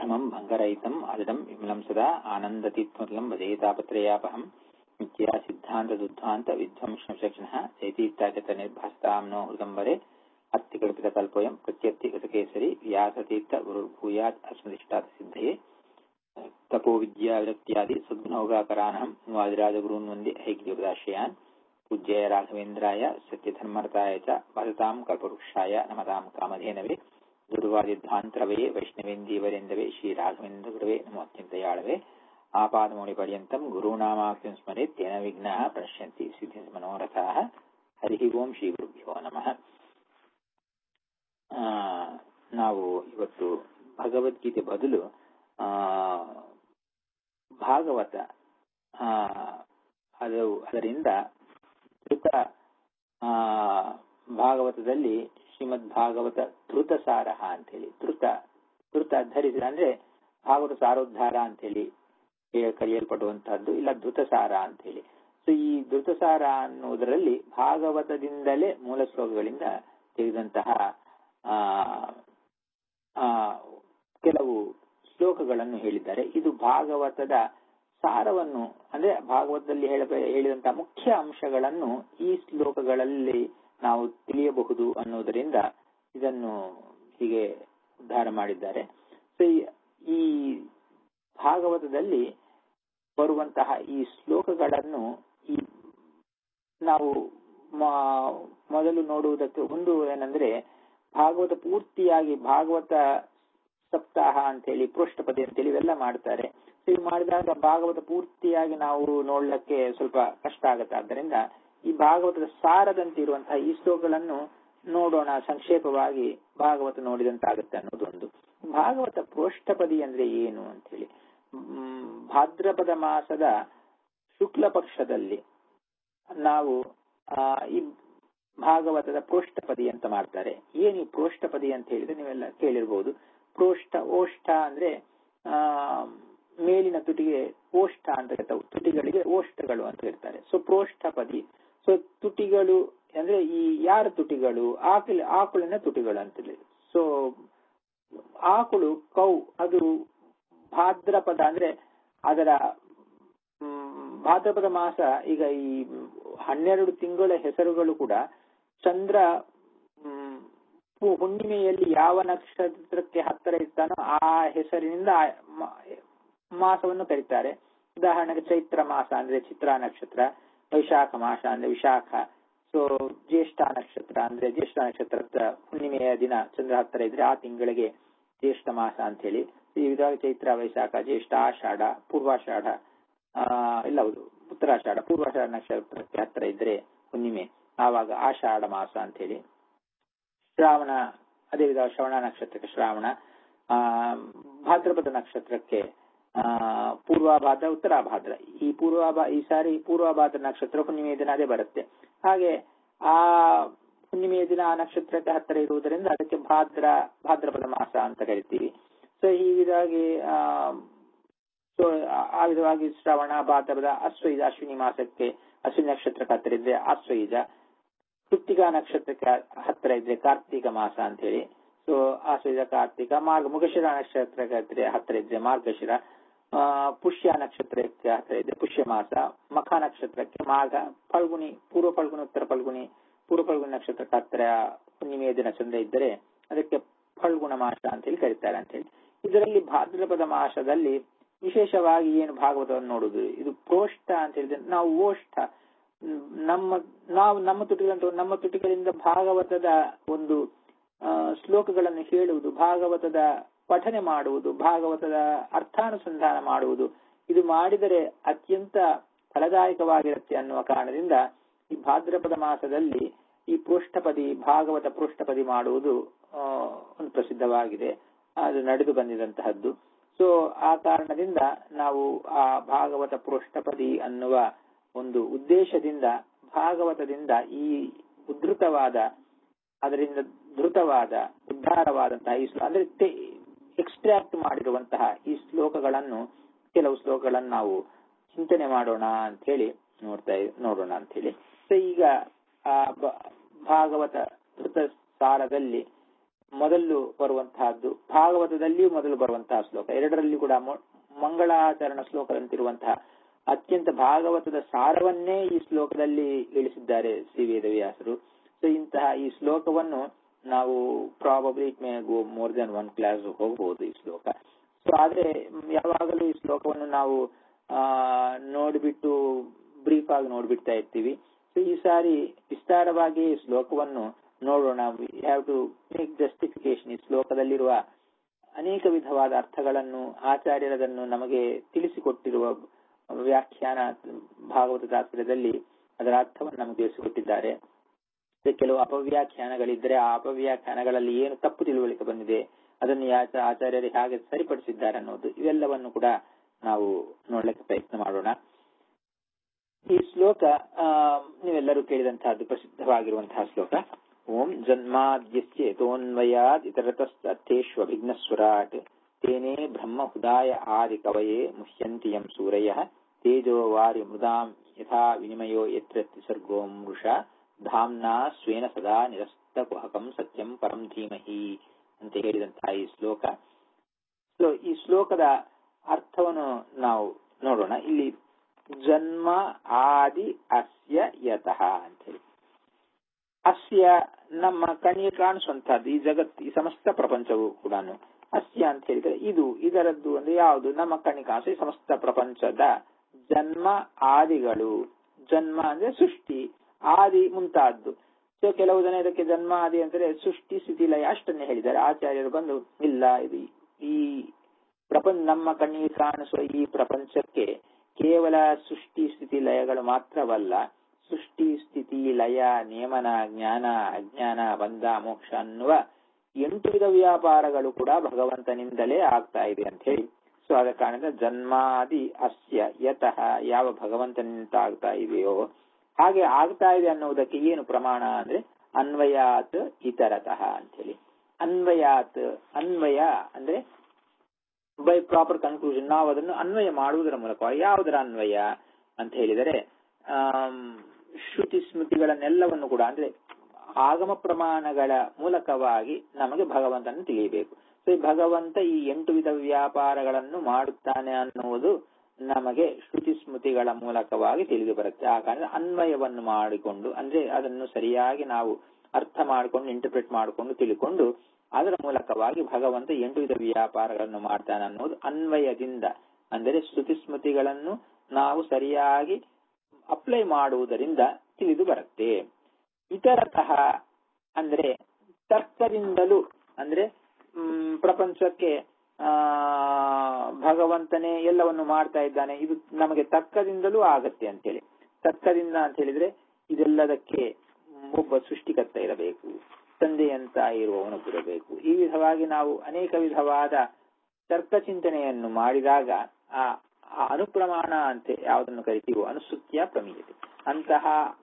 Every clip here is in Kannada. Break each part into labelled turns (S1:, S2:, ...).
S1: समम् भङ्गरहितम् अजडम् विमलम् सदा आनन्दतीत्मकम् भजेतापत्रयापहम् नित्या सिद्धान्तदुद्ध्वान्त विध्वंसक्षणः चैतीत्यागतनिर्भासताम् नो हृदम्बरे अत्तिकल्पितकल्पोऽयम् प्रत्यर्थिगतकेसरी व्यासतीर्थ गुरुर्भूयात् अस्मदिष्टात् सिद्धये तपोविद्याविरक्त्यादि सद्गुणौगाकरानहम् वादिराजगुरून् वन्दे हैग्योपदाश्रयान् पूज्याय राघवेन्द्राय सत्यधर्मरताय च वदताम् कल्पवृक्षाय नमताम् कामधेनवे दुर्वादिध्वान्तरवे वैष्णवेन्दीवरेन्दवे श्रीराघवेन्द्रगुरवे नमो अत्यन्तयाळवे आपादमौलिपर्यन्तम् गुरूणामाख्यं स्मरेत् तेन विघ्नाः प्रणश्यन्ति सिद्धिमनोरथाः ಹರಿ ಓಂ ಶ್ರೀ ಗುರುಭ್ಯೋ ನಮಃ ನಾವು ಇವತ್ತು ಭಗವದ್ಗೀತೆ ಬದಲು ಭಾಗವತ ಅದು ಅದರಿಂದ ಧೃತ ಭಾಗವತದಲ್ಲಿ ಶ್ರೀಮದ್ ಭಾಗವತ ಧೃತ ಸಾರಹ ಅಂತೇಳಿ ಧೃತ ಧೃತ ಧರಿಸಿದ ಅಂದ್ರೆ ಭಾಗವತ ಸಾರೋದ್ಧಾರ ಅಂತೇಳಿ ಕರೆಯಲ್ಪಡುವಂತಹದ್ದು ಇಲ್ಲ ಧೃತಸಾರ ಅಂತೇಳಿ ಸೊ ಈ ಧೃತಸಾರ ಅನ್ನುವುದರಲ್ಲಿ ಭಾಗವತದಿಂದಲೇ ಮೂಲ ಶ್ಲೋಕಗಳಿಂದ ತೆಗೆದಂತಹ ಕೆಲವು ಶ್ಲೋಕಗಳನ್ನು ಹೇಳಿದ್ದಾರೆ ಇದು ಭಾಗವತದ ಸಾರವನ್ನು ಅಂದ್ರೆ ಭಾಗವತದಲ್ಲಿ ಹೇಳ ಹೇಳಿದಂತಹ ಮುಖ್ಯ ಅಂಶಗಳನ್ನು ಈ ಶ್ಲೋಕಗಳಲ್ಲಿ ನಾವು ತಿಳಿಯಬಹುದು ಅನ್ನುವುದರಿಂದ ಇದನ್ನು ಹೀಗೆ ಉದ್ಧಾರ ಮಾಡಿದ್ದಾರೆ ಸೊ ಈ ಭಾಗವತದಲ್ಲಿ ಬರುವಂತಹ ಈ ಶ್ಲೋಕಗಳನ್ನು ಈ ನಾವು ಮೊದಲು ನೋಡುವುದಕ್ಕೆ ಒಂದು ಏನಂದ್ರೆ ಭಾಗವತ ಪೂರ್ತಿಯಾಗಿ ಭಾಗವತ ಸಪ್ತಾಹ ಅಂತೇಳಿ ಪೃಷ್ಠಪದಿ ಅಂತೇಳಿ ಇವೆಲ್ಲ ಮಾಡ್ತಾರೆ ಇದು ಮಾಡಿದಾಗ ಭಾಗವತ ಪೂರ್ತಿಯಾಗಿ ನಾವು ನೋಡ್ಲಿಕ್ಕೆ ಸ್ವಲ್ಪ ಕಷ್ಟ ಆಗುತ್ತೆ ಆದ್ದರಿಂದ ಈ ಭಾಗವತದ ಸಾರದಂತೆ ಇರುವಂತಹ ಈ ಶ್ಲೋಕಗಳನ್ನು ನೋಡೋಣ ಸಂಕ್ಷೇಪವಾಗಿ ಭಾಗವತ ನೋಡಿದಂತಾಗುತ್ತೆ ಅನ್ನೋದೊಂದು ಭಾಗವತ ಪೃಷ್ಠಪದಿ ಅಂದ್ರೆ ಏನು ಅಂತ ಹೇಳಿ ಭಾದ್ರಪದ ಮಾಸದ ಶುಕ್ಲ ಪಕ್ಷದಲ್ಲಿ ನಾವು ಈ ಭಾಗವತದ ಪ್ರೋಷ್ಠಪದಿ ಅಂತ ಮಾಡ್ತಾರೆ ಏನು ಈ ಪ್ರೋಷ್ಠಪದಿ ಅಂತ ಹೇಳಿದ್ರೆ ನೀವೆಲ್ಲ ಕೇಳಿರ್ಬೋದು ಪ್ರೋಷ್ಠ ಓಷ್ಠ ಅಂದ್ರೆ ಆ ಮೇಲಿನ ತುಟಿಗೆ ಓಷ್ಠ ಅಂತ ಇರ್ತಾವೆ ತುಟಿಗಳಿಗೆ ಓಷ್ಠಗಳು ಅಂತ ಇರ್ತಾರೆ ಸೊ ಪ್ರೋಷ್ಠಪದಿ ಸೊ ತುಟಿಗಳು ಅಂದ್ರೆ ಈ ಯಾರ ತುಟಿಗಳು ಆಕಳ ಆಕಳಿನ ತುಟಿಗಳು ಅಂತೇಳಿ ಸೊ ಆಕಳು ಕೌ ಅದು ಭಾದ್ರಪದ ಅಂದ್ರೆ ಅದರ ಭಾದ್ರಪದ ಮಾಸ ಈಗ ಈ ಹನ್ನೆರಡು ತಿಂಗಳ ಹೆಸರುಗಳು ಕೂಡ ಚಂದ್ರ ಹುಣ್ಣಿಮೆಯಲ್ಲಿ ಯಾವ ನಕ್ಷತ್ರಕ್ಕೆ ಹತ್ತಿರ ಇರ್ತಾನೋ ಆ ಹೆಸರಿನಿಂದ ಮಾಸವನ್ನು ಕರೀತಾರೆ ಉದಾಹರಣೆಗೆ ಚೈತ್ರ ಮಾಸ ಅಂದ್ರೆ ಚಿತ್ರಾ ನಕ್ಷತ್ರ ವೈಶಾಖ ಮಾಸ ಅಂದ್ರೆ ವಿಶಾಖ ಸೊ ಜ್ಯೇಷ್ಠ ನಕ್ಷತ್ರ ಅಂದ್ರೆ ಜ್ಯೇಷ್ಠ ನಕ್ಷತ್ರ ಹುಣ್ಣಿಮೆಯ ದಿನ ಚಂದ್ರ ಹತ್ತಿರ ಇದ್ರೆ ಆ ತಿಂಗಳಿಗೆ ಜ್ಯೇಷ್ಠ ಮಾಸ ಅಂತ ಹೇಳಿ ವಿಧವಾಗಿ ಚೈತ್ರ ವೈಶಾಖ ಜ್ಯೇಷ್ಠ ಆಷಾಢ ಪೂರ್ವಾಷಾಢ ಆ ಇಲ್ಲ ಹೌದು ಉತ್ತರಾಷಾಢ ಪೂರ್ವಾಷಾಢ ನಕ್ಷತ್ರಕ್ಕೆ ಹತ್ತಿರ ಇದ್ರೆ ಹುಣ್ಣಿಮೆ ಆವಾಗ ಆಷಾಢ ಮಾಸ ಅಂತ ಹೇಳಿ ಶ್ರಾವಣ ಅದೇ ವಿಧ ಶ್ರವಣ ನಕ್ಷತ್ರಕ್ಕೆ ಶ್ರಾವಣ ಆ ಭಾದ್ರಪದ ನಕ್ಷತ್ರಕ್ಕೆ ಆ ಪೂರ್ವಾಭಾದ್ರ ಉತ್ತರಾಭಾದ್ರ ಈ ಪೂರ್ವಾಭಾ ಈ ಸಾರಿ ಪೂರ್ವಾಭಾದ್ರ ನಕ್ಷತ್ರ ಹುಣ್ಣಿಮೆಯ ದಿನ ಅದೇ ಬರುತ್ತೆ ಹಾಗೆ ಆ ಹುಣ್ಣಿಮೆಯ ದಿನ ಆ ನಕ್ಷತ್ರಕ್ಕೆ ಹತ್ತಿರ ಇರುವುದರಿಂದ ಅದಕ್ಕೆ ಭಾದ್ರ ಭಾದ್ರಪದ ಮಾಸ ಅಂತ ಕರಿತೀವಿ ಸೊ ಈ ವಿಧವಾಗಿ ಆ ಸೊ ಆ ವಿಧವಾಗಿ ಶ್ರವಣ ಭಾದ್ರಪದ ಅಶ್ವಯುಜ ಅಶ್ವಿನಿ ಮಾಸಕ್ಕೆ ಅಶ್ವಿನಿ ನಕ್ಷತ್ರಕ್ಕೆ ಹತ್ತಿರ ಇದ್ರೆ ಅಶ್ವಯುಜ ಕೃತ್ತಿಕಾ ನಕ್ಷತ್ರಕ್ಕೆ ಹತ್ತಿರ ಇದ್ರೆ ಕಾರ್ತಿಕ ಮಾಸ ಅಂತ ಹೇಳಿ ಸೊ ಆಶ್ವಯುಜ ಕಾರ್ತಿಕ ಮಾರ್ಗ ಮುಖಶಿರ ನಕ್ಷತ್ರಕ್ಕೆ ಹತ್ತಿರ ಹತ್ತಿರ ಇದ್ರೆ ಮಾರ್ಗಶಿರ ಪುಷ್ಯ ನಕ್ಷತ್ರಕ್ಕೆ ಹತ್ತಿರ ಇದ್ರೆ ಪುಷ್ಯ ಮಾಸ ಮಖ ನಕ್ಷತ್ರಕ್ಕೆ ಮಾಘ ಫಲ್ಗುಣಿ ಪೂರ್ವ ಫಲ್ಗುಣಿ ಉತ್ತರ ಫಲ್ಗುಣಿ ಪೂರ್ವ ಫಲ್ಗುಣಿ ನಕ್ಷತ್ರಕ್ಕೆ ಹತ್ತಿರ ಹುಣ್ಣಿಮೆಯ ದಿನ ಚಂದ್ರ ಇದ್ದರೆ ಅದಕ್ಕೆ ಫಲ್ಗುಣ ಮಾಸ ಅಂತ ಹೇಳಿ ಕರೀತಾರೆ ಅಂತ ಹೇಳಿ ಇದರಲ್ಲಿ ಭಾದ್ರಪದ ಮಾಸದಲ್ಲಿ ವಿಶೇಷವಾಗಿ ಏನು ಭಾಗವತವನ್ನು ನೋಡುದು ಇದು ಪ್ರೋಷ್ಠ ಅಂತ ಹೇಳಿದ್ರೆ ನಾವು ಓಷ್ಠ ನಮ್ಮ ನಾವು ನಮ್ಮ ತುಟಿಗಳಂತ ನಮ್ಮ ತುಟಿಗಳಿಂದ ಭಾಗವತದ ಒಂದು ಶ್ಲೋಕಗಳನ್ನು ಹೇಳುವುದು ಭಾಗವತದ ಪಠನೆ ಮಾಡುವುದು ಭಾಗವತದ ಅರ್ಥಾನುಸಂಧಾನ ಮಾಡುವುದು ಇದು ಮಾಡಿದರೆ ಅತ್ಯಂತ ಫಲದಾಯಕವಾಗಿರುತ್ತೆ ಅನ್ನುವ ಕಾರಣದಿಂದ ಈ ಭಾದ್ರಪದ ಮಾಸದಲ್ಲಿ ಈ ಪೃಷ್ಠಪದಿ ಭಾಗವತ ಪೃಷ್ಠಪದಿ ಮಾಡುವುದು ಒಂದು ಪ್ರಸಿದ್ಧವಾಗಿದೆ ಅದು ನಡೆದು ಬಂದಿದಂತಹದ್ದು ಸೊ ಆ ಕಾರಣದಿಂದ ನಾವು ಆ ಭಾಗವತ ಪೃಷ್ಠಪದಿ ಅನ್ನುವ ಒಂದು ಉದ್ದೇಶದಿಂದ ಭಾಗವತದಿಂದ ಈ ಉದ್ಧತವಾದ ಅದರಿಂದ ಧೃತವಾದ ಉದ್ಧಾರವಾದಂತಹ ಈ ಅಂದ್ರೆ ಎಕ್ಸ್ಟ್ರಾಕ್ಟ್ ಮಾಡಿರುವಂತಹ ಈ ಶ್ಲೋಕಗಳನ್ನು ಕೆಲವು ಶ್ಲೋಕಗಳನ್ನು ನಾವು ಚಿಂತನೆ ಮಾಡೋಣ ಅಂತ ಹೇಳಿ ನೋಡ್ತಾ ನೋಡೋಣ ಅಂತ ಹೇಳಿ ಸೊ ಈಗ ಆ ಭಾಗವತ ಧೃತ ಸಾರದಲ್ಲಿ ಮೊದಲು ಬರುವಂತಹದ್ದು ಭಾಗವತದಲ್ಲಿಯೂ ಮೊದಲು ಬರುವಂತಹ ಶ್ಲೋಕ ಎರಡರಲ್ಲಿ ಕೂಡ ಮಂಗಳಾಚರಣ ಶ್ಲೋಕದಂತಿರುವಂತಹ ಅತ್ಯಂತ ಭಾಗವತದ ಸಾರವನ್ನೇ ಈ ಶ್ಲೋಕದಲ್ಲಿ ಇಳಿಸಿದ್ದಾರೆ ಶ್ರೀ ವೇದವ್ಯಾಸರು ಸೊ ಇಂತಹ ಈ ಶ್ಲೋಕವನ್ನು ನಾವು probably it may go more than one class ಹೋಗಬಹುದು ಈ ಶ್ಲೋಕ ಸೊ ಆದ್ರೆ ಯಾವಾಗಲೂ ಈ ಶ್ಲೋಕವನ್ನು ನಾವು ಆ ನೋಡ್ಬಿಟ್ಟು ಬ್ರೀಫ್ ಆಗಿ ನೋಡ್ಬಿಡ್ತಾ ಇರ್ತೀವಿ ಸೊ ಈ ಸಾರಿ ವಿಸ್ತಾರವಾಗಿ ಈ ಶ್ಲೋಕವನ್ನು ನೋಡೋಣ we have to make justification ಈ ಶ್ಲೋಕದಲ್ಲಿರುವ ಅನೇಕ ವಿಧವಾದ ಅರ್ಥಗಳನ್ನು ಆಚಾರ್ಯರದನ್ನು ನಮಗೆ ತಿಳಿಸಿಕೊಟ್ಟಿರುವ ವ್ಯಾಖ್ಯಾನ ಭಾಗವತ ತಾತ್ಪರ್ಯದಲ್ಲಿ ಅದರ ಅರ್ಥವನ್ನು ನಮಗೆ ತಿಳಿಸಿಕೊಟ್ಟಿದ್ದಾರೆ ಕೆಲವು ಅಪವ್ಯಾಖ್ಯಾನಗಳಿದ್ದರೆ ಆ ಅಪವ್ಯಾಖ್ಯಾನಗಳಲ್ಲಿ ಏನು ತಪ್ಪು ತಿಳುವಳಿಕೆ ಬಂದಿದೆ ಅದನ್ನು ಆಚಾರ್ಯರು ಹೇಗೆ ಸರಿಪಡಿಸಿದ್ದಾರೆ ಅನ್ನೋದು ಇವೆಲ್ಲವನ್ನು ಕೂಡ ನಾವು ನೋಡ್ಲಿಕ್ಕೆ ಪ್ರಯತ್ನ ಮಾಡೋಣ ಈ ಶ್ಲೋಕ ನೀವೆಲ್ಲರೂ ಕೇಳಿದಂತಹದ್ದು ಪ್ರಸಿದ್ಧವಾಗಿರುವಂತಹ ಶ್ಲೋಕ ಓಂ ಜನ್ಮಾದ್ಯಸ್ಯೇತೋನ್ವಯಾದ್ ಇತರತಸ್ಥೇಷ್ವಭಿಘ್ನಸ್ವರಾಟ್ ತೇನೇ ಬ್ರಹ್ಮ ಹುದಾಯ ಆದಿ ಕವಯೇ ಮುಹ್ಯಂತಿ ಯಂ ಸೂರಯ ತೇಜೋ ವಾರಿ ಮೃದಾಂ ಯಥಾ ವಿನಿಮಯೋ ಯತ್ರ ತ್ರಿಸರ್ಗೋ ಮೃಷ ಧಾಮ್ನಾ ಸ್ವೇನ ಸದಾ ನಿರಸ್ತ ಕುಹಕಂ ಸತ್ಯಂ ಪರಂ ಧೀಮಹಿ ಅಂತ ಹೇಳಿದಂತಹ ಈ ಶ್ಲೋಕ ಈ ಶ್ಲೋಕದ ಅರ್ಥವನ್ನು ನಾವು ನೋಡೋಣ ಇಲ್ಲಿ ಜನ್ಮ ಆದಿ ಅಸ್ಯ ಯತಃ ಅಂತ ಹೇಳಿ ಅಸ್ಯ ನಮ್ಮ ಕಣ್ಣಿಗೆ ಕಾಣಿಸುವಂತಹದ್ದು ಈ ಜಗತ್ ಈ ಸಮಸ್ತ ಪ್ರಪಂಚವು ಕೂಡ ಅಸ್ಯ ಅಂತ ಹೇಳಿದ್ರೆ ಇದು ಇದರದ್ದು ಅಂದ್ರೆ ಯಾವುದು ನಮ್ಮ ಕಣ್ಣಿಗೆ ಕಾಣಿಸೋ ಈ ಸಮಸ್ತ ಪ್ರಪಂಚದ ಜನ್ಮ ಆದಿಗಳು ಜನ್ಮ ಅಂದ್ರೆ ಸೃಷ್ಟಿ ಆದಿ ಮುಂತಾದ್ದು ಸೊ ಕೆಲವು ಜನ ಇದಕ್ಕೆ ಜನ್ಮ ಆದಿ ಅಂದ್ರೆ ಸೃಷ್ಟಿ ಸ್ಥಿತಿ ಲಯ ಅಷ್ಟನ್ನೇ ಹೇಳಿದ್ದಾರೆ ಆಚಾರ್ಯರು ಬಂದು ಇಲ್ಲ ಇದು ಈ ಪ್ರಪಂಚ ನಮ್ಮ ಕಣ್ಣಿಗೆ ಕಾಣಿಸುವ ಈ ಪ್ರಪಂಚಕ್ಕೆ ಕೇವಲ ಸೃಷ್ಟಿ ಸ್ಥಿತಿ ಲಯಗಳು ಮಾತ್ರವಲ್ಲ ಸೃಷ್ಟಿ ಸ್ಥಿತಿ ಲಯ ನಿಯಮನ ಜ್ಞಾನ ಅಜ್ಞಾನ ಬಂಧ ಮೋಕ್ಷ ಅನ್ನುವ ಎಂಟು ವಿಧ ವ್ಯಾಪಾರಗಳು ಕೂಡ ಭಗವಂತನಿಂದಲೇ ಆಗ್ತಾ ಇದೆ ಅಂತ ಹೇಳಿ ಸೊ ಆದ ಕಾರಣದಿಂದ ಜನ್ಮಾದಿ ಅಸ್ಯ ಯತಃ ಯಾವ ಭಗವಂತನಿಂದ ಆಗ್ತಾ ಇದೆಯೋ ಹಾಗೆ ಆಗ್ತಾ ಇದೆ ಅನ್ನುವುದಕ್ಕೆ ಏನು ಪ್ರಮಾಣ ಅಂದ್ರೆ ಅನ್ವಯಾತ್ ಇತರತಃ ಅಂತ ಹೇಳಿ ಅನ್ವಯಾತ್ ಅನ್ವಯ ಅಂದ್ರೆ ಬೈ ಪ್ರಾಪರ್ ಕನ್ಕ್ಲೂಷನ್ ನಾವು ಅದನ್ನು ಅನ್ವಯ ಮಾಡುವುದರ ಮೂಲಕ ಯಾವುದರ ಅನ್ವಯ ಅಂತ ಹೇಳಿದರೆ ಶ್ರುತಿ ಸ್ಮೃತಿಗಳನ್ನೆಲ್ಲವನ್ನು ಕೂಡ ಅಂದ್ರೆ ಆಗಮ ಪ್ರಮಾಣಗಳ ಮೂಲಕವಾಗಿ ನಮಗೆ ಭಗವಂತನ ತಿಳಿಯಬೇಕು ಸೊ ಈ ಭಗವಂತ ಈ ಎಂಟು ವಿಧ ವ್ಯಾಪಾರಗಳನ್ನು ಮಾಡುತ್ತಾನೆ ಅನ್ನುವುದು ನಮಗೆ ಶ್ರುತಿ ಸ್ಮೃತಿಗಳ ಮೂಲಕವಾಗಿ ತಿಳಿದು ಬರುತ್ತೆ ಆ ಕಾರಣ ಅನ್ವಯವನ್ನು ಮಾಡಿಕೊಂಡು ಅಂದ್ರೆ ಅದನ್ನು ಸರಿಯಾಗಿ ನಾವು ಅರ್ಥ ಮಾಡಿಕೊಂಡು ಇಂಟರ್ಪ್ರಿಟ್ ಮಾಡಿಕೊಂಡು ತಿಳ್ಕೊಂಡು ಅದರ ಮೂಲಕವಾಗಿ ಭಗವಂತ ಎಂಟು ವಿಧ ವ್ಯಾಪಾರಗಳನ್ನು ಮಾಡ್ತಾನೆ ಅನ್ನೋದು ಅನ್ವಯದಿಂದ ಅಂದರೆ ಶ್ರುತಿ ಸ್ಮೃತಿಗಳನ್ನು ನಾವು ಸರಿಯಾಗಿ ಅಪ್ಲೈ ಮಾಡುವುದರಿಂದ ತಿಳಿದು ಬರುತ್ತೆ ಇತರತಃ ಅಂದ್ರೆ ತರ್ಕದಿಂದಲೂ ಅಂದ್ರೆ ಪ್ರಪಂಚಕ್ಕೆ ಆ ಭಗವಂತನೇ ಎಲ್ಲವನ್ನು ಮಾಡ್ತಾ ಇದ್ದಾನೆ ಇದು ನಮಗೆ ತರ್ಕದಿಂದಲೂ ಆಗತ್ತೆ ಅಂತೇಳಿ ತರ್ಕದಿಂದ ಅಂತ ಹೇಳಿದ್ರೆ ಇದೆಲ್ಲದಕ್ಕೆ ಒಬ್ಬ ಸೃಷ್ಟಿಕರ್ತ ಇರಬೇಕು ತಂದೆಯಂತ ಇರುವವನೊಬ್ಬರಬೇಕು ಈ ವಿಧವಾಗಿ ನಾವು ಅನೇಕ ವಿಧವಾದ ತರ್ಕ ಚಿಂತನೆಯನ್ನು ಮಾಡಿದಾಗ ಆ ಅನುಪ್ರಮಾಣ ಅಂತ ಯಾವುದನ್ನು ಕರಿತೀವೋ ಅನುಸೃತ್ಯ ಪ್ರಮೀಯತೆ ಅಂತಹ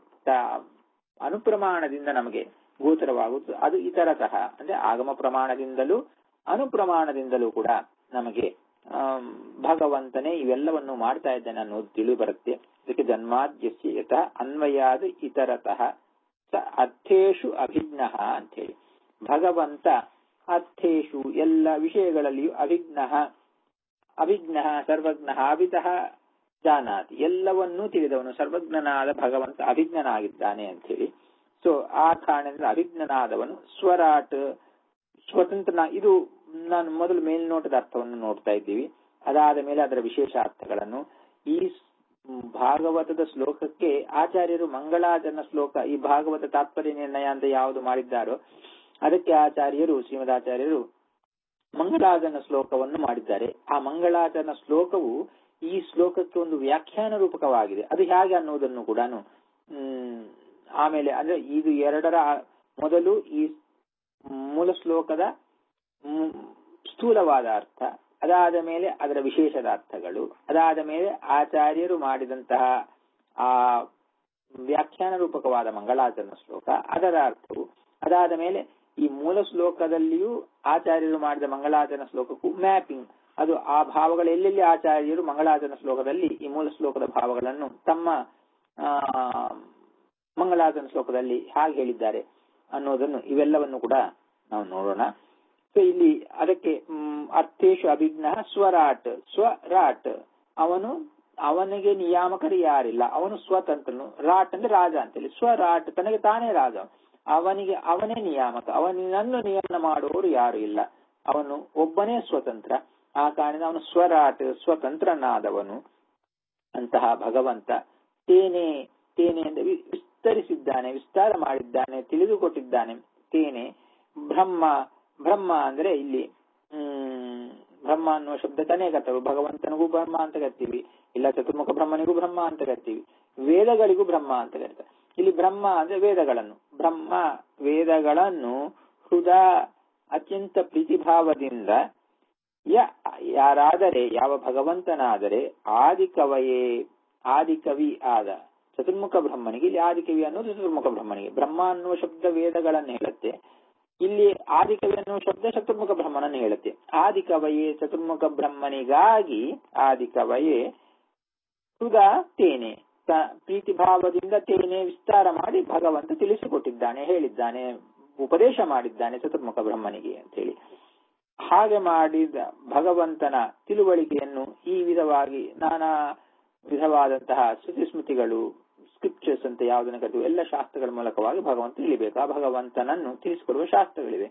S1: ಅನುಪ್ರಮಾಣದಿಂದ ನಮಗೆ ಗೋಚರವಾಗುವುದು ಅದು ಇತರತಃ ಅಂದ್ರೆ ಆಗಮ ಪ್ರಮಾಣದಿಂದಲೂ ಅನುಪ್ರಮಾಣದಿಂದಲೂ ಕೂಡ ನಮಗೆ ಭಗವಂತನೇ ಇವೆಲ್ಲವನ್ನು ಮಾಡ್ತಾ ಇದ್ದಾನೆ ಅನ್ನೋದು ತಿಳಿದು ಬರುತ್ತೆ ಇದಕ್ಕೆ ಜನ್ಮಾದ್ಯಸ್ಯ ಯಥ ಅನ್ವಯಾದ ಇತರತಃ ಸ ಅರ್ಥೇಶು ಅಭಿಜ್ಞ ಅಂತ ಹೇಳಿ ಭಗವಂತ ಅರ್ಥೇಶು ಎಲ್ಲ ವಿಷಯಗಳಲ್ಲಿಯೂ ಅಭಿಜ್ಞ ಅಭಿಜ್ಞ ಸರ್ವಜ್ಞ ಅಭಿತಃ ಜಾನಾತಿ ಎಲ್ಲವನ್ನೂ ತಿಳಿದವನು ಸರ್ವಜ್ಞನಾದ ಭಗವಂತ ಅಭಿಜ್ಞನಾಗಿದ್ದಾನೆ ಅಂತ ಹೇಳಿ ಸೊ ಆ ಕಾರಣದಿಂದ ಅಭಿಜ್ಞನಾದವನು ಸ್ವರಾಟ್ ಸ್ವತಂತ್ರನ ಇದು ನಾನು ಮೊದಲು ಮೇಲ್ನೋಟದ ಅರ್ಥವನ್ನು ನೋಡ್ತಾ ಇದ್ದೀವಿ ಅದಾದ ಮೇಲೆ ಅದರ ವಿಶೇಷ ಅರ್ಥಗಳನ್ನು ಈ ಭಾಗವತದ ಶ್ಲೋಕಕ್ಕೆ ಆಚಾರ್ಯರು ಮಂಗಳಾಚರಣ ಶ್ಲೋಕ ಈ ಭಾಗವತ ತಾತ್ಪರ್ಯ ನಿರ್ಣಯ ಅಂತ ಯಾವುದು ಮಾಡಿದ್ದಾರೋ ಅದಕ್ಕೆ ಆಚಾರ್ಯರು ಶ್ರೀಮದಾಚಾರ್ಯರು ಮಂಗಳಾಚರಣ ಶ್ಲೋಕವನ್ನು ಮಾಡಿದ್ದಾರೆ ಆ ಮಂಗಳಾಚರಣ ಶ್ಲೋಕವು ಈ ಶ್ಲೋಕಕ್ಕೆ ಒಂದು ವ್ಯಾಖ್ಯಾನ ರೂಪಕವಾಗಿದೆ ಅದು ಹೇಗೆ ಅನ್ನುವುದನ್ನು ಕೂಡ ಹ್ಮ್ ಆಮೇಲೆ ಅಂದ್ರೆ ಇದು ಎರಡರ ಮೊದಲು ಈ ಮೂಲ ಶ್ಲೋಕದ ಸ್ಥೂಲವಾದ ಅರ್ಥ ಅದಾದ ಮೇಲೆ ಅದರ ವಿಶೇಷದ ಅರ್ಥಗಳು ಅದಾದ ಮೇಲೆ ಆಚಾರ್ಯರು ಮಾಡಿದಂತಹ ಆ ವ್ಯಾಖ್ಯಾನ ರೂಪಕವಾದ ಮಂಗಳಾಚರಣ ಶ್ಲೋಕ ಅದರ ಅರ್ಥವು ಅದಾದ ಮೇಲೆ ಈ ಮೂಲ ಶ್ಲೋಕದಲ್ಲಿಯೂ ಆಚಾರ್ಯರು ಮಾಡಿದ ಮಂಗಳಾಚರಣ ಶ್ಲೋಕಕ್ಕೂ ಮ್ಯಾಪಿಂಗ್ ಅದು ಆ ಭಾವಗಳು ಎಲ್ಲೆಲ್ಲಿ ಆಚಾರ್ಯರು ಮಂಗಳಾಚರಣ ಶ್ಲೋಕದಲ್ಲಿ ಈ ಮೂಲ ಶ್ಲೋಕದ ಭಾವಗಳನ್ನು ತಮ್ಮ ಆ ಮಂಗಳಾಚರಣ ಶ್ಲೋಕದಲ್ಲಿ ಹಾಗೆ ಹೇಳಿದ್ದಾರೆ ಅನ್ನೋದನ್ನು ಇವೆಲ್ಲವನ್ನು ಕೂಡ ನಾವು ನೋಡೋಣ ಸೊ ಇಲ್ಲಿ ಅದಕ್ಕೆ ಮ್, ಅರ್ಥೇಶು ಅಭಿಜ್ಞ ಸ್ವರಾಟ್ ಸ್ವರಾಟ್ ಅವನು ಅವನಿಗೆ ನಿಯಾಮಕರು ಯಾರಿಲ್ಲ ಅವನು ಸ್ವತಂತ್ರನು ರಾಟ್ ಅಂದ್ರೆ ರಾಜ ಅಂತೇಳಿ ಸ್ವರಾಟ್ ತನಗೆ ತಾನೇ ರಾಜ ಅವನಿಗೆ ಅವನೇ ನಿಯಾಮಕ ಅವನನ್ನು ನಿಯಮನ ಮಾಡುವವರು ಯಾರು ಇಲ್ಲ ಅವನು ಒಬ್ಬನೇ ಸ್ವತಂತ್ರ ಆ ಕಾರಣದಿಂದ ಅವನು ಸ್ವರಾಟ್ ಸ್ವತಂತ್ರನಾದವನು ಅಂತಹ ಭಗವಂತ ತೇನೆ ತೇನೆ ಎಂದು ವಿ- ವಿಸ್ತರಿಸಿದ್ದಾನೆ ವಿಸ್ತಾರ ಮಾಡಿದ್ದಾನೆ ತಿಳಿದುಕೊಟ್ಟಿದ್ದಾನೆ ತೇನೆ ಬ್ರಹ್ಮ ಬ್ರಹ್ಮ ಅಂದ್ರೆ ಇಲ್ಲಿ ಹ್ಮ್ ಬ್ರಹ್ಮ ಅನ್ನುವ ಶಬ್ದಕ್ಕೆ ಅನೇಕ ಅರ್ಥಗಳು ಭಗವಂತನಿಗೂ ಬ್ರಹ್ಮ ಅಂತ ಕರಿತೀವಿ ಇಲ್ಲ ಚತುರ್ಮುಖ ಬ್ರಹ್ಮನಿಗೂ ಬ್ರಹ್ಮ ಅಂತ ಕರಿತೀವಿ ವೇದಗಳಿಗೂ ಬ್ರಹ್ಮ ಅಂತ ಕರೀತಾರೆ ಇಲ್ಲಿ ಬ್ರಹ್ಮ ಅಂದ್ರೆ ವೇದಗಳನ್ನು ಬ್ರಹ್ಮ ವೇದಗಳನ್ನು ಹೃದ ಅತ್ಯಂತ ಪ್ರೀತಿಭಾವದಿಂದ ಯ ಯಾರಾದರೆ ಯಾವ ಭಗವಂತನಾದರೆ ಆದಿಕವಯೇ ಆದಿಕವಿ ಆದ ಚತುರ್ಮುಖ ಬ್ರಹ್ಮನಿಗೆ ಇಲ್ಲಿ ಆದಿಕವಿ ಅನ್ನೋದು ಚತುರ್ಮುಖ ಬ್ರಹ್ಮನಿಗೆ ಬ್ರಹ್ಮ ಅನ್ನುವ ಶಬ್ದ ವೇದಗಳನ್ನು ಹೇಳುತ್ತೆ ಇಲ್ಲಿ ಆದಿಕವಿ ಅನ್ನುವ ಶಬ್ದ ಚತುರ್ಮುಖ ಬ್ರಹ್ಮನನ್ನು ಹೇಳುತ್ತೆ ಆದಿಕವಯೇ ಚತುರ್ಮುಖ ಬ್ರಹ್ಮನಿಗಾಗಿ ಆದಿಕವಯೇ ಹೃದ ತೇನೆ ತ- ಪ್ರೀತಿಭಾವದಿಂದ ತೇನೆ ವಿಸ್ತಾರ ಮಾಡಿ ಭಗವಂತ ತಿಳಿಸಿಕೊಟ್ಟಿದ್ದಾನೆ ಹೇಳಿದ್ದಾನೆ ಉಪದೇಶ ಮಾಡಿದ್ದಾನೆ ಚತುರ್ಮುಖ ಬ್ರಹ್ಮನಿಗೆ ಅಂತ ಹೇಳಿ ಹಾಗೆ ಮಾಡಿದ ಭಗವಂತನ ತಿಳುವಳಿಕೆಯನ್ನು ಈ ವಿಧವಾಗಿ ನಾನಾ ವಿಧವಾದಂತಹ ಶ್ರುತಿ ಸ್ಮೃತಿಗಳು ಸ್ಕ್ರಿಪ್ಚರ್ಸ್ ಅಂತ ಯಾವುದನ್ನು ಕರಿತೀವಿ ಎಲ್ಲ ಶಾಸ್ತ್ರಗಳ ಮೂಲಕವಾಗಿ ಭಗವಂತ ತಿಳಿಬೇಕು ಆ ಭಗವಂತನನ್ನು ತಿಳಿಸಿಕೊಡುವ ಶಾಸ್ತ್ರಗಳಿವೆ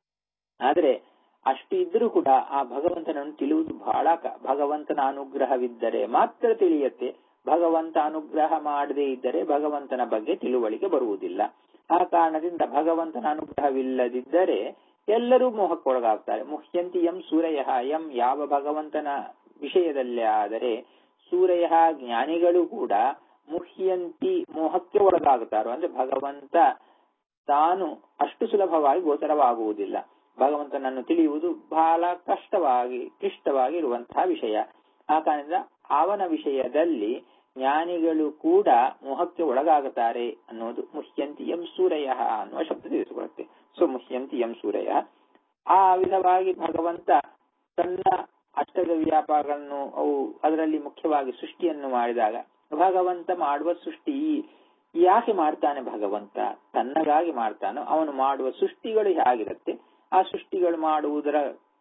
S1: ಆದರೆ ಅಷ್ಟು ಇದ್ರೂ ಕೂಡ ಆ ಭಗವಂತನನ್ನು ತಿಳಿಯುವುದು ಬಹಳ ಕ- ಭಗವಂತನ ಅನುಗ್ರಹವಿದ್ದರೆ ಮಾತ್ರ ತಿಳಿಯತ್ತೆ ಭಗವಂತ ಅನುಗ್ರಹ ಮಾಡದೇ ಇದ್ದರೆ ಭಗವಂತನ ಬಗ್ಗೆ ತಿಳುವಳಿಕೆ ಬರುವುದಿಲ್ಲ ಆ ಕಾರಣದಿಂದ ಭಗವಂತನ ಅನುಗ್ರಹವಿಲ್ಲದಿದ್ದರೆ ಎಲ್ಲರೂ ಮೋಹಕ್ಕೊಳಗಾಗ್ತಾರೆ ಮುಹ್ಯಂತಿ ಎಂ ಸೂರಯ ಎಂ ಯಾವ ಭಗವಂತನ ವಿಷಯದಲ್ಲಿ ಆದರೆ ಸೂರಯ ಜ್ಞಾನಿಗಳು ಕೂಡ ಮುಹ್ಯಂತಿ ಮೋಹಕ್ಕೆ ಒಳಗಾಗುತ್ತಾರೋ ಅಂದ್ರೆ ಭಗವಂತ ತಾನು ಅಷ್ಟು ಸುಲಭವಾಗಿ ಗೋಚರವಾಗುವುದಿಲ್ಲ ಭಗವಂತನನ್ನು ತಿಳಿಯುವುದು ಬಹಳ ಕಷ್ಟವಾಗಿ ಕ್ಲಿಷ್ಟವಾಗಿ ಇರುವಂತಹ ವಿಷಯ ಆ ಕಾರಣದಿಂದ ಅವನ ವಿಷಯದಲ್ಲಿ ಜ್ಞಾನಿಗಳು ಕೂಡ ಮೋಹಕ್ಕೆ ಒಳಗಾಗುತ್ತಾರೆ ಅನ್ನೋದು ಮುಹ್ಯಂತಿ ಎಂ ಸೂರಯ ಅನ್ನುವ ಶಬ್ದ ತಿಳಿಸಿಕೊಳ್ಳುತ್ತೆ ಸೊ ಮುಹ್ಯಂತಿ ಎಂ ಸೂರಯ ಆ ವಿಧವಾಗಿ ಭಗವಂತ ತನ್ನ ಅಷ್ಟಗ ವ್ಯಾಪಾರಗಳನ್ನು ಅವು ಅದರಲ್ಲಿ ಮುಖ್ಯವಾಗಿ ಸೃಷ್ಟಿಯನ್ನು ಮಾಡಿದಾಗ ಭಗವಂತ ಮಾಡುವ ಸೃಷ್ಟಿ ಯಾಕೆ ಮಾಡ್ತಾನೆ ಭಗವಂತ ತನ್ನಗಾಗಿ ಮಾಡ್ತಾನೋ ಅವನು ಮಾಡುವ ಸೃಷ್ಟಿಗಳು ಹೇಗಿರುತ್ತೆ ಆ ಸೃಷ್ಟಿಗಳು ಮಾಡುವುದರ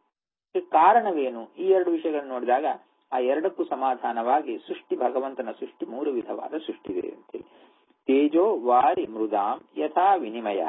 S1: ಕಾರಣವೇನು ಈ ಎರಡು ವಿಷಯಗಳನ್ನು ನೋಡಿದಾಗ ಆ ಎರಡಕ್ಕೂ ಸಮಾಧಾನವಾಗಿ ಸೃಷ್ಟಿ ಭಗವಂತನ ಸೃಷ್ಟಿ ಮೂರು ವಿಧವಾದ ಸೃಷ್ಟಿ ಇದೆ ಅಂತೇಳಿ ತೇಜೋ ವಾರಿ ಮೃದಾಂ ಯಥಾ ವಿನಿಮಯ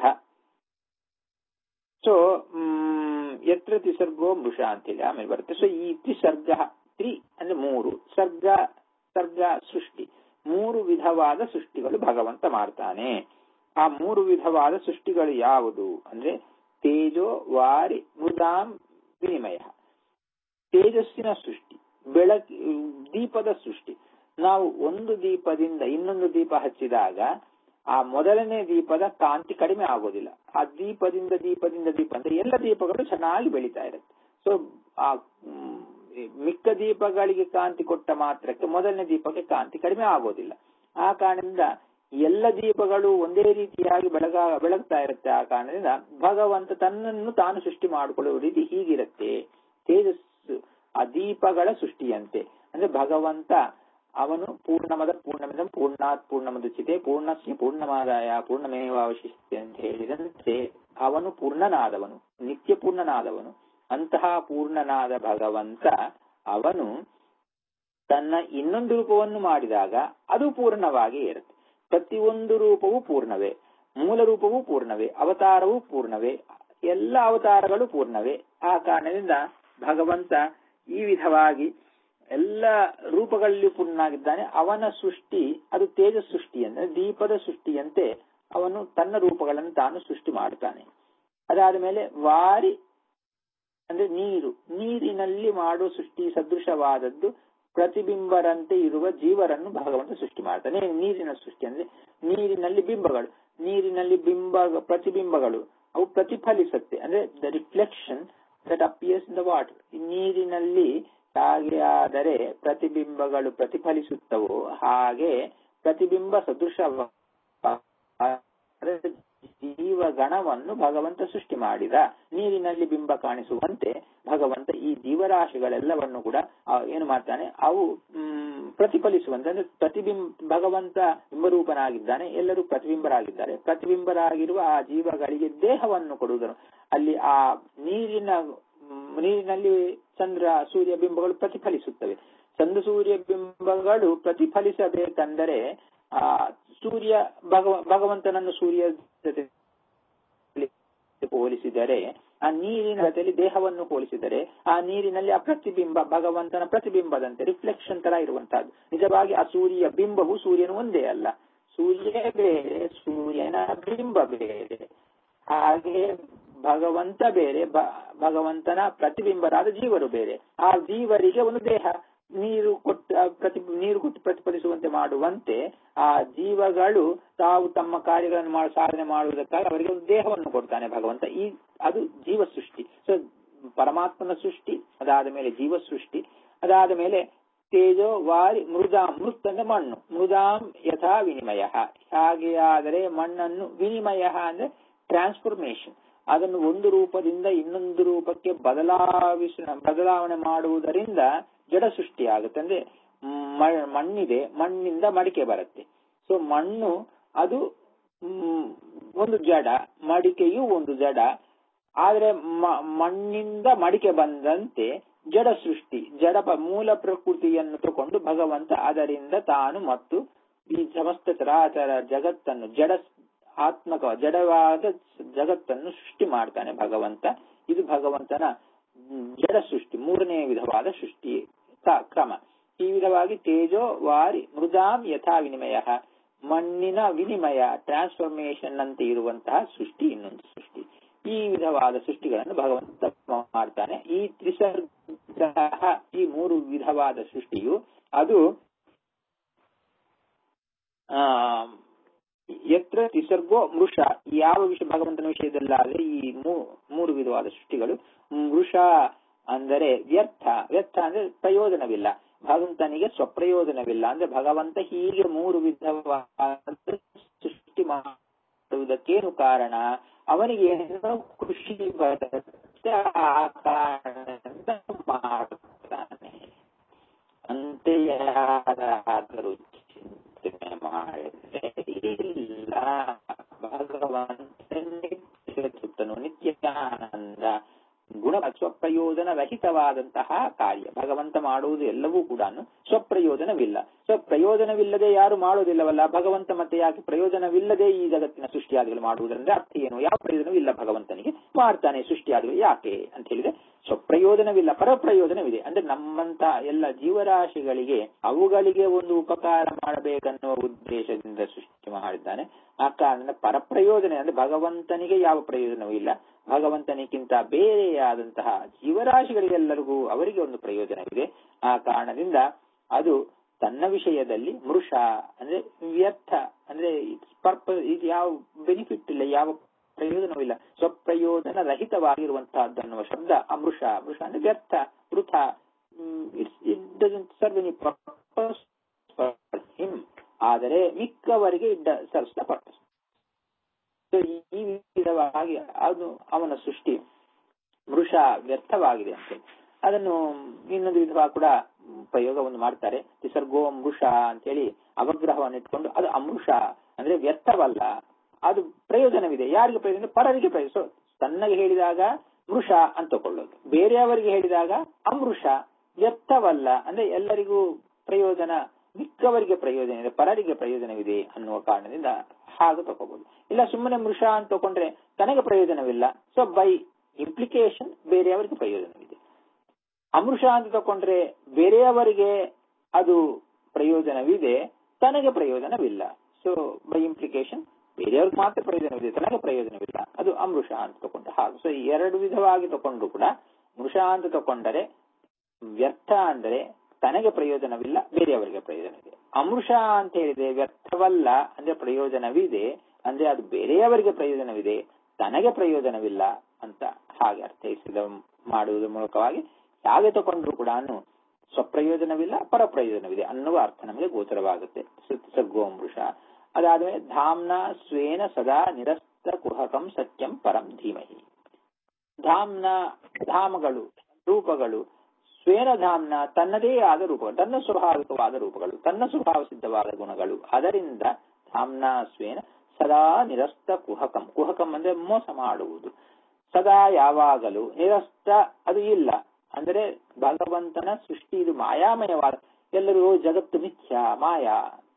S1: ಸೊ ಯತ್ರ ತ್ರಿಸರ್ಗೋ ಮೃಷ ಅಂತೇಳಿ ಆಮೇಲೆ ಬರುತ್ತೆ ಸೊ ಈ ತ್ರಿಸರ್ಗ ತ್ರಿ ಅಂದ್ರೆ ಮೂರು ಸರ್ಗ ಸರ್ಗ ಸೃಷ್ಟಿ ಮೂರು ವಿಧವಾದ ಸೃಷ್ಟಿಗಳು ಭಗವಂತ ಮಾಡ್ತಾನೆ ಆ ಮೂರು ವಿಧವಾದ ಸೃಷ್ಟಿಗಳು ಯಾವುದು ಅಂದ್ರೆ ತೇಜೋ ವಾರಿ ಮೃದಾಂ ವಿನಿಮಯ ತೇಜಸ್ಸಿನ ಸೃಷ್ಟಿ ಬೆಳಕಿ ದೀಪದ ಸೃಷ್ಟಿ ನಾವು ಒಂದು ದೀಪದಿಂದ ಇನ್ನೊಂದು ದೀಪ ಹಚ್ಚಿದಾಗ ಆ ಮೊದಲನೇ ದೀಪದ ಕಾಂತಿ ಕಡಿಮೆ ಆಗೋದಿಲ್ಲ ಆ ದೀಪದಿಂದ ದೀಪದಿಂದ ದೀಪ ಅಂದ್ರೆ ಎಲ್ಲ ದೀಪಗಳು ಚೆನ್ನಾಗಿ ಬೆಳೀತಾ ಇರುತ್ತೆ ಸೊ ಆ ಮ್, ಮಿಕ್ಕ ದೀಪಗಳಿಗೆ ಕಾಂತಿ ಕೊಟ್ಟ ಮಾತ್ರಕ್ಕೆ ಮೊದಲನೇ ದೀಪಕ್ಕೆ ಕಾಂತಿ ಕಡಿಮೆ ಆಗೋದಿಲ್ಲ ಆ ಕಾರಣದಿಂದ ಎಲ್ಲ ದೀಪಗಳು ಒಂದೇ ರೀತಿಯಾಗಿ ಬೆಳಗ ಬೆಳಗ್ತಾ ಇರುತ್ತೆ ಆ ಕಾರಣದಿಂದ ಭಗವಂತ ತನ್ನನ್ನು ತಾನು ಸೃಷ್ಟಿ ಮಾಡಿಕೊಳ್ಳುವ ರೀತಿ ಹೀಗಿರುತ್ತೆ ತೇಜಸ್ಸು ಆ ದೀಪಗಳ ಸೃಷ್ಟಿಯಂತೆ ಅಂದ್ರೆ ಭಗವಂತ ಅವನು ಪೂರ್ಣಮದ ಪೂರ್ಣಮಿದಂ ಪೂರ್ಣಾತ್ ಪೂರ್ಣಮದುಚಿತೆ ಪೂರ್ಣಸ್ಯ ಪೂರ್ಣಮಾದಾಯ ಪೂರ್ಣಮೇವಾವಶಿಷ್ಟತೆ ಅಂತ ಹೇಳಿದಂತೆ ಅವನು ಪೂರ್ಣನಾದವನು ನಿತ್ಯ ಪೂರ್ಣನಾದವನು ಅಂತಹ ಪೂರ್ಣನಾದ ಭಗವಂತ ಅವನು ತನ್ನ ಇನ್ನೊಂದು ರೂಪವನ್ನು ಮಾಡಿದಾಗ ಅದು ಪೂರ್ಣವಾಗಿ ಇರುತ್ತೆ ಪ್ರತಿಯೊಂದು ರೂಪವೂ ಪೂರ್ಣವೇ ಮೂಲ ರೂಪವೂ ಪೂರ್ಣವೇ ಅವತಾರವೂ ಪೂರ್ಣವೇ ಎಲ್ಲ ಅವತಾರಗಳು ಪೂರ್ಣವೇ ಆ ಕಾರಣದಿಂದ ಭಗವಂತ ಈ ವಿಧವಾಗಿ ಎಲ್ಲ ರೂಪಗಳಲ್ಲಿ ಪೂರ್ಣನಾಗಿದ್ದಾನೆ ಅವನ ಸೃಷ್ಟಿ ಅದು ತೇಜ ಸೃಷ್ಟಿ ಅಂದ್ರೆ ದೀಪದ ಸೃಷ್ಟಿಯಂತೆ ಅವನು ತನ್ನ ರೂಪಗಳನ್ನು ತಾನು ಸೃಷ್ಟಿ ಮಾಡುತ್ತಾನೆ ಅದಾದ ಮೇಲೆ ವಾರಿ ಅಂದ್ರೆ ನೀರು ನೀರಿನಲ್ಲಿ ಮಾಡುವ ಸೃಷ್ಟಿ ಸದೃಶವಾದದ್ದು ಪ್ರತಿಬಿಂಬರಂತೆ ಇರುವ ಜೀವರನ್ನು ಭಗವಂತ ಸೃಷ್ಟಿ ಮಾಡ್ತಾನೆ ನೀರಿನ ಸೃಷ್ಟಿ ಅಂದ್ರೆ ನೀರಿನಲ್ಲಿ ಬಿಂಬಗಳು ನೀರಿನಲ್ಲಿ ಬಿಂಬ ಪ್ರತಿಬಿಂಬಗಳು ಅವು ಪ್ರತಿಫಲಿಸುತ್ತೆ ಅಂದ್ರೆ the reflection that appears in the water ನೀರಿನಲ್ಲಿ ಹಾಗೆ ಆದರೆ ಪ್ರತಿಬಿಂಬಗಳು ಪ್ರತಿಫಲಿಸುತ್ತವೋ ಹಾಗೆ ಪ್ರತಿಬಿಂಬ ಸದೃಶ ಜೀವಗಣವನ್ನು ಭಗವಂತ ಸೃಷ್ಟಿ ಮಾಡಿದ ನೀರಿನಲ್ಲಿ ಬಿಂಬ ಕಾಣಿಸುವಂತೆ ಭಗವಂತ ಈ ಜೀವರಾಶಿಗಳೆಲ್ಲವನ್ನು ಕೂಡ ಆ, ಏನು ಮಾಡ್ತಾನೆ ಅವು ಮ್, ಪ್ರತಿಫಲಿಸುವಂತೆ ಅಂದ್ರೆ ಪ್ರತಿಬಿಂಬ ಭಗವಂತ ಬಿಂಬರೂಪನಾಗಿದ್ದಾನೆ ಎಲ್ಲರೂ ಪ್ರತಿಬಿಂಬರಾಗಿದ್ದಾರೆ ಪ್ರತಿಬಿಂಬರಾಗಿರುವ ಆ ಜೀವಗಳಿಗೆ ದೇಹವನ್ನು ಕೊಡುವುದನ್ನು ಅಲ್ಲಿ ಆ ನೀರಿನ ಮ್, ನೀರಿನಲ್ಲಿ ಚಂದ್ರ ಸೂರ್ಯ ಬಿಂಬಗಳು ಪ್ರತಿಫಲಿಸುತ್ತವೆ ಚಂದ್ರ ಸೂರ್ಯ ಬಿಂಬಗಳು ಪ್ರತಿಫಲಿಸಬೇಕೆಂದರೆ ಆ ಸೂರ್ಯ ಭಗವ ಭಗವಂತನನ್ನು ಸೂರ್ಯ ಜೊತೆ ಹೋಲಿಸಿದರೆ ಆ ನೀರಿನ ಜೊತೆಯಲ್ಲಿ ದೇಹವನ್ನು ಹೋಲಿಸಿದರೆ ಆ ನೀರಿನಲ್ಲಿ ಆ ಪ್ರತಿಬಿಂಬ ಭಗವಂತನ ಪ್ರತಿಬಿಂಬದಂತೆ ರಿಫ್ಲೆಕ್ಷನ್ ತರ ಇರುವಂತಹದ್ದು ನಿಜವಾಗಿ ಆ ಸೂರ್ಯ ಬಿಂಬವು ಸೂರ್ಯನು ಒಂದೇ ಅಲ್ಲ ಸೂರ್ಯ ಬೇರೆ ಸೂರ್ಯನ ಬಿಂಬ ಬೇರೆ ಹಾಗೆ ಭಗವಂತ ಬೇರೆ ಭ- ಭಗವಂತನ ಪ್ರತಿಬಿಂಬರಾದ ಜೀವರು ಬೇರೆ ಆ ಜೀವರಿಗೆ ಒಂದು ದೇಹ ನೀರು ಕೊಟ್ಟು ಆ ಪ್ರತಿ ನೀರು ಕೊಟ್ಟು ಪ್ರತಿಫಲಿಸುವಂತೆ ಮಾಡುವಂತೆ ಆ ಜೀವಗಳು ತಾವು ತಮ್ಮ ಕಾರ್ಯಗಳನ್ನು ಮಾಡಿ ಸಾಧನೆ ಮಾಡುವುದಕ್ಕಾಗಿ ಅವರಿಗೆ ಒಂದು ದೇಹವನ್ನು ಕೊಡ್ತಾನೆ ಭಗವಂತ ಈ ಅದು ಜೀವ ಸೃಷ್ಟಿ ಸೊ ಪರಮಾತ್ಮನ ಸೃಷ್ಟಿ ಅದಾದ ಮೇಲೆ ಜೀವ ಸೃಷ್ಟಿ ಅದಾದ ಮೇಲೆ ತೇಜೋ ವಾರಿ ಮೃದಾಂ ಮೃತ್ ಅಂದ್ರೆ ಮಣ್ಣು ಮೃದಾಂ ಯಥಾ ವಿನಿಮಯ ಹಾಗೆ ಆದರೆ ಮಣ್ಣನ್ನು ವಿನಿಮಯ ಅಂದ್ರೆ ಟ್ರಾನ್ಸ್ಫಾರ್ಮೇಶನ್ ಅದನ್ನು ಒಂದು ರೂಪದಿಂದ ಇನ್ನೊಂದು ರೂಪಕ್ಕೆ ಬದಲಾವಿಸ ಬದಲಾವಣೆ ಮಾಡುವುದರಿಂದ ಜಡ ಸೃಷ್ಟಿ ಆಗುತ್ತೆ ಅಂದ್ರೆ ಮ- ಮಣ್ಣಿದೆ ಮಣ್ಣಿಂದ ಮಡಿಕೆ ಬರುತ್ತೆ ಸೊ ಮಣ್ಣು ಅದು ಮ್, ಒಂದು ಜಡ ಮಡಿಕೆಯು ಒಂದು ಜಡ ಆದ್ರೆ ಮ- ಮಣ್ಣಿಂದ ಮಡಿಕೆ ಬಂದಂತೆ ಜಡ ಸೃಷ್ಟಿ ಜಡ ಪ- ಮೂಲ ಪ್ರಕೃತಿಯನ್ನು ತಗೊಂಡು ಭಗವಂತ ಅದರಿಂದ ತಾನು ಮತ್ತು ಈ ಸಮಸ್ತ ಚರಾಚರ ಜಗತ್ತನ್ನು ಜಡ ಆತ್ಮಕ ಜಡವಾದ ಜಗತ್ತನ್ನು ಸೃಷ್ಟಿ ಮಾಡ್ತಾನೆ ಭಗವಂತ ಇದು ಭಗವಂತನ ಮ್, ಜಡ ಸೃಷ್ಟಿ ಮೂರನೇ ವಿಧವಾದ ಸೃಷ್ಟಿ ಕ- ಕ್ರಮ ಈ ವಿಧವಾಗಿ ತೇಜೋ ವಾರಿ ಮೃದಾಂ ಯಥಾ ವಿನಿಮಯ ಮಣ್ಣಿನ ವಿನಿಮಯ ಟ್ರಾನ್ಸ್ಫಾರ್ಮೇಶನ್ ಅಂತೆ ಇರುವಂತಹ ಸೃಷ್ಟಿ ಇನ್ನೊಂದು ಸೃಷ್ಟಿ ಈ ವಿಧವಾದ ಸೃಷ್ಟಿಗಳನ್ನು ಭಗವಂತ ಮಾಡ್ತಾನೆ ಈ ತ್ರಿಸರ್ಗ ಈ ಮೂರು ವಿಧವಾದ ಸೃಷ್ಟಿಯು ಅದು ಆ ಎತ್ರ ತ್ರಿಸರ್ಗೋ ಮೃಷ ಯಾವ ವಿಷಯ ಭಗವಂತನ ವಿಷಯದಲ್ಲಾದ್ರೆ ಈ ಮೂ- ಮೂರು ವಿಧವಾದ ಸೃಷ್ಟಿಗಳು ಮೃಷ ಅಂದರೆ ವ್ಯರ್ಥ ವ್ಯರ್ಥ ಅಂದ್ರೆ ಪ್ರಯೋಜನವಿಲ್ಲ ಭಗವಂತನಿಗೆ ಸ್ವಪ್ರಯೋಜನವಿಲ್ಲ ಅಂದ್ರೆ ಭಗವಂತ ಹೀಗೆ ಮೂರು ವಿಧವಾದ ಸೃಷ್ಟಿ ಮಾಡುವುದಕ್ಕೇನು ಕಾರಣ ಅವನಿಗೆ ಏನೋ ಖುಷಿ ಬರುತ್ತೆ ಆ ಕಾರಣದಿಂದ ಮಾಡ್ತಾನೆ ಅಂತೆ ಯಾರಾದರೂ ಚಿಂತನೆ ಮಾಡಿದ್ರೆ ಇಲ್ಲ ಭಗವಂತನೇ ಸುತ್ತನು ನಿತ್ಯಾನಂದ ಗುಣ ಸ್ವಪ್ರಯೋಜನ ರಹಿತವಾದಂತಹ ಕಾರ್ಯ ಭಗವಂತ ಮಾಡುವುದು ಎಲ್ಲವೂ ಕೂಡ ಸ್ವಪ್ರಯೋಜನವಿಲ್ಲ ಸ್ವಪ್ರಯೋಜನವಿಲ್ಲದೆ ಯಾರು ಮಾಡುವುದಿಲ್ಲವಲ್ಲ ಭಗವಂತ ಮತ್ತೆ ಯಾಕೆ ಪ್ರಯೋಜನವಿಲ್ಲದೆ ಈ ಜಗತ್ತಿನ ಸೃಷ್ಟಿಯಾದಿಗಳು ಮಾಡುವುದರಿಂದ ಅರ್ಥ ಏನು ಯಾವ ಪ್ರಯೋಜನವೂ ಇಲ್ಲ ಭಗವಂತನಿಗೆ ಮಾಡ್ತಾನೆ ಸೃಷ್ಟಿಯಾದಿಗಳು ಯಾಕೆ ಅಂತ ಹೇಳಿದ್ರೆ ಸ್ವಪ್ರಯೋಜನವಿಲ್ಲ ಪರಪ್ರಯೋಜನವಿದೆ ಅಂದ್ರೆ ನಮ್ಮಂತ ಎಲ್ಲ ಜೀವರಾಶಿಗಳಿಗೆ ಅವುಗಳಿಗೆ ಒಂದು ಉಪಕಾರ ಮಾಡಬೇಕನ್ನುವ ಉದ್ದೇಶದಿಂದ ಸೃಷ್ಟಿ ಮಾಡಿದ್ದಾನೆ ಆ ಕಾರಣದಿಂದ ಪರಪ್ರಯೋಜನ ಅಂದ್ರೆ ಭಗವಂತನಿಗೆ ಯಾವ ಪ್ರಯೋಜನವೂ ಇಲ್ಲ ಭಗವಂತನಿಗಿಂತ ಬೇರೆಯಾದಂತಹ ಜೀವರಾಶಿಗಳಿಗೆಲ್ಲರಿಗೂ ಅವರಿಗೆ ಒಂದು ಪ್ರಯೋಜನವಿದೆ ಆ ಕಾರಣದಿಂದ ಅದು ತನ್ನ ವಿಷಯದಲ್ಲಿ ಮೃಷ ಅಂದ್ರೆ ವ್ಯರ್ಥ ಅಂದ್ರೆ ಪರ್ಪಸ್ ಇದು ಯಾವ ಬೆನಿಫಿಟ್ ಇಲ್ಲ ಯಾವ ಪ್ರಯೋಜನವಿಲ್ಲ ಸ್ವಪ್ರಯೋಜನ ರಹಿತವಾಗಿರುವಂತಹದ್ದು ಅನ್ನುವ ಶಬ್ದ ಅಮೃಷ ಮೃಷ ಅಂದ್ರೆ ವ್ಯರ್ಥ ವೃಥ it doesn't serve any purpose him ಆದರೆ ಮಿಕ್ಕವರಿಗೆ it serves the purpose so ಈ ವಿಧವಾಗಿ ಅದು ಅವನ ಸೃಷ್ಟಿ ಮೃಷ ವ್ಯರ್ಥವಾಗಿದೆ ಅಂತ ಅದನ್ನು ಇನ್ನೊಂದು ವಿಧವಾಗಿ ಕೂಡ ಪ್ರಯೋಗವನ್ನು ಮಾಡ್ತಾರೆ ನಿಸರ್ಗೋ ಮೃಷ ಅಂತೇಳಿ ಅವಗ್ರಹವನ್ನು ಇಟ್ಕೊಂಡು ಅದು ಅಮೃಷ ಅಂದ್ರೆ ವ್ಯರ್ಥವಲ್ಲ ಅದು ಪ್ರಯೋಜನವಿದೆ ಯಾರಿಗೆ ಪ್ರಯೋಜನ ಪರರಿಗೆ ಪ್ರಯೋಜನ So, ತನ್ನಗೆ ಹೇಳಿದಾಗ ಮೃಷ ಅಂತ ತಕೊಳ್ಳೋದು ಬೇರೆಯವರಿಗೆ ಹೇಳಿದಾಗ ಅಮೃಷ ವ್ಯರ್ಥವಲ್ಲ ಅಂದ್ರೆ ಎಲ್ಲರಿಗೂ ಪ್ರಯೋಜನ ಮಿಕ್ಕವರಿಗೆ ಪ್ರಯೋಜನ ಇದೆ ಪರರಿಗೆ ಪ್ರಯೋಜನವಿದೆ ಅನ್ನುವ ಕಾರಣದಿಂದ ಹಾಗೆ ತಗೋಬಹುದು ಇಲ್ಲ ಸುಮ್ಮನೆ ಮೃಷ ಅಂತ ತಗೊಂಡ್ರೆ ತನಗೆ ಪ್ರಯೋಜನವಿಲ್ಲ ಸೊ ಬೈ ಇಂಪ್ಲಿಕೇಶನ್ ಬೇರೆಯವರಿಗೆ ಪ್ರಯೋಜನವಿದೆ ಅಮೃಷ ಅಂತ ತಕೊಂಡ್ರೆ ಬೇರೆಯವರಿಗೆ ಅದು ಪ್ರಯೋಜನವಿದೆ ತನಗೆ ಪ್ರಯೋಜನವಿಲ್ಲ ಸೊ ಬೈ ಇಂಪ್ಲಿಕೇಶನ್ ಬೇರೆಯವ್ರಿಗೆ ಮಾತ್ರ ಪ್ರಯೋಜನವಿದೆ ತನಗೆ ಪ್ರಯೋಜನವಿಲ್ಲ ಅದು ಅಮೃಷ ಅಂತ ತಕೊಂಡ್ರೆ ಹಾಗೆ ಸೊ ಎರಡು ವಿಧವಾಗಿ ತಕೊಂಡ್ರು ಕೂಡ ಮೃಷ ಅಂತ ತಕೊಂಡರೆ ವ್ಯರ್ಥ ಅಂದ್ರೆ ತನಗೆ ಪ್ರಯೋಜನವಿಲ್ಲ ಬೇರೆಯವರಿಗೆ ಪ್ರಯೋಜನವಿದೆ ಅಮೃಷ ಅಂತ ಹೇಳಿದ್ರೆ ವ್ಯರ್ಥವಲ್ಲ ಅಂದ್ರೆ ಪ್ರಯೋಜನವಿದೆ ಅಂದ್ರೆ ಅದು ಬೇರೆಯವರಿಗೆ ಪ್ರಯೋಜನವಿದೆ ತನಗೆ ಪ್ರಯೋಜನವಿಲ್ಲ ಅಂತ ಹಾಗೆ ಅರ್ಥೈಸಿದ ಮಾಡುವುದರ ಮೂಲಕವಾಗಿ ಹೇಗೆ ತಗೊಂಡ್ರು ಕೂಡ ಸ್ವಪ್ರಯೋಜನವಿಲ್ಲ ಪರ ಪ್ರಯೋಜನವಿದೆ ಅನ್ನುವ ಅರ್ಥ ನಮಗೆ ಗೋಚರವಾಗುತ್ತೆ ಸರ್ಗೋಮೃಷ ಅದಾದ್ಮೇಲೆ ಧಾಮ್ನ ಸ್ವೇನ ಸದಾ ನಿರಸ್ತ ಕುಹಕಂ ಸತ್ಯಂ ಪರಂ ಧೀಮಹಿ ಧಾಮ್ನ ಧಾಮಗಳು ರೂಪಗಳು ಸ್ವೇನ ಧಾಮ್ನ ತನ್ನದೇ ಆದ ರೂಪಗಳು ತನ್ನ ಸ್ವಾಭಾವಿಕವಾದ ರೂಪಗಳು ತನ್ನ ಸ್ವಭಾವ ಸಿದ್ಧವಾದ ಗುಣಗಳು ಅದರಿಂದ ಧಾಮ್ನ ಸ್ವೇನ ಸದಾ ನಿರಸ್ತ ಕುಹಕಂ ಕುಹಕಂ ಅಂದ್ರೆ ಮೋಸ ಮಾಡುವುದು ಸದಾ ಯಾವಾಗಲೂ ನಿರಸ್ತ ಅದು ಇಲ್ಲ ಅಂದ್ರೆ ಭಗವಂತನ ಸೃಷ್ಟಿ ಇದು ಮಾಯಾಮಯವಾದ ಎಲ್ಲರೂ ಜಗತ್ತು ಮಿಥ್ಯ ಮಾಯಾ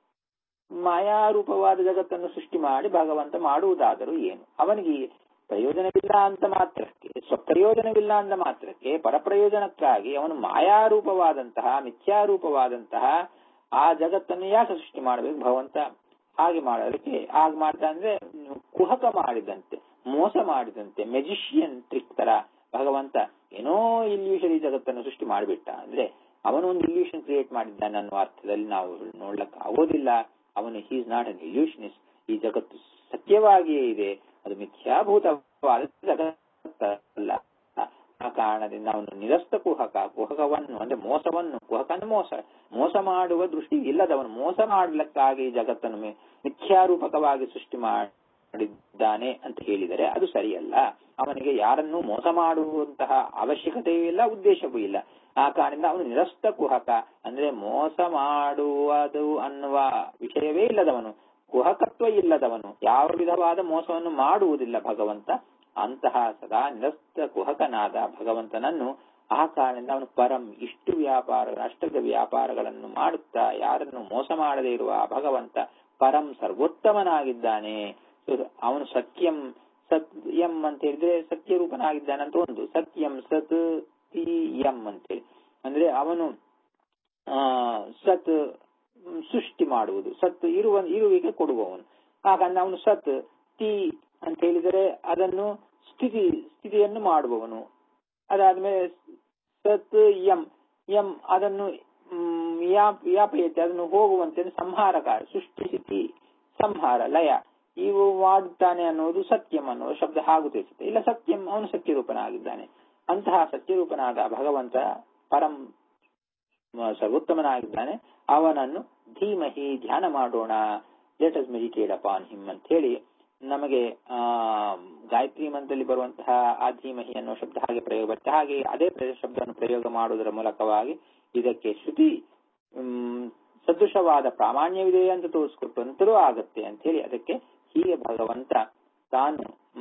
S1: ಮಾಯಾರೂಪವಾದ ಜಗತ್ತನ್ನು ಸೃಷ್ಟಿ ಮಾಡಿ ಭಗವಂತ ಮಾಡುವುದಾದರೂ ಏನು ಅವನಿಗೆ ಪ್ರಯೋಜನವಿಲ್ಲ ಅಂತ ಮಾತ್ರಕ್ಕೆ ಸ್ವಪ್ರಯೋಜನವಿಲ್ಲ ಅಂದ ಮಾತ್ರಕ್ಕೆ ಪರಪ್ರಯೋಜನಕ್ಕಾಗಿ ಅವನು ಮಾಯಾರೂಪವಾದಂತಹ ಮಿಥ್ಯಾರೂಪವಾದಂತಹ ಆ ಜಗತ್ತನ್ನು ಯಾಕೆ ಸೃಷ್ಟಿ ಮಾಡಬೇಕು ಭಗವಂತ ಹಾಗೆ ಮಾಡೋದಕ್ಕೆ ಹಾಗೆ ಮಾಡ್ತಾ ಅಂದ್ರೆ ಕುಹಕ ಮಾಡಿದಂತೆ ಮೋಸ ಮಾಡಿದಂತೆ ಮೆಜಿಷಿಯನ್ ಟ್ರಿಕ್ ತರ ಭಗವಂತ ಏನೋ ಇಲ್ಯೂಷನ್ ಈ ಜಗತ್ತನ್ನು ಸೃಷ್ಟಿ ಮಾಡಿಬಿಟ್ಟ ಅಂದ್ರೆ ಅವನು ಒಂದು ಇಲ್ಯೂಷನ್ ಕ್ರಿಯೇಟ್ ಮಾಡಿದ್ದಾನೆ ಅನ್ನುವ ಅರ್ಥದಲ್ಲಿ ನಾವು ನೋಡ್ಲಕ್ಕೆ ಆಗೋದಿಲ್ಲ ಅವನು ಹೀಸ್ ನಾಟ್ ಅನ್ ಇಲ್ಯೂಷನಿಸ್ಟ್ ಈ ಜಗತ್ತು ಸತ್ಯವಾಗಿಯೇ ಇದೆ ಅದು ಮಿಥ್ಯಾಭೂತವಾದ ಜಗತ್ತಲ್ಲ ಆ ಕಾರಣದಿಂದ ಅವನು ನಿರಸ್ತ ಕುಹಕ ಕುಹಕವನ್ನು ಅಂದ್ರೆ ಮೋಸವನ್ನು ಕುಹಕನ ಮೋಸ ಮೋಸ ಮಾಡುವ ದೃಷ್ಟಿ ಇಲ್ಲದವನು ಮೋಸ ಮಾಡಲಿಕ್ಕಾಗಿ ಈ ಜಗತ್ತನ್ನು ಮಿಥ್ಯಾರೂಪಕವಾಗಿ ಸೃಷ್ಟಿ ಮಾಡಿದ್ದಾನೆ ಅಂತ ಹೇಳಿದರೆ ಅದು ಸರಿಯಲ್ಲ ಅವನಿಗೆ ಯಾರನ್ನೂ ಮೋಸ ಮಾಡುವಂತಹ ಅವಶ್ಯಕತೆಯೂ ಇಲ್ಲ ಉದ್ದೇಶವೂ ಇಲ್ಲ ಆ ಕಾರಣದಿಂದ ಅವನು ನಿರಸ್ತ ಕುಹಕ ಅಂದ್ರೆ ಮೋಸ ಮಾಡುವುದು ಅನ್ನುವ ವಿಷಯವೇ ಇಲ್ಲದವನು ಕುಹಕತ್ವ ಇಲ್ಲದವನು ಯಾವ ವಿಧವಾದ ಮೋಸವನ್ನು ಮಾಡುವುದಿಲ್ಲ ಭಗವಂತ ಅಂತಹ ಸದಾ ನಿರಸ್ತ ಕುಹಕನಾದ ಭಗವಂತನನ್ನು ಆ ಕಾರಣದಿಂದ ಅವನು ಪರಂ ಇಷ್ಟು ವ್ಯಾಪಾರ ಅಷ್ಟದ ವ್ಯಾಪಾರಗಳನ್ನು ಮಾಡುತ್ತಾ ಯಾರನ್ನು ಮೋಸ ಮಾಡದೇ ಇರುವ ಆ ಭಗವಂತ ಪರಂ ಸರ್ವೋತ್ತಮನಾಗಿದ್ದಾನೆ ಅವನು ಸತ್ಯಂ ಸತ್ಯಂ ಅಂತ ಹೇಳಿದ್ರೆ ಸತ್ಯ ರೂಪನಾಗಿದ್ದಾನೆ ಅಂತ ಒಂದು ಸತ್ಯಂ ಸತ್ ಎಂ ಅಂತೇಳಿ ಅಂದ್ರೆ ಅವನು ಆ ಸತ್ ಸೃಷ್ಟಿ ಮಾಡುವುದು ಸತ್ ಇರುವ ಇರುವಿಕೆ ಕೊಡುವವನು ಹಾಗಂದ್ರೆ ಅವನು ಸತ್ ತಿ ಅಂತ ಹೇಳಿದರೆ ಅದನ್ನು ಸ್ಥಿತಿ ಸ್ಥಿತಿಯನ್ನು ಮಾಡುವವನು ಅದಾದ್ಮೇಲೆ ಸತ್ ಎಂ ಎಂ ಅದನ್ನು ವ್ಯಾಪಯತೆ ಅದನ್ನು ಹೋಗುವಂತೆ ಸಂಹಾರಕಾರ ಸೃಷ್ಟಿ ಸ್ಥಿತಿ ಸಂಹಾರ ಲಯ ಇವು ಮಾಡುತ್ತಾನೆ ಅನ್ನೋದು ಸತ್ಯಂ ಅನ್ನೋ ಶಬ್ದ ಹಾಗೂ ತಿಳಿಸುತ್ತೆ ಇಲ್ಲ ಸತ್ಯಂ ಅವನು ಸತ್ಯರೂಪನಾಗಿದ್ದಾನೆ ಅಂತಹ ಸತ್ಯರೂಪನಾದ ಭಗವಂತ ಪರಂ ಸರ್ವೋತ್ತಮನಾಗಿದ್ದಾನೆ ಅವನನ್ನು ಧೀಮಹಿ ಧ್ಯಾನ ಮಾಡೋಣ let us meditate upon him ಅಂತ ಹೇಳಿ ನಮಗೆ ಆ ಗಾಯತ್ರಿ ಮಂತ್ರದಲ್ಲಿ ಬರುವಂತಹ ಆ ಧೀಮಹಿ ಅನ್ನೋ ಶಬ್ದ ಹಾಗೆ ಪ್ರಯೋಗ ಬರುತ್ತೆ ಹಾಗೆ ಅದೇ ಶಬ್ದವನ್ನು ಪ್ರಯೋಗ ಮಾಡುವುದರ ಮೂಲಕವಾಗಿ ಇದಕ್ಕೆ ಶ್ರುತಿ ಸದೃಶವಾದ ಪ್ರಾಮಾಣ್ಯವಿದೆ ಅಂತ ತೋರಿಸ್ಕೊಟ್ಟಂತರೂ ಆಗತ್ತೆ ಅಂತ ಹೇಳಿ ಅದಕ್ಕೆ ಹೀಗೆ ಭಗವಂತ ತಾನು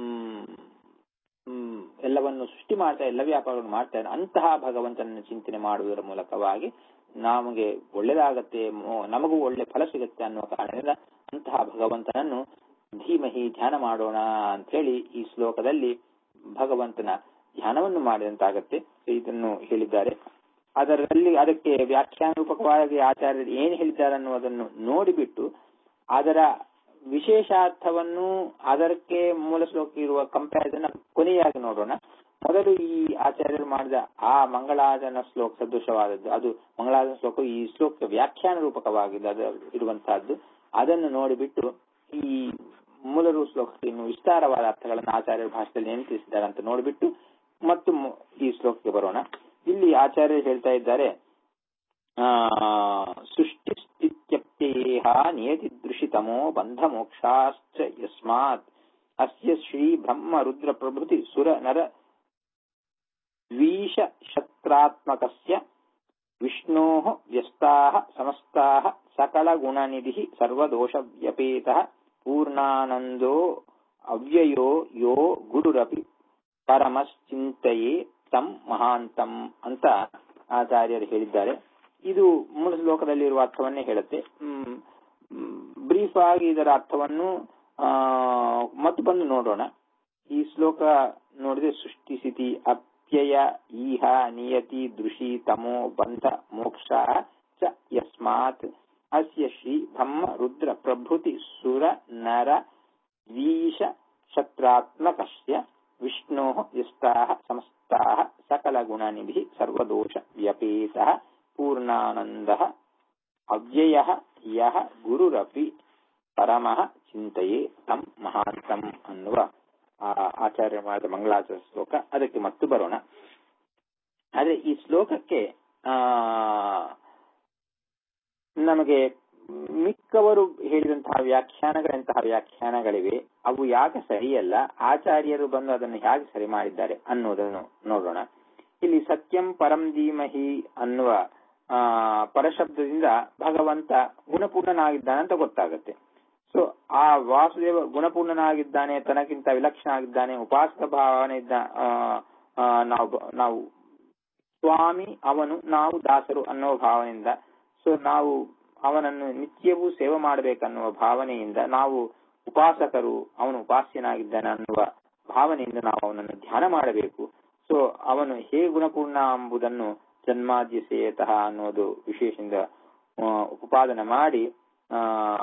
S1: ಹ್ಮ್ ಎಲ್ಲವನ್ನು ಸೃಷ್ಟಿ ಮಾಡ್ತಾ ಎಲ್ಲ ವ್ಯಾಪಾರಗಳನ್ನು ಮಾಡ್ತಾನೆ ಅಂತಹ ಭಗವಂತನನ್ನು ಚಿಂತನೆ ಮಾಡುವುದರ ಮೂಲಕವಾಗಿ ನಮಗೆ ಒಳ್ಳೇದಾಗತ್ತೆ ನಮಗೂ ಒಳ್ಳೆ ಫಲ ಸಿಗುತ್ತೆ ಅನ್ನುವ ಕಾರಣದಿಂದ ಅಂತಹ ಭಗವಂತನನ್ನು ಧೀಮಹಿ ಧ್ಯಾನ ಮಾಡೋಣ ಅಂತ ಹೇಳಿ ಈ ಶ್ಲೋಕದಲ್ಲಿ ಭಗವಂತನ ಧ್ಯಾನವನ್ನು ಮಾಡಿದಂತಾಗತ್ತೆ ಇದನ್ನು ಹೇಳಿದ್ದಾರೆ ಅದರಲ್ಲಿ ಅದಕ್ಕೆ ವ್ಯಾಖ್ಯಾನ ರೂಪಕವಾಗಿ ಆಚಾರ್ಯರು ಏನು ಹೇಳಿದ್ದಾರೆ ಅನ್ನುವುದನ್ನು ನೋಡಿಬಿಟ್ಟು ಅದರ ವಿಶೇಷಾರ್ಥವನ್ನು ಅದಕ್ಕೆ ಮೂಲ ಶ್ಲೋಕ ಇರುವ ಕಂಪ್ಯಾರಿಸನ್ ಕೊನೆಯಾಗಿ ನೋಡೋಣ ಮೊದಲು ಈ ಆಚಾರ್ಯರು ಮಾಡಿದ ಆ ಮಂಗಳಾಜನ ಶ್ಲೋಕ ಸದೃಶವಾದದ್ದು ಅದು ಮಂಗಳಾಜನ ಶ್ಲೋಕ ಈ ಶ್ಲೋಕ ವ್ಯಾಖ್ಯಾನ ರೂಪಕವಾಗಿದೆ ಅದು ಇರುವಂತಹದ್ದು ಅದನ್ನು ನೋಡಿಬಿಟ್ಟು ಈ ಮೂಲರು ಶ್ಲೋಕಕ್ಕೆ ಇನ್ನು ವಿಸ್ತಾರವಾದ ಅರ್ಥಗಳನ್ನು ಆಚಾರ್ಯರ ಭಾಷೆಯಲ್ಲಿ ನೆನಪಿಸಿದ್ದಾರೆ ಅಂತ ನೋಡಿಬಿಟ್ಟು ಮತ್ತು ಈ ಶ್ಲೋಕಕ್ಕೆ ಬರೋಣ ಇಲ್ಲಿ ಆಚಾರ್ಯರು ಹೇಳ್ತಾ ಇದ್ದಾರೆ ಆ ಸೃಷ್ಟಿ ಸ್ಥಿತ್ಯಪ್ಯೇಹ ನಿಯತಿ ದೃಶಿತಮೋ ಬಂಧ ಮೋಕ್ಷಾಶ್ಚ ಯಸ್ಮಾತ್ ಅಸ್ಯ ಶ್ರೀ ಬ್ರಹ್ಮ ರುದ್ರ ಪ್ರಭೃತಿ ಸುರ ನರ ದ್ವೀಶ ಶತ್ರಾತ್ಮಕಸ್ಯ ವಿಷ್ಣೋ ವ್ಯಸ್ತಾ ಸಮಸ್ತಾ ಸಕಲ ಗುಣನಿಧಿ ಸರ್ವದೋಷ ವ್ಯಪೇತ ಪೂರ್ಣಾನಂದೋ ಅವ್ಯಯೋ ಯೋ ಗುರುರಪಿ ಪರಮಶ್ಚಿಂತೆಯೇ ತಂ ಮಹಾಂತಂ ಅಂತ ಆಚಾರ್ಯರು ಹೇಳಿದ್ದಾರೆ ಇದು ಮೂಲ ಶ್ಲೋಕದಲ್ಲಿರುವ ಅರ್ಥವನ್ನೇ ಹೇಳುತ್ತೆ ಬ್ರೀಫ್ ಆಗಿ ಇದರ ಅರ್ಥವನ್ನು ಮತ್ತು ಬಂದು ನೋಡೋಣ ಈ ಶ್ಲೋಕ ನೋಡಿದ್ರೆ ಸೃಷ್ಟಿ ಸ್ಥಿತಿ ಅಪ್ಯಯ ಈಹ ನಿಯತಿ ದೃಶಿ ತಮೋ ಬಂಧ ಮೋಕ್ಷ ಚ ಯಸ್ಮಾತ್ ಅಸ್ಯ ಶ್ರೀ ಬ್ರಹ್ಮ ರುದ್ರ ಪ್ರಭೃತಿ ಸುರ ನರ ದ್ವೀಶ ಶತ್ರಾತ್ಮಕಸ್ಯ ವಿಷ್ಣೋ ಯಸ್ತಾ ಸಮಸ್ತಾ ಸಕಲ ಗುಣನಿಧಿ ಸರ್ವದೋಷ ವ್ಯಪೇತ ಪೂರ್ಣಾನಂದ ಅವ್ಯಯ ಯಹ ಗುರುರಪಿ ಪರಮಃ ಚಿಂತೆಯೇ ತಂ ಮಹಾಂತಂ ಅನ್ನುವ ಆಚಾರ್ಯ ಮಾಡಿದ ಮಂಗಳಾಚಾರ ಶ್ಲೋಕ ಅದಕ್ಕೆ ಮತ್ತು ಬರೋಣ ಆದ್ರೆ ಈ ಶ್ಲೋಕಕ್ಕೆ ಆ ನಮಗೆ ಮಿಕ್ಕವರು ಹೇಳಿದಂತಹ ವ್ಯಾಖ್ಯಾನಗಳಂತಹ ವ್ಯಾಖ್ಯಾನಗಳಿವೆ ಅವು ಯಾಕೆ ಸರಿಯಲ್ಲ ಆಚಾರ್ಯರು ಬಂದು ಅದನ್ನು ಹೇಗೆ ಸರಿ ಮಾಡಿದ್ದಾರೆ ಅನ್ನೋದನ್ನು ನೋಡೋಣ ಇಲ್ಲಿ ಸತ್ಯಂ ಪರಂ ಧೀಮಹಿ ಅನ್ನುವ ಆ ಪರಶಬ್ದದಿಂದ ಭಗವಂತ ಗುಣಪೂರ್ಣನಾಗಿದ್ದಾನಂತ ಗೊತ್ತಾಗುತ್ತೆ ಸೊ ಆ ವಾಸುದೇವ ಗುಣಪೂರ್ಣನಾಗಿದ್ದಾನೆ ತನಗಿಂತ ವಿಲಕ್ಷಣ ಆಗಿದ್ದಾನೆ ಉಪಾಸಕ ಭಾವನೆ ಇದ್ದ ಆ, ಆ, ನಾವು ನಾವು ಸ್ವಾಮಿ ಅವನು ನಾವು ದಾಸರು ಅನ್ನೋ ಭಾವನೆಯಿಂದ ಸೊ ನಾವು ಅವನನ್ನು ನಿತ್ಯವೂ ಸೇವೆ ಮಾಡಬೇಕನ್ನುವ ಭಾವನೆಯಿಂದ ನಾವು ಉಪಾಸಕರು ಅವನು ಉಪಾಸ್ಯನಾಗಿದ್ದಾನೆ ಅನ್ನುವ ಭಾವನೆಯಿಂದ ನಾವು ಅವನನ್ನು ಧ್ಯಾನ ಮಾಡಬೇಕು ಸೊ ಅವನು ಹೇಗೆ ಗುಣಪೂರ್ಣ ಎಂಬುದನ್ನು ಜನ್ಮಾದ್ಯಸೇಯತಃ ಅನ್ನೋದು ವಿಶೇಷದಿಂದ ಆ, ಉಪಪಾದನೆ ಮಾಡಿ ಆ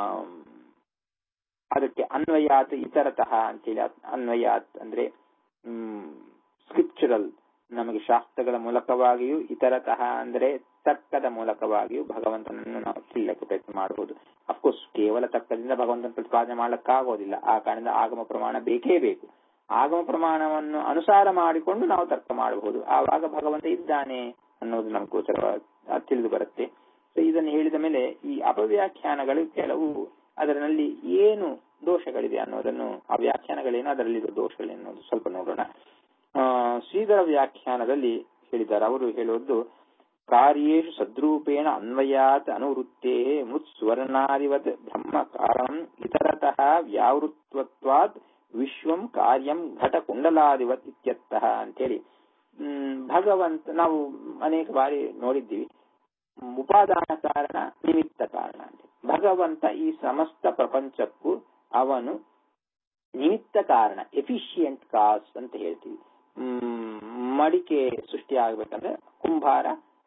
S1: ಅದಕ್ಕೆ ಅನ್ವಯಾತ್ ಇತರತಃ ಅಂತೇಳಿ ಅದ್- ಅನ್ವಯಾತ್ ಅಂದ್ರೆ ಸ್ಕ್ರಿಪ್ಚರಲ್ ನಮಗೆ ಶಾಸ್ತ್ರಗಳ ಮೂಲಕವಾಗಿಯೂ ಇತರತಃ ಅಂದ್ರೆ ತರ್ಕದ ಮೂಲಕವಾಗಿಯೂ ಭಗವಂತನನ್ನು ನಾವು ತಿಳಿಯಕ್ಕೆ ಪ್ರಯತ್ನ ಮಾಡಬಹುದು ಅಫ್ಕೋರ್ಸ್ ಕೇವಲ ತರ್ಕದಿಂದ ಭಗವಂತನ ಪ್ರತಿಪಾದನೆ ಮಾಡಕ್ಕಾಗೋದಿಲ್ಲ ಆ ಕಾರಣದಿಂದ ಆಗಮ ಪ್ರಮಾಣ ಬೇಕೇ ಬೇಕು ಆಗಮ ಪ್ರಮಾಣವನ್ನು ಅನುಸಾರ ಮಾಡಿಕೊಂಡು ನಾವು ತರ್ಕ ಮಾಡಬಹುದು ಆವಾಗ ಭಗವಂತ ಇದ್ದಾನೆ ಅನ್ನೋದು ನಮ್ಗೆ ಗೋಚರ ತಿಳಿದು ಬರುತ್ತೆ ಸೊ ಇದನ್ನು ಹೇಳಿದ ಮೇಲೆ ಈ ಅಪವ್ಯಾಖ್ಯಾನಗಳು ಕೆಲವು ಅದರಲ್ಲಿ ಏನು ದೋಷಗಳಿದೆ ಅನ್ನೋದನ್ನು ಆ ವ್ಯಾಖ್ಯಾನಗಳೇನು ಅದರಲ್ಲಿರುವ ದೋಷಗಳೇನು ಅನ್ನೋದು ಸ್ವಲ್ಪ ನೋಡೋಣ ಆ, ಶ್ರೀಧರ ವ್ಯಾಖ್ಯಾನದಲ್ಲಿ ಹೇಳಿದ್ದಾರೆ ಅವರು ಹೇಳುವುದು ಕಾರ್ಯೇಶು ಸದ್ರೂಪೇಣ ಅನ್ವಯಾತ್ ಅನುವೃತ್ತೇ ಮೃತ್ ಸ್ವರ್ಣಾದಿವತ್ ಬ್ರಹ್ಮ ಕಾರಣಂ ಇತರತಃ ವ್ಯಾವೃತ್ವತ್ವಾತ್ ವಿಶ್ವಂ ಕಾರ್ಯಂ ಘಟ ಕುಂಡಲಾದಿವತ್ ಇತ್ಯರ್ಥಃ ಅಂತೇಳಿ ಹ್ಮ್, ಭಗವಂತ ನಾವು ಅನೇಕ ಬಾರಿ ನೋಡಿದ್ದೀವಿ ಉಪಾದಾನ ಕಾರಣ ನಿಮಿತ್ತ ಕಾರಣ ಅಂತ ಭಗವಂತ ಈ ಸಮಸ್ತ ಪ್ರಪಂಚಕ್ಕೂ ಅವನು ನಿಮಿತ್ತ ಕಾರಣ ಎಫಿಷಿಯಂಟ್ ಕಾಸ್ ಅಂತ ಹೇಳ್ತೀವಿ ಹ್ಮ್, ಮಡಿಕೆ ಸೃಷ್ಟಿ ಆಗ್ಬೇಕಂದ್ರೆ ಕುಂಭಾರ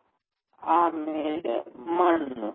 S1: ಆಮೇಲೆ ಮಣ್ಣು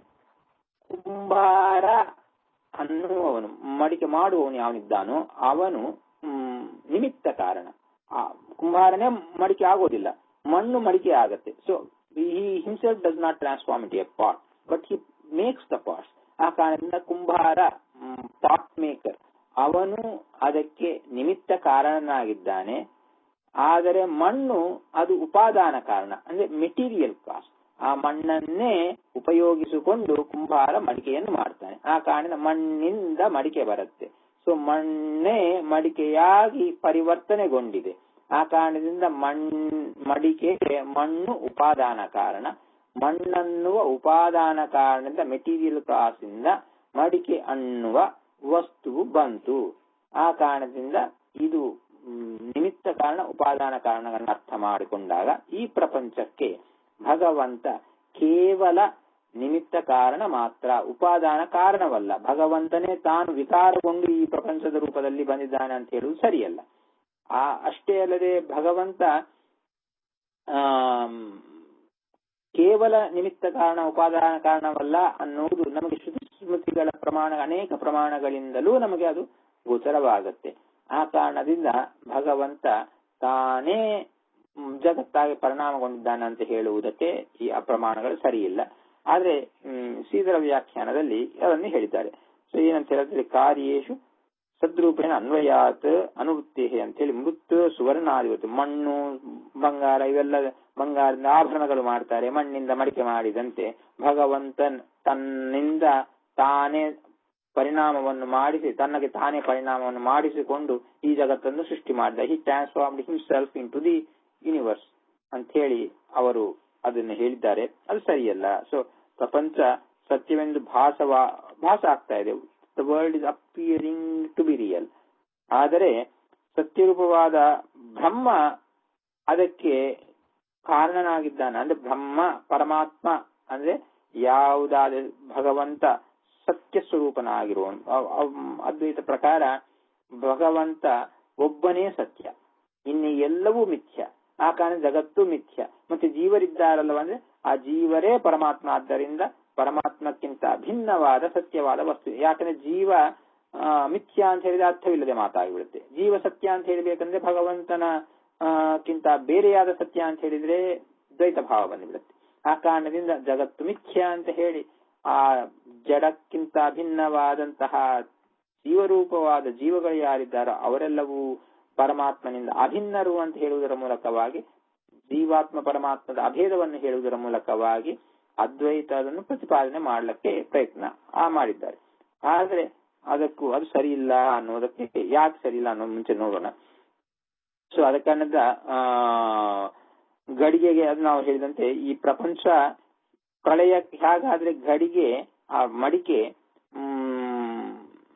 S1: ಕುಂಭಾರ ಅನ್ನುವವನು ಮಡಿಕೆ ಮಾಡುವವನು ಯಾವನಿದ್ದಾನೋ ಅವನು ಹ್ಮ್, ನಿಮಿತ್ತ ಕಾರಣ ಆ ಕುಂಭಾರನೇ ಮಡಿಕೆ ಆಗೋದಿಲ್ಲ ಮಣ್ಣು ಮಡಿಕೆ ಆಗತ್ತೆ so he himself does not transform into a pot but he makes the pots ಆ ಕಾರಣದಿಂದ ಕುಂಭಾರ ಪಾಟ್ ಮೇಕರ್ ಅವನು ಅದಕ್ಕೆ ನಿಮಿತ್ತ ಕಾರಣನಾಗಿದ್ದಾನೆ ಆದರೆ ಮಣ್ಣು ಅದು ಉಪಾದಾನ ಕಾರಣ ಅಂದ್ರೆ ಮೆಟೀರಿಯಲ್ ಕಾಸ್ಟ್ ಆ ಮಣ್ಣನ್ನೇ ಉಪಯೋಗಿಸಿಕೊಂಡು ಕುಂಭಾರ ಮಡಿಕೆಯನ್ನು ಮಾಡ್ತಾನೆ ಆ ಕಾರಣ ಮಣ್ಣಿಂದ ಮಡಿಕೆ ಬರುತ್ತೆ ಸೊ ಮಣ್ಣೇ ಮಡಿಕೆಯಾಗಿ ಪರಿವರ್ತನೆಗೊಂಡಿದೆ ಆ ಕಾರಣದಿಂದ ಮಣ್ ಮಡಿಕೆಗೆ ಮಣ್ಣು ಉಪಾದಾನ ಕಾರಣ ಮಣ್ಣನ್ನುವ ಉಪಾದಾನ ಕಾರಣದಿಂದ ಮೆಟೀರಿಯಲ್ ಕಾಸಿಂದ ಮಡಿಕೆ ಅನ್ನುವ ವಸ್ತುವು ಬಂತು ಆ ಕಾರಣದಿಂದ ಇದು ಮ್, ನಿಮಿತ್ತ ಕಾರಣ ಉಪಾದಾನ ಕಾರಣಗಳನ್ನು ಅರ್ಥ ಮಾಡಿಕೊಂಡಾಗ ಈ ಪ್ರಪಂಚಕ್ಕೆ ಭಗವಂತ ಕೇವಲ ನಿಮಿತ್ತ ಕಾರಣ ಮಾತ್ರ ಉಪಾದಾನ ಕಾರಣವಲ್ಲ ಭಗವಂತನೇ ತಾನು ವಿಕಾರಗೊಂಡು ಈ ಪ್ರಪಂಚದ ರೂಪದಲ್ಲಿ ಬಂದಿದ್ದಾನೆ ಅಂತ ಹೇಳುವುದು ಸರಿಯಲ್ಲ ಆ ಅಷ್ಟೇ ಅಲ್ಲದೆ ಭಗವಂತ ಆಮ್, ಕೇವಲ ನಿಮಿತ್ತ ಕಾರಣ ಉಪಾದಾನ ಕಾರಣವಲ್ಲ ಅನ್ನುವುದು ನಮಗೆ ಶ್ರುತಿ ಸ್ಮೃತಿಗಳ ಪ್ರಮಾಣ ಅನೇಕ ಪ್ರಮಾಣಗಳಿಂದಲೂ ನಮಗೆ ಅದು ಗೋಚರವಾಗುತ್ತೆ ಆ ಕಾರಣದಿಂದ ಭಗವಂತ ತಾನೇ ಮ್, ಜಗತ್ತಾಗಿ ಪರಿಣಾಮಗೊಂಡಿದ್ದಾನೆ ಅಂತ ಹೇಳುವುದಕ್ಕೆ ಈ ಅಪ್ರಮಾಣಗಳು ಸರಿಯಿಲ್ಲ ಆದ್ರೆ ಮ್, ಶ್ರೀಧರ ವ್ಯಾಖ್ಯಾನದಲ್ಲಿ ಅದನ್ನು ಹೇಳಿದ್ದಾರೆ ಸೊ ಏನಂತ ಹೇಳಿದ್ರೆ ಕಾರ್ಯೇಶು ಸದ್ರೂಪೇಣ ಅನ್ವಯಾತ್ ಅನುವೃತ್ತಿ ಅಂತ ಹೇಳಿ ಮೃತ್ ಸುವರ್ಣಾಧಿಪತಿ ಮಣ್ಣು ಬಂಗಾರ ಇವೆಲ್ಲ ಬಂಗಾರದಿಂದ ಆಭರಣಗಳು ಮಾಡ್ತಾರೆ ಮಣ್ಣಿಂದ ಮಡಿಕೆ ಮಾಡಿದಂತೆ ಭಗವಂತನ್ ತನ್ನಿಂದ ತಾನೇ ಪರಿಣಾಮವನ್ನು ಮಾಡಿಸಿ ತನ್ನಗೆ ತಾನೇ ಪರಿಣಾಮವನ್ನು ಮಾಡಿಸಿಕೊಂಡು ಈ ಜಗತ್ತನ್ನು ಸೃಷ್ಟಿ ಮಾಡಿದ he transformed himself into the universe ಅಂತ ಹೇಳಿ ಅವರು ಅದನ್ನು ಹೇಳಿದ್ದಾರೆ ಅದು ಸರಿಯಲ್ಲ ಸೊ ಪ್ರಪಂಚ ಸತ್ಯವೆಂದು ಭಾಸವಾ ಭಾಸ ಆಗ್ತಾ ಇದೆ the world is appearing to be real ಆದರೆ ಸತ್ಯರೂಪವಾದ ಬ್ರಹ್ಮ ಅದಕ್ಕೆ ಕಾರಣನಾಗಿದ್ದಾನೆ ಅಂದ್ರೆ ಬ್ರಹ್ಮ ಪರಮಾತ್ಮ ಅಂದ್ರೆ ಯಾವುದಾದ ಭಗವಂತ ಸತ್ಯ ಸ್ವರೂಪನಾಗಿರುವ ಅದ್ವೈತ ಪ್ರಕಾರ ಭಗವಂತ ಒಬ್ಬನೇ ಸತ್ಯ ಇನ್ನು ಎಲ್ಲವೂ ಮಿಥ್ಯ ಆ ಕಾರಣ ಜಗತ್ತು ಮಿಥ್ಯ ಮತ್ತೆ ಜೀವರಿದ್ದಾರಲ್ವ ಅಂದ್ರೆ ಆ ಜೀವರೇ ಪರಮಾತ್ಮ ಆದ್ದರಿಂದ ಪರಮಾತ್ಮಕ್ಕಿಂತ ಭಿನ್ನವಾದ ಸತ್ಯವಾದ ವಸ್ತು ಯಾಕಂದ್ರೆ ಜೀವ ಆ, ಮಿಥ್ಯ ಅಂತ ಹೇಳಿದ್ರೆ ಅರ್ಥವಿಲ್ಲದೆ ಮಾತಾಗಿಬಿಡುತ್ತೆ ಜೀವ ಸತ್ಯ ಅಂತ ಹೇಳಬೇಕಂದ್ರೆ ಭಗವಂತನ ಆ, ಕ್ಕಿಂತ ಬೇರೆಯಾದ ಸತ್ಯ ಅಂತ ಹೇಳಿದ್ರೆ ದ್ವೈತ ಭಾವ ಬಂದ್ಬಿಡುತ್ತೆ ಆ ಕಾರಣದಿಂದ ಜಗತ್ತು ಮಿಥ್ಯ ಅಂತ ಹೇಳಿ ಆ ಜಡಕ್ಕಿಂತ ಭಿನ್ನವಾದಂತಹ ಜೀವರೂಪವಾದ ಜೀವಗಳು ಯಾರಿದ್ದಾರೋ ಅವರೆಲ್ಲವೂ ಪರಮಾತ್ಮನಿಂದ ಅಭಿನ್ನರು ಅಂತ ಹೇಳುವುದರ ಮೂಲಕವಾಗಿ ಜೀವಾತ್ಮ ಪರಮಾತ್ಮದ ಅಭೇದವನ್ನು ಹೇಳುವುದರ ಮೂಲಕವಾಗಿ ಅದ್ವೈತ ಅದನ್ನು ಪ್ರತಿಪಾದನೆ ಮಾಡಲಿಕ್ಕೆ ಪ್ರಯತ್ನ ಆ ಮಾಡಿದ್ದಾರೆ ಆದ್ರೆ ಅದಕ್ಕೂ ಅದು ಸರಿ ಇಲ್ಲ ಅನ್ನೋದಕ್ಕೆ ಯಾಕೆ ಸರಿ ಇಲ್ಲ ಅನ್ನೋ ಮುಂಚೆ ನೋಡೋಣ ಸೊ ಅದ ಕಾರಣದ ಆ ಗಡಿಗೆಗೆ ಅದು ನಾವು ಹೇಳಿದಂತೆ ಈ ಪ್ರಪಂಚ ಪ್ರಳಯ ಹೇಗಾದ್ರೆ ಗಡಿಗೆ ಆ ಮಡಿಕೆ ಮ್,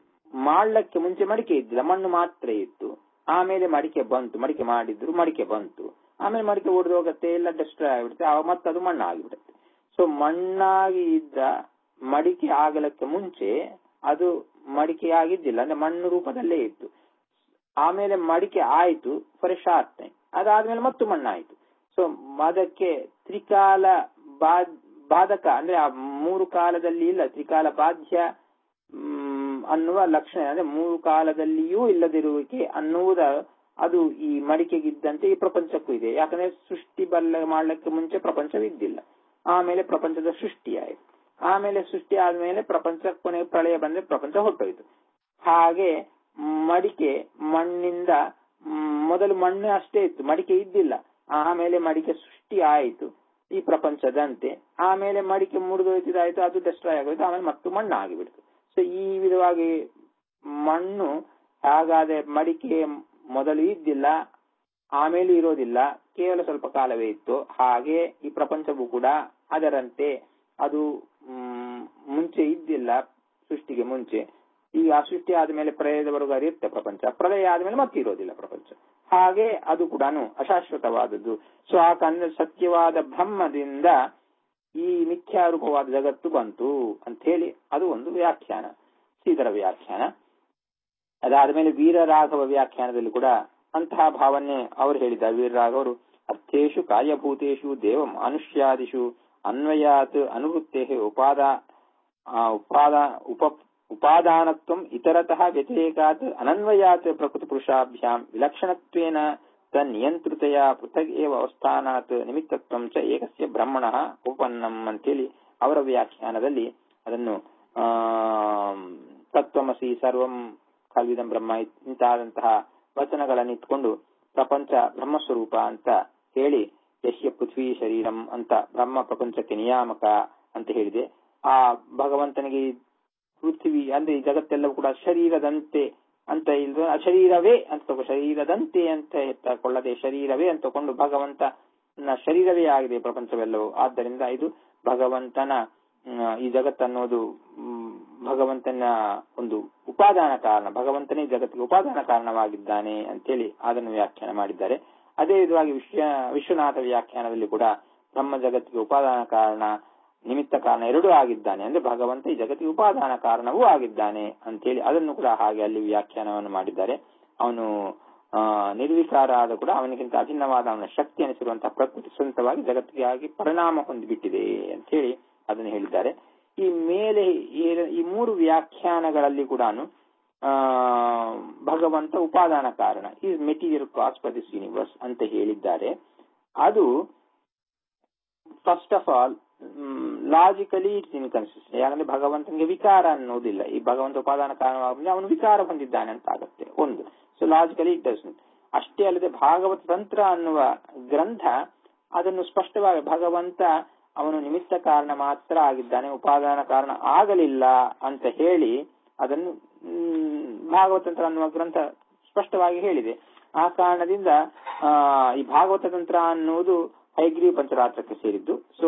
S1: ಮಾಡ್ಲಕ್ಕೆ ಮುಂಚೆ ಮಡಿಕೆ ಇದ್ದಿಲ್ಲ ಮಣ್ಣು ಮಾತ್ರ ಇತ್ತು ಆಮೇಲೆ ಮಡಿಕೆ ಬಂತು ಮಡಿಕೆ ಮಾಡಿದ್ರು ಮಡಿಕೆ ಬಂತು ಆಮೇಲೆ ಮಡಿಕೆ ಒಡೆದು ಹೋಗುತ್ತೆ ಎಲ್ಲ ಡೆಸ್ಟ್ರಾಯ್ ಆಗಿಬಿಡುತ್ತೆ ಆವಾಗ ಮತ್ತೆ ಅದು ಮಣ್ಣು ಆಗಿಬಿಡುತ್ತೆ ಸೊ ಮಣ್ಣಾಗಿ ಇದ್ದ ಮಡಿಕೆ ಆಗಲಕ್ಕೆ ಮುಂಚೆ ಅದು ಮಡಿಕೆ ಆಗಿದ್ದಿಲ್ಲ ಅಂದ್ರೆ ಮಣ್ಣು ರೂಪದಲ್ಲೇ ಇತ್ತು ಆಮೇಲೆ ಮಡಿಕೆ ಆಯ್ತು ಫಾರ್ ಎ ಶಾರ್ಟ್ ಟೈಮ್ ಅದಾದ್ಮೇಲೆ ಮತ್ತು ಮಣ್ಣಾಯ್ತು ಸೊ ಅದಕ್ಕೆ ತ್ರಿಕಾಲ ಬಾ- ಬಾಧಕ ಅಂದ್ರೆ ಆ ಮೂರು ಕಾಲದಲ್ಲಿ ಇಲ್ಲ ತ್ರಿಕಾಲ ಬಾಧ್ಯ ಮ್, ಅನ್ನುವ ಲಕ್ಷಣ ಅಂದ್ರೆ ಮೂರು ಕಾಲದಲ್ಲಿಯೂ ಇಲ್ಲದಿರುವಿಕೆ ಅನ್ನುವುದ ಅದು ಈ ಮಡಿಕೆಗಿದ್ದಂತೆ ಈ ಪ್ರಪಂಚಕ್ಕೂ ಇದೆ ಯಾಕಂದ್ರೆ ಸೃಷ್ಟಿ ಬಲ್ಲ ಮಾಡ್ಲಿಕ್ಕೆ ಮುಂಚೆ ಪ್ರಪಂಚವಿದ್ದಿಲ್ಲ ಆಮೇಲೆ ಪ್ರಪಂಚದ ಸೃಷ್ಟಿಯಾಯಿತು ಆಮೇಲೆ ಸೃಷ್ಟಿ ಆದ್ಮೇಲೆ ಪ್ರಪಂಚ ಕೊನೆ ಪ್ರಳಯ ಬಂದ್ರೆ ಪ್ರಪಂಚ ಹೊಟ್ಟೋಯ್ತು ಹಾಗೆ ಮಡಿಕೆ ಮಣ್ಣಿಂದ ಮ್, ಮೊದಲು ಮಣ್ಣು ಅಷ್ಟೇ ಇತ್ತು ಮಡಿಕೆ ಇದ್ದಿಲ್ಲ ಆಮೇಲೆ ಮಡಿಕೆ ಸೃಷ್ಟಿ ಆಯಿತು ಈ ಪ್ರಪಂಚದಂತೆ ಆಮೇಲೆ ಮಡಿಕೆ ಮುರಿದೋಯ್ತಿದಾಯ್ತು ಅದು ಡೆಸ್ಟ್ರಾಯ್ ಆಗೋಯ್ತು ಆಮೇಲೆ ಮತ್ತು ಮಣ್ಣು ಆಗಿಬಿಡ್ತು ಸೊ ಈ ವಿಧವಾಗಿ ಮಣ್ಣು ಹಾಗಾದ್ರೆ ಮಡಿಕೆ ಮೊದಲು ಇದ್ದಿಲ್ಲ ಆಮೇಲೆ ಇರೋದಿಲ್ಲ ಕೇವಲ ಸ್ವಲ್ಪ ಕಾಲವೇ ಇತ್ತು ಹಾಗೆ ಈ ಪ್ರಪಂಚವೂ ಕೂಡ ಅದರಂತೆ ಅದು ಮ್, ಮುಂಚೆ ಇದ್ದಿಲ್ಲ ಸೃಷ್ಟಿಗೆ ಮುಂಚೆ ಈಗ ಆ ಸೃಷ್ಟಿ ಆದ್ಮೇಲೆ ಪ್ರಳಯದವರೆಗೂ ಇರುತ್ತೆ ಪ್ರಪಂಚ ಪ್ರಳಯ ಆದ್ಮೇಲೆ ಮತ್ತೆ ಇರೋದಿಲ್ಲ ಪ್ರಪಂಚ ಹಾಗೆ ಅದು ಕೂಡ ಅಶಾಶ್ವತವಾದದ್ದು ಸೊ ಆ ಕನ್ನ ಸತ್ಯವಾದ ಬ್ರಹ್ಮದಿಂದ ಈ ಮಿಥ್ಯಾರೂಪವಾದ ಜಗತ್ತು ಬಂತು ಅಂತ ಹೇಳಿ ಅದು ಒಂದು ವ್ಯಾಖ್ಯಾನ ಶ್ರೀಧರ ವ್ಯಾಖ್ಯಾನ ಅದಾದ್ಮೇಲೆ ವೀರರಾಘವ ವ್ಯಾಖ್ಯಾನದಲ್ಲಿ ಕೂಡ ಅಂತಹ ಭಾವನೆ ಅವರು ಹೇಳಿದ್ದಾರೆ ವೀರರಾಘವರು ಅರ್ಥೇಶು ಕಾರ್ಯಭೂತೇಶು ದೇವಂ ಅನುಷ್ಯಾದಿಷು ಅನ್ವಯಾತ್ ಅನುವೃತ್ತೇ ಉಪಾದ ಆ, ಉಪಾದ ಉಪ ಉಪಾದಾನತ್ವಂ ಇತರತಃ ವ್ಯತಿರೇಕಾತ್ ಅನನ್ವಯಾತ್ ಪ್ರಕೃತಿ ಪುರುಷಾಭ್ಯಾಂ ವಿಲಕ್ಷಣತ್ವೇನ ತನ್ನಿಯಂತ್ರಿತೆಯ ಪೃಥಗ್ ಏವ ಅವಸ್ಥಾನಾತ್ ನಿಮಿತ್ತತ್ವಂ ಚ ಏಕಸ್ಯ ಬ್ರಹ್ಮಣಃ ಉಪನ್ನಂ ಅಂತೇಳಿ ಅವರ ವ್ಯಾಖ್ಯಾನದಲ್ಲಿ ಅದನ್ನು ಆ ತತ್ವಮಸಿ ಸರ್ವಂ ಕಲ್ವಿದಂ ಬ್ರಹ್ಮ ಇಂತಾದಂತಹ ವಚನಗಳನ್ನು ಇಟ್ಕೊಂಡು ಪ್ರಪಂಚ ಬ್ರಹ್ಮಸ್ವರೂಪ ಅಂತ ಹೇಳಿ ಯಶ್ಯ ಪೃಥ್ವಿ ಶರೀರಂ ಅಂತ ಬ್ರಹ್ಮ ಪ್ರಪಂಚಕ್ಕೆ ನಿಯಾಮಕ ಅಂತ ಹೇಳಿದೆ ಆ ಭಗವಂತನಿಗೆ ಈ ಪೃಥ್ವಿ ಅಂದ್ರೆ ಈ ಜಗತ್ತೆಲ್ಲವೂ ಕೂಡ ಶರೀರದಂತೆ ಅಂತ ಇಲ್ದ ಶರೀರವೇ ಅಂತ ತಗೋ ಶರೀರದಂತೆ ಅಂತ ತಕೊಳ್ಳದೆ ಶರೀರವೇ ಅಂತ ತಕೊಂಡು ಭಗವಂತ ಶರೀರವೇ ಆಗಿದೆ ಪ್ರಪಂಚವೆಲ್ಲವೂ ಆದ್ದರಿಂದ ಇದು ಭಗವಂತನ ಮ್, ಈ ಜಗತ್ತನ್ನೋದು ಮ್, ಭಗವಂತನ ಒಂದು ಉಪಾದಾನ ಕಾರಣ ಭಗವಂತನೇ ಈ ಜಗತ್ತಿಗೆ ಉಪಾದಾನ ಕಾರಣವಾಗಿದ್ದಾನೆ ಅಂತೇಳಿ ಅದನ್ನು ವ್ಯಾಖ್ಯಾನ ಮಾಡಿದ್ದಾರೆ ಅದೇ ವಿಧವಾಗಿ ವಿಶ್ವ ವಿಶ್ವನಾಥ ವ್ಯಾಖ್ಯಾನದಲ್ಲಿ ಕೂಡ ಬ್ರಹ್ಮ ಜಗತ್ತಿಗೆ ಉಪಾದಾನ ಕಾರಣ ನಿಮಿತ್ತ ಕಾರಣ ಎರಡೂ ಆಗಿದ್ದಾನೆ ಅಂದ್ರೆ ಭಗವಂತ ಈ ಜಗತ್ತಿಗೆ ಉಪಾದಾನ ಕಾರಣವೂ ಆಗಿದ್ದಾನೆ ಅಂತೇಳಿ ಅದನ್ನು ಕೂಡ ಹಾಗೆ ಅಲ್ಲಿ ವ್ಯಾಖ್ಯಾನವನ್ನು ಮಾಡಿದ್ದಾರೆ ಅವನು ಆ, ನಿರ್ವಿಕಾರ ಆದ ಕೂಡ ಅವನಿಗಿಂತ ಅಭಿನ್ನವಾದ ಅವನ ಶಕ್ತಿ ಅನಿಸಿರುವಂತಹ ಪ್ರಕೃತಿ ಸ್ವಂತವಾಗಿ ಜಗತ್ತಿಗೆ ಆಗಿ ಪರಿಣಾಮ ಹೊಂದಿಬಿಟ್ಟಿದೆ ಅಂತ ಹೇಳಿ ಅದನ್ನು ಹೇಳಿದ್ದಾರೆ ಈ ಮೇಲೆ ಏ- ಈ ಮೂರು ವ್ಯಾಖ್ಯಾನಗಳಲ್ಲಿ ಕೂಡ ಭಗವಂತ ಉಪಾದಾನ ಕಾರಣ is material cause for this universe ಅಂತ ಹೇಳಿದ್ದಾರೆ ಅದು first of all logically it's inconsistent ಯಾಕಂದ್ರೆ ಭಗವಂತನಿಗೆ ವಿಕಾರ ಅನ್ನೋದಿಲ್ಲ ಈ ಭಗವಂತ ಉಪಾದಾನ ಕಾರಣವಾಗಿ ಅವನು ವಿಕಾರ ಹೊಂದಿದ್ದಾನೆ ಅಂತ ಆಗುತ್ತೆ ಒಂದು ಸೊ ಲಾಜಿಕಲಿ ಇಟ್ ಡಸ್ ಅಷ್ಟೇ ಅಲ್ಲದೆ ಭಾಗವತ ತಂತ್ರ ಅನ್ನುವ ಗ್ರಂಥ ಅದನ್ನು ಸ್ಪಷ್ಟವಾಗಿ ಭಗವಂತ ಅವನು ನಿಮಿತ್ತ ಕಾರಣ ಮಾತ್ರ ಆಗಿದ್ದಾನೆ ಉಪಾದಾನ ಕಾರಣ ಆಗಲಿಲ್ಲ ಅಂತ ಹೇಳಿ ಅದನ್ನು ಮ್, ಭಾಗವತ ತಂತ್ರ ಅನ್ನುವ ಗ್ರಂಥ ಸ್ಪಷ್ಟವಾಗಿ ಹೇಳಿದೆ ಆ ಕಾರಣದಿಂದ ಆ, ಈ ಭಾಗವತ ತಂತ್ರ ಅನ್ನುವುದು ಹೈಗ್ರೀವ ಪಂಚರಾತ್ರಕ್ಕೆ ಸೇರಿದ್ದು ಸೊ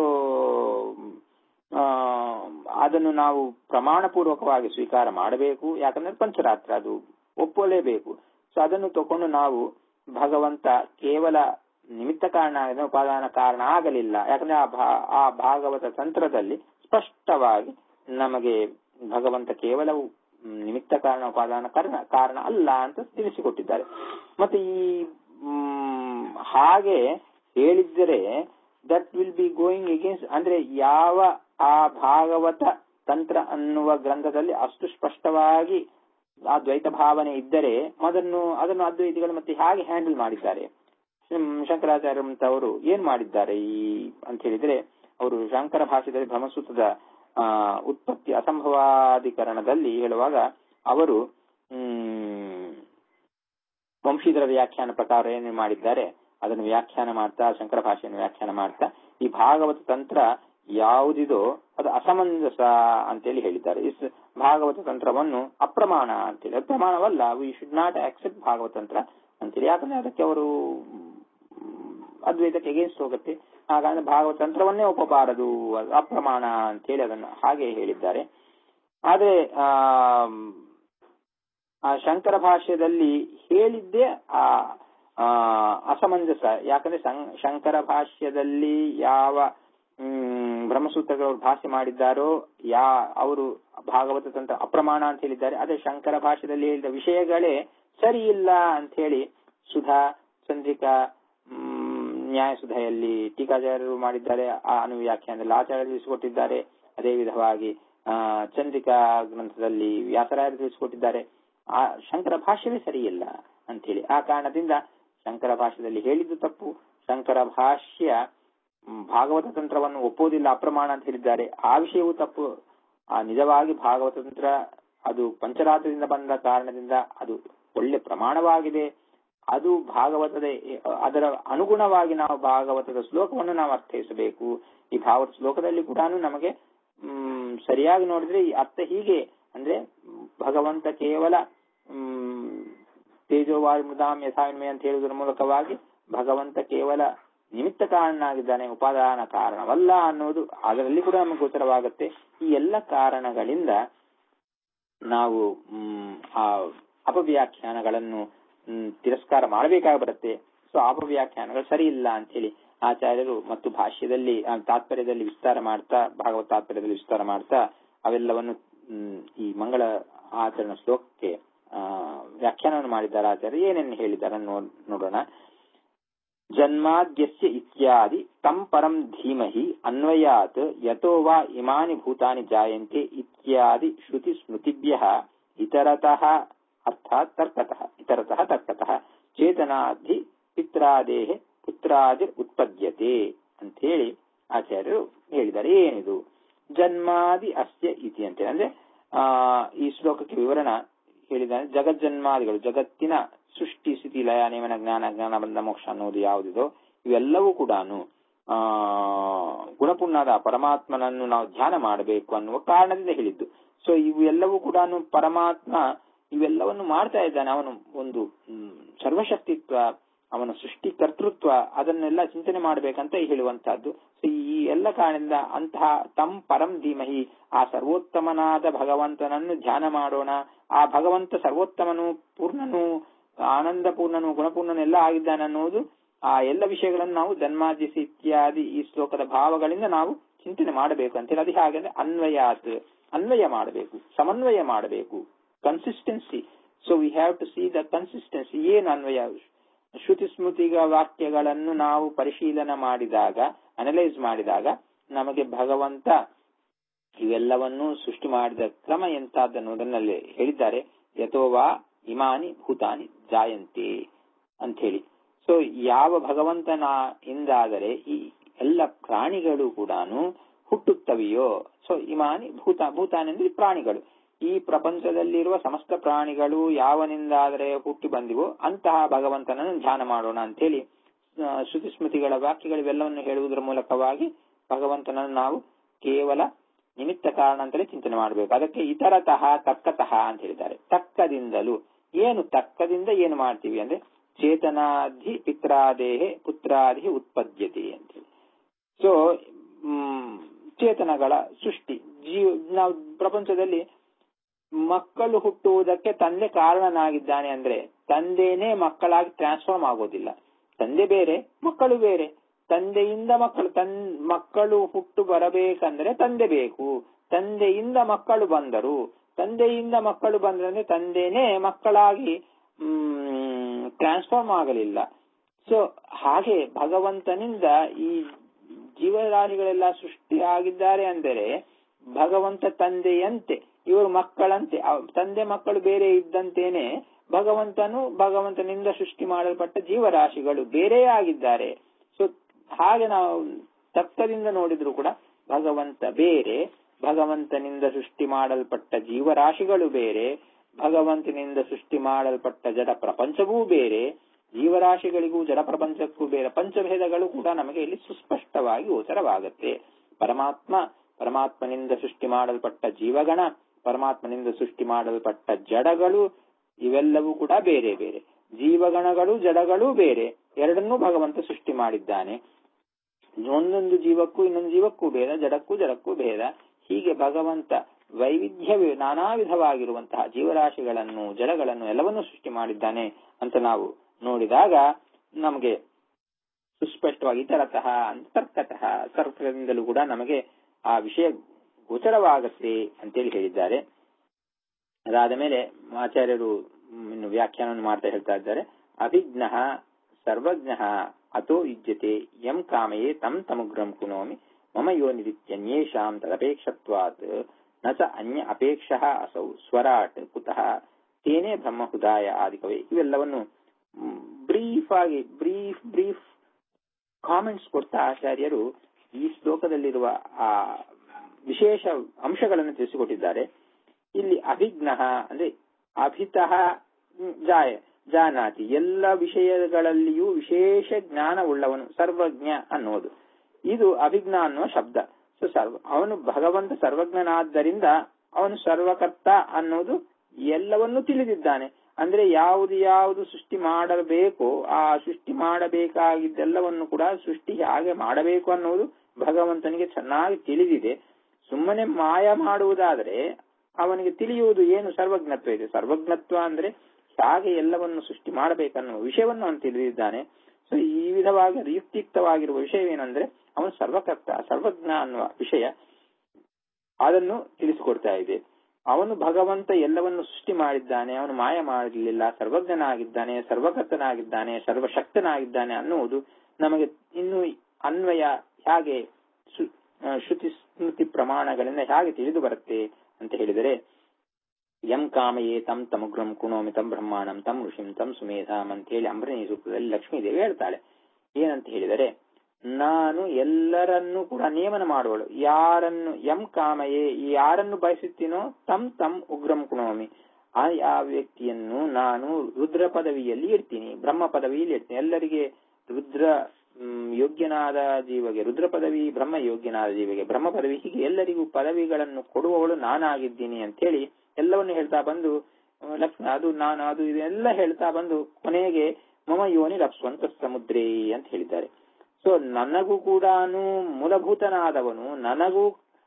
S1: ಅದನ್ನು ನಾವು ಪ್ರಮಾಣ ಪೂರ್ವಕವಾಗಿ ಸ್ವೀಕಾರ ಮಾಡಬೇಕು ಯಾಕಂದ್ರೆ ಪಂಚರಾತ್ರ ಅದು ಒಪ್ಪಲೇಬೇಕು ಸೊ ಅದನ್ನು ತಕೊಂಡು ನಾವು ಭಗವಂತ ಕೇವಲ ನಿಮಿತ್ತ ಕಾರಣ ಆಗಿದೆ, ಉಪಾದಾನ ಕಾರಣ ಆಗಲಿಲ್ಲ ಯಾಕಂದ್ರೆ ಆ ಭಾ- ಆ ಭಾಗವತ ತಂತ್ರದಲ್ಲಿ ಸ್ಪಷ್ಟವಾಗಿ ನಮಗೆ ಭಗವಂತ ಕೇವಲ ಮ್, ನಿಮಿತ್ತ ಕಾರಣ ಉಪಾದಾನ ಕಾರಣ ಕಾರಣ ಅಲ್ಲ ಅಂತ ತಿಳಿಸಿಕೊಟ್ಟಿದ್ದಾರೆ ಮತ್ತೆ ಈ ಮ್, ಹಾಗೆ ಹೇಳಿದ್ದರೆ that will be going against ಅಂದ್ರೆ ಯಾವ ಆ ಭಾಗವತ ತಂತ್ರ ಅನ್ನುವ ಗ್ರಂಥದಲ್ಲಿ ಅಷ್ಟು ಸ್ಪಷ್ಟವಾಗಿ ಆ ದ್ವೈತ ಭಾವನೆ ಇದ್ದರೆ ಅದನ್ನು ಅದನ್ನು ಅದ್ವೈತಿಗಳು ಮತ್ತೆ ಹೇಗೆ ಹ್ಯಾಂಡಲ್ ಮಾಡಿದ್ದಾರೆ ಹ್ಮ್, ಶಂಕರಾಚಾರ್ಯಂತವರು ಏನ್ ಮಾಡಿದ್ದಾರೆ ಈ ಅಂತ ಹೇಳಿದ್ರೆ ಅವರು ಶಂಕರ ಭಾಷೆಯಲ್ಲಿ ಬ್ರಹ್ಮಸೂತ್ರದ ಆ ಉತ್ಪತ್ತಿ ಅಸಂಭವಾಧಿಕರಣದಲ್ಲಿ ಹೇಳುವಾಗ ಅವರು ಹ್ಮ್ ವಂಶೀಧರ ವ್ಯಾಖ್ಯಾನ ಪ್ರಕಾರ ಏನು ಮಾಡಿದ್ದಾರೆ ಅದನ್ನು ವ್ಯಾಖ್ಯಾನ ಮಾಡ್ತಾ ಶಂಕರ ಭಾಷೆಯನ್ನು ವ್ಯಾಖ್ಯಾನ ಮಾಡ್ತಾ ಈ ಭಾಗವತ ತಂತ್ರ ಯಾವುದಿದೋ ಅದು ಅಸಮಂಜಸ ಅಂತೇಳಿ ಹೇಳಿದ್ದಾರೆ ಇಸ್ ಭಾಗವತ ತಂತ್ರವನ್ನು ಅಪ್ರಮಾಣ ಅಂತೇಳಿ ಅದು ಪ್ರಮಾಣವಲ್ಲ ವಿ ಶುಡ್ ನಾಟ್ ಆಕ್ಸೆಪ್ಟ್ ಭಾಗವತ ತಂತ್ರ ಅಂತೇಳಿ ಯಾಕಂದ್ರೆ ಅದಕ್ಕೆ ಅವರು ಮ್, ಅದ್ವೈತಕ್ಕೆ ಎಗೇನ್ಸ್ಟ್ ಹೋಗುತ್ತೆ ಹಾಗಾದ್ರೆ ಭಾಗವತ ತಂತ್ರವನ್ನೇ ಒಪ್ಪಬಾರದು ಅದು ಅಪ್ರಮಾಣ ಅಂತೇಳಿ ಅದನ್ನು ಹಾಗೆ ಹೇಳಿದ್ದಾರೆ ಆದ್ರೆ ಆ ಆ ಶಂಕರ ಭಾಷ್ಯದಲ್ಲಿ ಹೇಳಿದ್ದೇ ಆ ಆ, ಅಸಮಂಜಸ ಯಾಕಂದ್ರೆ ಸಂ- ಶಂಕರ ಭಾಷ್ಯದಲ್ಲಿ ಯಾವ ಹ್ಮ್, ಬ್ರಹ್ಮಸೂತ್ರಗಳು ಭಾಷ್ಯ ಮಾಡಿದ್ದಾರೋ ಯಾ ಅವರು ಭಾಗವತ ತಂತ್ರ ಅಪ್ರಮಾಣ ಅಂತ ಹೇಳಿದ್ದಾರೆ ಅದೇ ಶಂಕರ ಭಾಷ್ಯದಲ್ಲಿ ಹೇಳಿದ ವಿಷಯಗಳೇ ಸರಿ ಇಲ್ಲ ಅಂತ ಹೇಳಿ ಸುಧಾ ಚಂದ್ರಿಕಾ ಹ್ಮ್, ನ್ಯಾಯಸುಧೆಯಲ್ಲಿ ಟೀಕಾಚಾರ್ಯರು ಮಾಡಿದ್ದಾರೆ ಆ ಅನುವ್ಯಾಖ್ಯಾನದಲ್ಲಿ ಆಚಾರ್ಯರು ತಿಳಿಸಿಕೊಟ್ಟಿದ್ದಾರೆ ಅದೇ ವಿಧವಾಗಿ ಆ, ಚಂದ್ರಿಕಾ ಗ್ರಂಥದಲ್ಲಿ ವ್ಯಾಸರಾಯರು ತಿಳಿಸಿಕೊಟ್ಟಿದ್ದಾರೆ ಆ ಶಂಕರ ಭಾಷ್ಯವೇ ಸರಿಯಿಲ್ಲ ಅಂತೇಳಿ ಆ ಕಾರಣದಿಂದ ಶಂಕರ ಭಾಷ್ಯದಲ್ಲಿ ಹೇಳಿದ್ದು ತಪ್ಪು ಶಂಕರ ಭಾಷ್ಯ ಮ್, ಭಾಗವತ ತಂತ್ರವನ್ನು ಒಪ್ಪುವುದಿಲ್ಲ ಅಪ್ರಮಾಣ ಅಂತ ಹೇಳಿದ್ದಾರೆ ಆ ವಿಷಯವೂ ತಪ್ಪು ಆ ನಿಜವಾಗಿ ಭಾಗವತ ತಂತ್ರ ಅದು ಪಂಚರಾತ್ರದಿಂದ ಬಂದ ಕಾರಣದಿಂದ ಅದು ಒಳ್ಳೆ ಪ್ರಮಾಣವಾಗಿದೆ ಅದು ಭಾಗವತದ ಅದರ ಅನುಗುಣವಾಗಿ ನಾವು ಭಾಗವತದ ಶ್ಲೋಕವನ್ನು ನಾವು ಅರ್ಥೈಸಬೇಕು ಈ ಭಾಗವತ ಶ್ಲೋಕದಲ್ಲಿ ಕೂಡ ನಮಗೆ ಮ್, ಸರಿಯಾಗಿ ನೋಡಿದ್ರೆ ಈ ಅರ್ಥ ಹೀಗೆ ಅಂದ್ರೆ ಭಗವಂತ ಕೇವಲ ಮ್, ತೇಜೋವಾಯು ಮೃದಾಂ ಯಥಾನ್ಮಯ ಅಂತ ಹೇಳುವುದರ ಮೂಲಕವಾಗಿ ಭಗವಂತ ಕೇವಲ ನಿಮಿತ್ತ ಕಾರಣನಾಗಿದ್ದಾನೆ ಉಪಾದಾನ ಕಾರಣವಲ್ಲ ಅನ್ನೋದು ಅದರಲ್ಲಿ ಕೂಡ ನಮಗೆ ಗೋಚರವಾಗುತ್ತೆ ಈ ಎಲ್ಲ ಕಾರಣಗಳಿಂದ ನಾವು ಮ್, ಆ ಅಪವ್ಯಾಖ್ಯಾನಗಳನ್ನು ಮ್, ತಿರಸ್ಕಾರ ಮಾಡಬೇಕಾಗಿ ಬರುತ್ತೆ ಸೊ ಅಪವ್ಯಾಖ್ಯಾನಗಳು ಸರಿ ಇಲ್ಲ ಅಂತ ಹೇಳಿ ಆಚಾರ್ಯರು ಮತ್ತು ಭಾಷ್ಯದಲ್ಲಿ ಆ, ತಾತ್ಪರ್ಯದಲ್ಲಿ ವಿಸ್ತಾರ ಮಾಡ್ತಾ ಭಾಗವತ ತಾತ್ಪರ್ಯದಲ್ಲಿ ವಿಸ್ತಾರ ಮಾಡ್ತಾ ಅವೆಲ್ಲವನ್ನು ಮ್, ಈ ಮಂಗಳ ಆಚರಣ ಶ್ಲೋಕಕ್ಕೆ ಆ, ವ್ಯಾಖ್ಯಾನವನ್ನು ಮಾಡಿದ್ದಾರೆ ಆಚಾರ್ಯ ಏನೇನು ಹೇಳಿದ್ದಾರೆ ನೋಡ್- ನೋಡೋಣ ಜನ್ಮಾದ್ಯಸ್ಯ ಇತ್ಯಾದಿ ತಂ ಪರಂ ಧೀಮಹಿ ಅನ್ವಯಾತ್ ಯತೋ ವಾ ಇಮಾನಿ ಭೂತಾನಿ ಜಾಯಂತೆ ಇತ್ಯಾದಿ ಶ್ರುತಿ ಸ್ಮೃತಿಭ್ಯ ಇತರತಃ ಅರ್ಥಾತ್ ತರ್ಕತಃ ಇತರತಃ ತರ್ಕತಃ ಚೇತನಾಧಿ ಪಿತ್ರಾದೇಹ ಪುತ್ರಾದಿ ಉತ್ಪದ್ಯತೆ ಅಂತ ಹೇಳಿ ಆಚಾರ್ಯರು ಹೇಳಿದ್ದಾರೆ ಏನಿದು ಜನ್ಮಾದಿ ಅಸ್ಯ ಇತಿ ಅಂತ ಅಂದ್ರೆ ಆ ಈ ಶ್ಲೋಕಕ್ಕೆ ವಿವರಣ ಹೇಳಿದ್ದಾನೆ ಜಗಜ್ಜನ್ಮಾದಿಗಳು ಜಗತ್ತಿನ ಸೃಷ್ಟಿ ಸ್ಥಿತಿ ಲಯ ನೇಮನ ಜ್ಞಾನ ಜ್ಞಾನ ಬಂಧ ಮೋಕ್ಷ ಅನ್ನೋದು ಯಾವುದಿದೋ ಇವೆಲ್ಲವೂ ಕೂಡ ಆ ಗುಣಪುಣ್ಯದ ಪರಮಾತ್ಮನನ್ನು ನಾವು ಧ್ಯಾನ ಮಾಡಬೇಕು ಅನ್ನುವ ಕಾರಣದಿಂದ ಹೇಳಿದ್ದು ಸೊ ಇವೆಲ್ಲವೂ ಕೂಡ ಪರಮಾತ್ಮ ಇವೆಲ್ಲವನ್ನು ಮಾಡ್ತಾ ಇದ್ದಾನೆ ಅವನು ಒಂದು ಹ್ಮ್, ಸರ್ವಶಕ್ತಿತ್ವ ಅವನ ಸೃಷ್ಟಿ ಕರ್ತೃತ್ವ ಅದನ್ನೆಲ್ಲ ಚಿಂತನೆ ಮಾಡಬೇಕಂತ ಹೇಳುವಂತಹದ್ದು ಸೊ ಈ ಎಲ್ಲ ಕಾರಣದಿಂದ ಅಂತಹ ತಂ ಪರಂ ಧೀಮಹಿ ಆ ಸರ್ವೋತ್ತಮನಾದ ಭಗವಂತನನ್ನು ಧ್ಯಾನ ಮಾಡೋಣ ಆ ಭಗವಂತ ಸರ್ವೋತ್ತಮನು ಪೂರ್ಣನು ಆನಂದ ಪೂರ್ಣನು ಗುಣಪೂರ್ಣನು ಎಲ್ಲ ಆಗಿದ್ದಾನೆ ಅನ್ನುವುದು ಆ ಎಲ್ಲ ವಿಷಯಗಳನ್ನು ನಾವು ಜನ್ಮಾದ್ಯಸಿ ಇತ್ಯಾದಿ ಈ ಶ್ಲೋಕದ ಭಾವಗಳಿಂದ ನಾವು ಚಿಂತನೆ ಮಾಡಬೇಕು ಅಂತೇಳಿ ಅದು ಹಾಗೆ ಅನ್ವಯಾತ್ ಅನ್ವಯ ಮಾಡಬೇಕು ಸಮನ್ವಯ ಮಾಡಬೇಕು consistency so we have to see the consistency ಏನು ಅನ್ವಯ ಶ್ರುತಿ ಸ್ಮೃತಿಗ ವಾಕ್ಯಗಳನ್ನು ನಾವು ಪರಿಶೀಲನೆ ಮಾಡಿದಾಗ ಅನಲೈಸ್ ಮಾಡಿದಾಗ ನಮಗೆ ಭಗವಂತ ಇವೆಲ್ಲವನ್ನೂ ಸೃಷ್ಟಿ ಮಾಡಿದ ಕ್ರಮ ಎಂತಾದನ್ನುವುದನ್ನಲ್ಲಿ ಹೇಳಿದ್ದಾರೆ ಯಥೋವಾ ಇಮಾನಿ ಭೂತಾನಿ ಜಾಯಂತೆ ಅಂತ ಹೇಳಿ ಸೊ ಯಾವ ಭಗವಂತನ ಇಂದಾದರೆ ಈ ಎಲ್ಲ ಪ್ರಾಣಿಗಳು ಕೂಡ ಹುಟ್ಟುತ್ತವೆಯೋ ಸೊ ಇಮಾನಿ ಭೂತ ಭೂತಾನಿ ಅಂದ್ರೆ ಪ್ರಾಣಿಗಳು ಈ ಪ್ರಪಂಚದಲ್ಲಿರುವ ಸಮಸ್ತ ಪ್ರಾಣಿಗಳು ಯಾವನಿಂದಾದರೆ ಹುಟ್ಟಿ ಬಂದಿವೋ ಅಂತಹ ಭಗವಂತನನ್ನು ಧ್ಯಾನ ಮಾಡೋಣ ಅಂತ ಹೇಳಿ ಆ, ಶ್ರುತಿ ಸ್ಮೃತಿಗಳ ವಾಕ್ಯಗಳಿವೆಲ್ಲವನ್ನು ಹೇಳುವುದರ ಮೂಲಕವಾಗಿ ಭಗವಂತನನ್ನು ನಾವು ಕೇವಲ ನಿಮಿತ್ತ ಕಾರಣ ಅಂತಲೇ ಚಿಂತನೆ ಮಾಡಬೇಕು ಅದಕ್ಕೆ ಇತರತಃ ತಕ್ಕತಃ ಅಂತ ಹೇಳಿದ್ದಾರೆ ತಕ್ಕದಿಂದಲೂ ಏನು ತಕ್ಕದಿಂದ ಏನು ಮಾಡ್ತೀವಿ ಅಂದ್ರೆ ಚೇತನಾಧಿ ಪಿತ್ರಾದೇಹೆ ಪುತ್ರಾದಿ ಉತ್ಪದ್ಯತೆ ಅಂತೇಳಿ ಸೊ ಚೇತನಗಳ ಸೃಷ್ಟಿ ಜೀವ ನಾವು ಪ್ರಪಂಚದಲ್ಲಿ ಮಕ್ಕಳು ಹುಟ್ಟುವುದಕ್ಕೆ ತಂದೆ ಕಾರಣನಾಗಿದ್ದಾನೆ ಅಂದ್ರೆ ತಂದೆನೇ ಮಕ್ಕಳಾಗಿ ಟ್ರಾನ್ಸ್ಫಾರ್ಮ್ ಆಗೋದಿಲ್ಲ ತಂದೆ ಬೇರೆ ಮಕ್ಕಳು ಬೇರೆ ತಂದೆಯಿಂದ ಮಕ್ಕಳು ತನ್ ಮಕ್ಕಳು ಹುಟ್ಟು ಬರಬೇಕಂದ್ರೆ ತಂದೆ ಬೇಕು ತಂದೆಯಿಂದ ಮಕ್ಕಳು ಬಂದರು ತಂದೆಯಿಂದ ಮಕ್ಕಳು ಬಂದ್ರೆ ತಂದೆನೇ ಮಕ್ಕಳಾಗಿ ಟ್ರಾನ್ಸ್ಫಾರ್ಮ್ ಆಗಲಿಲ್ಲ ಸೊ ಹಾಗೆ ಭಗವಂತನಿಂದ ಈ ಜೀವರಾಶಿಗಳೆಲ್ಲ ಸೃಷ್ಟಿಯಾಗಿದ್ದಾರೆ ಅಂದರೆ ಭಗವಂತ ತಂದೆಯಂತೆ ಇವರು ಮಕ್ಕಳಂತೆ ಅವ್- ತಂದೆ ಮಕ್ಕಳು ಬೇರೆ ಇದ್ದಂತೇನೆ ಭಗವಂತನು ಭಗವಂತನಿಂದ ಸೃಷ್ಟಿ ಮಾಡಲ್ಪಟ್ಟ ಜೀವರಾಶಿಗಳು ಬೇರೆ ಆಗಿದ್ದಾರೆ ಸೊ ಹಾಗೆ ನಾವು ತತ್ವದಿಂದ ನೋಡಿದ್ರು ಕೂಡ ಭಗವಂತ ಬೇರೆ ಭಗವಂತನಿಂದ ಸೃಷ್ಟಿ ಮಾಡಲ್ಪಟ್ಟ ಜೀವರಾಶಿಗಳು ಬೇರೆ ಭಗವಂತನಿಂದ ಸೃಷ್ಟಿ ಮಾಡಲ್ಪಟ್ಟ ಜಡ ಪ್ರಪಂಚವೂ ಬೇರೆ ಜೀವರಾಶಿಗಳಿಗೂ ಜಡ ಪ್ರಪಂಚಕ್ಕೂ ಬೇರೆ ಪಂಚಭೇದಗಳು ಕೂಡ ನಮಗೆ ಇಲ್ಲಿ ಸುಸ್ಪಷ್ಟವಾಗಿ ಗೋಚರವಾಗುತ್ತೆ ಪರಮಾತ್ಮ ಪರಮಾತ್ಮನಿಂದ ಸೃಷ್ಟಿ ಮಾಡಲ್ಪಟ್ಟ ಜೀವಗಣ ಪರಮಾತ್ಮನಿಂದ ಸೃಷ್ಟಿ ಮಾಡಲ್ಪಟ್ಟ ಜಡಗಳು ಇವೆಲ್ಲವೂ ಕೂಡ ಬೇರೆ ಬೇರೆ ಜೀವಗಣಗಳು ಜಡಗಳು ಬೇರೆ ಎರಡನ್ನೂ ಭಗವಂತ ಸೃಷ್ಟಿ ಮಾಡಿದ್ದಾನೆ ಒಂದೊಂದು ಜೀವಕ್ಕೂ ಇನ್ನೊಂದು ಜೀವಕ್ಕೂ ಭೇದ ಜಡಕ್ಕೂ ಜಡಕ್ಕೂ ಭೇದ ಹೀಗೆ ಭಗವಂತ
S2: ವೈವಿಧ್ಯ ನಾನಾ ವಿಧವಾಗಿರುವಂತಹ ಜೀವರಾಶಿಗಳನ್ನು ಜಲಗಳನ್ನು ಎಲ್ಲವನ್ನೂ ಸೃಷ್ಟಿ ಮಾಡಿದ್ದಾನೆ ಅಂತ ನಾವು ನೋಡಿದಾಗ ನಮಗೆ ಸುಸ್ಪಷ್ಟವಾಗಿ ಇತರತಃ ಅಂತರ್ತಃ ತರ್ಕದಿಂದಲೂ ಕೂಡ ನಮಗೆ ಆ ವಿಷಯ ಗೋಚರವಾಗುತ್ತೆ ಅಂತೇಳಿ ಹೇಳಿದ್ದಾರೆ ಅದಾದ ಮೇಲೆ ಆಚಾರ್ಯರು ಇನ್ನು ವ್ಯಾಖ್ಯಾನವನ್ನು ಮಾಡ್ತಾ ಹೇಳ್ತಾ ಇದ್ದಾರೆ ಅಭಿಜ್ಞ ಸರ್ವಜ್ಞ ಅಥೋ ಯುಜ್ಯತೆ ಯಂ ಕಾಮಯೇ ತಂ ತಮುಗ್ರಂ ಕುಣೋಮಿ ಮಮ ಯೋನಿರಿತ್ಯನ್ಯೇಷಾಂ ತದಪೇಕ್ಷತ್ವಾತ್ ನ ಚ ಅನ್ಯ ಅಪೇಕ್ಷ ಅಸೌ ಸ್ವರಾಟ್ ಕುತಃ ತೇನೇ ಬ್ರಹ್ಮಹುದಾಯ ಆದಿಕವೇ ಇವೆಲ್ಲವನ್ನು ಬ್ರೀಫ್ ಆಗಿ ಬ್ರೀಫ್ ಬ್ರೀಫ್ ಕಾಮೆಂಟ್ಸ್ ಕೊಡ್ತಾ ಆಚಾರ್ಯರು ಈ ಶ್ಲೋಕದಲ್ಲಿರುವ ಆ ವಿಶೇಷ ಅಂಶಗಳನ್ನು ತಿಳಿಸಿಕೊಟ್ಟಿದ್ದಾರೆ ಇಲ್ಲಿ ಅಭಿಜ್ಞ ಅಂದ್ರೆ ಅಭಿತಃ ಜಾಯ ಜಾನಾತಿ ಎಲ್ಲ ವಿಷಯಗಳಲ್ಲಿಯೂ ವಿಶೇಷ ಜ್ಞಾನವುಳ್ಳವನು ಸರ್ವಜ್ಞ ಅನ್ನೋದು ಇದು ಅಭಿಜ್ಞ ಅನ್ನುವ ಶಬ್ದ ಸೊ ಸರ್ವ ಅವನು ಭಗವಂತ ಸರ್ವಜ್ಞನಾದ್ದರಿಂದ ಅವನು ಸರ್ವಕರ್ತ ಅನ್ನೋದು ಎಲ್ಲವನ್ನೂ ತಿಳಿದಿದ್ದಾನೆ ಅಂದ್ರೆ ಯಾವುದು ಯಾವುದು ಸೃಷ್ಟಿ ಮಾಡಬೇಕೋ ಆ ಸೃಷ್ಟಿ ಮಾಡಬೇಕಾಗಿದ್ದೆಲ್ಲವನ್ನು ಕೂಡ ಸೃಷ್ಟಿ ಹೇಗೆ ಮಾಡಬೇಕು ಅನ್ನೋದು ಭಗವಂತನಿಗೆ ಚೆನ್ನಾಗಿ ತಿಳಿದಿದೆ ಸುಮ್ಮನೆ ಮಾಯ ಮಾಡುವುದಾದರೆ ಅವನಿಗೆ ತಿಳಿಯುವುದು ಏನು ಸರ್ವಜ್ಞತ್ವ ಇದೆ ಸರ್ವಜ್ಞತ್ವ ಅಂದ್ರೆ ಹೇಗೆ ಎಲ್ಲವನ್ನು ಸೃಷ್ಟಿ ಮಾಡಬೇಕನ್ನುವ ವಿಷಯವನ್ನು ಅವನು ತಿಳಿದಿದ್ದಾನೆ ಸೊ ಈ ವಿಧವಾಗಿ ಯುಕ್ತಿಯುಕ್ತವಾಗಿರುವ ವಿಷಯವೇನೆಂದ್ರೆ ಅವನು ಸರ್ವಕರ್ತ ಸರ್ವಜ್ಞ ಅನ್ನುವ ವಿಷಯ ಅದನ್ನು ತಿಳಿಸಿಕೊಡ್ತಾ ಇದೆ ಅವನು ಭಗವಂತ ಎಲ್ಲವನ್ನು ಸೃಷ್ಟಿ ಮಾಡಿದ್ದಾನೆ ಅವನು ಮಾಯ ಮಾಡಲಿಲ್ಲ ಸರ್ವಜ್ಞನಾಗಿದ್ದಾನೆ ಸರ್ವಕರ್ತನಾಗಿದ್ದಾನೆ ಸರ್ವಶಕ್ತನಾಗಿದ್ದಾನೆ ಅನ್ನುವುದು ನಮಗೆ ಇನ್ನು ಅನ್ವಯ ಹೇಗೆ ಶ್ರುತಿ ಸ್ಮೃತಿ ಪ್ರಮಾಣಗಳಿಂದ ಹೇಗೆ ತಿಳಿದು ಬರುತ್ತೆ ಅಂತ ಹೇಳಿದರೆ ಯಂ ಕಾಮಯೇ ತಂ ತಮುಗ್ರಂ ಕುಣೋಮಿ ತಂ ಬ್ರಹ್ಮಾಣಂ ತಂ ಋಷಿಂ ತಂ ಸುಮೇಧಾಂ ಅಂತ ಹೇಳಿ ಅಂಬರಣಿ ಸೂಕ್ತದಲ್ಲಿ ಲಕ್ಷ್ಮೀದೇವಿ ಹೇಳ್ತಾಳೆ ಏನಂತ ಹೇಳಿದರೆ ನಾನು ಎಲ್ಲರನ್ನೂ ಕೂಡ ನಿಯಮನ ಮಾಡುವಳು ಯಾರನ್ನು ಎಂ ಕಾಮಯೇ ಯಾರನ್ನು ಬಯಸುತ್ತೀನೋ ತಂ ತಂ ಉಗ್ರಂ ಕುಣೋಮಿ ಆ ಆ ವ್ಯಕ್ತಿಯನ್ನು ನಾನು ರುದ್ರ ಪದವಿಯಲ್ಲಿ ಇಡ್ತೀನಿ ಬ್ರಹ್ಮ ಪದವಿಯಲ್ಲಿ ಇಡ್ತೀನಿ ಎಲ್ಲರಿಗೆ ರುದ್ರ ಯೋಗ್ಯನಾದ ಜೀವಗೆ ರುದ್ರ ಪದವಿ ಬ್ರಹ್ಮ ಯೋಗ್ಯನಾದ ಜೀವಗೆ ಬ್ರಹ್ಮ ಪದವಿ ಹೀಗೆ ಎಲ್ಲರಿಗೂ ಪದವಿಗಳನ್ನು ಕೊಡುವವಳು ನಾನಾಗಿದ್ದೀನಿ ಅಂತ ಹೇಳಿ ಎಲ್ಲವನ್ನು ಹೇಳ್ತಾ ಬಂದು ಲಕ್ಷ್ಮಣ ಅದು ನಾನು ಅದು ಇದೆಲ್ಲ ಹೇಳ್ತಾ ಬಂದು ಕೊನೆಗೆ ಮಮ ಯೋನಿ ರಪ್ಸ್ವಂತ ಸಮುದ್ರೇ ಅಂತ ಹೇಳಿದ್ದಾರೆ ಸೊ ನನಗೂ ಕೂಡ ಮೂಲಭೂತನಾದವನು ನನಗೂ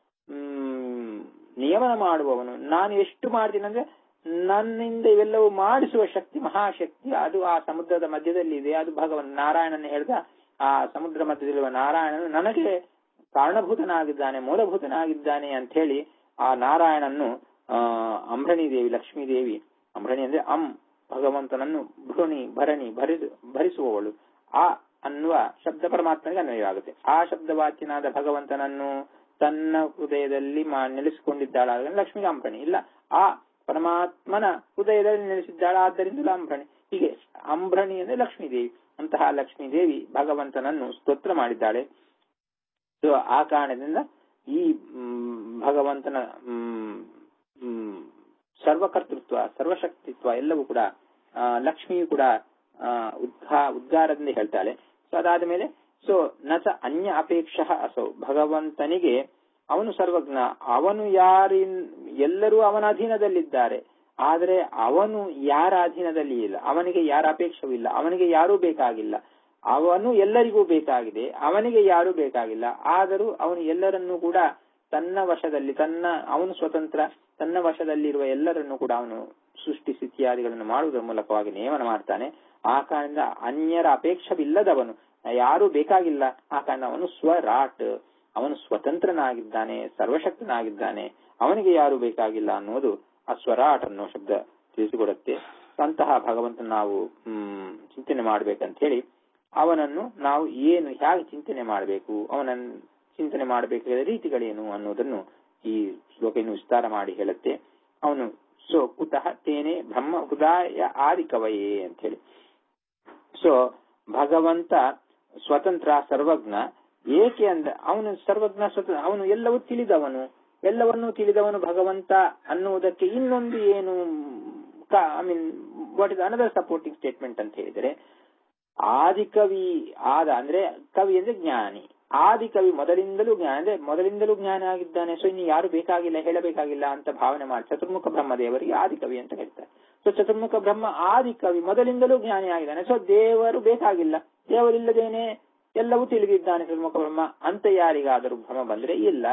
S2: ಹ್ಮ್ ನಿಯಮನ ಮಾಡುವವನು ನಾನು ಎಷ್ಟು ಮಾಡ್ತೀನಿ ಅಂದ್ರೆ ನನ್ನಿಂದ ಇವೆಲ್ಲವೂ ಮಾಡಿಸುವ ಶಕ್ತಿ ಮಹಾಶಕ್ತಿ ಅದು ಆ ಸಮುದ್ರದ ಮಧ್ಯದಲ್ಲಿ ಇದೆ ಅದು ಭಗವನ್ ನಾರಾಯಣನ ಹೇಳ್ದ ಆ ಸಮುದ್ರ ಮಧ್ಯದಲ್ಲಿರುವ ನಾರಾಯಣನು ನನಗೆ ಕಾರಣಭೂತನಾಗಿದ್ದಾನೆ ಮೂಲಭೂತನಾಗಿದ್ದಾನೆ ಅಂತ ಹೇಳಿ ಆ ನಾರಾಯಣನ್ನು ಆ ಅಂಬರಣಿ ದೇವಿ ಲಕ್ಷ್ಮೀ ದೇವಿ ಅಂಬರಣಿ ಅಂದ್ರೆ ಅಂ ಭಗವಂತನನ್ನು ಭೃಣಿ ಭರಣಿ ಭರಿಸು ಭರಿಸುವವಳು ಆ ಅನ್ನುವ ಶಬ್ದ ಪರಮಾತ್ಮನಿಗೆ ಅನ್ವಯವಾಗುತ್ತೆ ಆ ಶಬ್ದವಾಚ್ಯನಾದ ಭಗವಂತನನ್ನು ತನ್ನ ಹೃದಯದಲ್ಲಿ ನೆಲೆಸಿಕೊಂಡಿದ್ದಾಳ ಲಕ್ಷ್ಮಿಗೆ ಅಂಬರಣಿ ಇಲ್ಲ ಆ ಪರಮಾತ್ಮನ ಹೃದಯದಲ್ಲಿ ನೆಲೆಸಿದ್ದಾಳ ಆದ್ದರಿಂದ ಅಂಬರಣಿ ಹೀಗೆ ಅಂಬರಣಿ ಅಂದ್ರೆ ಲಕ್ಷ್ಮೀ ದೇವಿ ಅಂತಹ ಲಕ್ಷ್ಮೀ ದೇವಿ ಭಗವಂತನನ್ನು ಸ್ತೋತ್ರ ಮಾಡಿದ್ದಾಳೆ ಸೊ ಆ ಕಾರಣದಿಂದ ಈ ಭಗವಂತನ ಸರ್ವಕರ್ತೃತ್ವ ಸರ್ವಶಕ್ತಿತ್ವ ಎಲ್ಲವೂ ಕೂಡ ಲಕ್ಷ್ಮಿಯು ಕೂಡ ಉದ್ಘಾ ಉದ್ಗಾರದಿಂದ ಹೇಳ್ತಾಳೆ ಸೊ ಅದಾದ ಮೇಲೆ ಸೊ ನಚ ಅನ್ಯ ಅಪೇಕ್ಷ ಅಸೌ ಭಗವಂತನಿಗೆ ಅವನು ಸರ್ವಜ್ಞ ಅವನು ಯಾರಿನ್ ಎಲ್ಲರೂ ಅವನ ಅಧೀನದಲ್ಲಿದ್ದಾರೆ ಆದರೆ ಅವನು ಯಾರ ಅಧೀನದಲ್ಲಿ ಇಲ್ಲ ಅವನಿಗೆ ಯಾರ ಅಪೇಕ್ಷವಿಲ್ಲ ಅವನಿಗೆ ಯಾರೂ ಬೇಕಾಗಿಲ್ಲ ಅವನು ಎಲ್ಲರಿಗೂ ಬೇಕಾಗಿದೆ ಅವನಿಗೆ ಯಾರೂ ಬೇಕಾಗಿಲ್ಲ ಆದರೂ ಅವನು ಎಲ್ಲರನ್ನೂ ಕೂಡ ತನ್ನ ವಶದಲ್ಲಿ ತನ್ನ ಅವನು ಸ್ವತಂತ್ರ ತನ್ನ ವಶದಲ್ಲಿರುವ ಎಲ್ಲರನ್ನೂ ಕೂಡ ಅವನು ಸೃಷ್ಟಿ ಸ್ಥಿತಿಯಾದಿಗಳನ್ನು ಮಾಡುವುದರ ಮೂಲಕವಾಗಿ ನೇಮನ ಮಾಡ್ತಾನೆ ಆ ಕಾರಣದಿಂದ ಅನ್ಯರ ಅಪೇಕ್ಷವಿಲ್ಲದವನು ಯಾರೂ ಬೇಕಾಗಿಲ್ಲ ಆ ಕಾರಣ ಅವನು ಸ್ವರಾಟ್ ಅವನು ಸ್ವತಂತ್ರನಾಗಿದ್ದಾನೆ ಸರ್ವಶಕ್ತನಾಗಿದ್ದಾನೆ ಅವನಿಗೆ ಯಾರು ಬೇಕಾಗಿಲ್ಲ ಅನ್ನೋದು ಆ ಸ್ವರಾಟ್ ಅನ್ನೋ ಶಬ್ದ ತಿಳಿಸಿಕೊಡುತ್ತೆ ಅಂತಹ ಭಗವಂತನ ನಾವು ಹ್ಮ್ ಚಿಂತನೆ ಮಾಡ್ಬೇಕಂತ ಹೇಳಿ ಅವನನ್ನು ನಾವು ಏನು ಹೇಗೆ ಚಿಂತನೆ ಮಾಡಬೇಕು ಅವನನ್ನು ಚಿಂತನೆ ಮಾಡಬೇಕಾದ ರೀತಿಗಳೇನು ಅನ್ನೋದನ್ನು ಈ ಶ್ಲೋಕ ಇನ್ನು ವಿಸ್ತಾರ ಮಾಡಿ ಹೇಳುತ್ತೆ ಅವನು ಸೊ ಕುತಃ ತೇನೆ ಬ್ರಹ್ಮ ಹೃದಯ ಆದಿ ಕವಯೇ ಅಂತ ಹೇಳಿ ಸೊ ಭಗವಂತ ಸ್ವತಂತ್ರ ಸರ್ವಜ್ಞ ಏಕೆ ಅಂದ ಅವನು ಸರ್ವಜ್ಞ ಸ್ವತಂತ್ರ ಅವನು ಎಲ್ಲವೂ ತಿಳಿದವನು ಎಲ್ಲವನ್ನೂ ತಿಳಿದವನು ಭಗವಂತ ಅನ್ನುವುದಕ್ಕೆ ಇನ್ನೊಂದು ಏನು I mean what is another supporting statement ಅಂತ ಹೇಳಿದರೆ ಆದಿಕವಿ ಆದ ಅಂದ್ರೆ ಕವಿ ಅಂದ್ರೆ ಜ್ಞಾನಿ ಆದಿಕವಿ ಮೊದಲಿಂದಲೂ ಜ್ಞಾನ ಅಂದ್ರೆ ಮೊದಲಿಂದಲೂ ಜ್ಞಾನ ಆಗಿದ್ದಾನೆ ಸೊ ಇನ್ನು ಯಾರು ಬೇಕಾಗಿಲ್ಲ ಹೇಳಬೇಕಾಗಿಲ್ಲ ಅಂತ ಭಾವನೆ ಮಾಡಿ ಚತುರ್ಮುಖ ಬ್ರಹ್ಮದೇವರಿಗೆ ಆದಿಕವಿ ಅಂತ ಹೇಳ್ತಾರೆ ಸೊ ಚತುರ್ಮುಖ ಬ್ರಹ್ಮ ಆದಿಕವಿ ಮೊದಲಿಂದಲೂ ಜ್ಞಾನಿ ಆಗಿದ್ದಾನೆ ಸೊ ದೇವರು ಬೇಕಾಗಿಲ್ಲ ದೇವರಿಲ್ಲದೇನೆ ಎಲ್ಲವೂ ತಿಳಿದಿದ್ದಾನೆ ಚತುರ್ಮುಖ ಬ್ರಹ್ಮ ಅಂತ ಯಾರಿಗಾದರೂ ಭ್ರಮ ಬಂದ್ರೆ ಇಲ್ಲ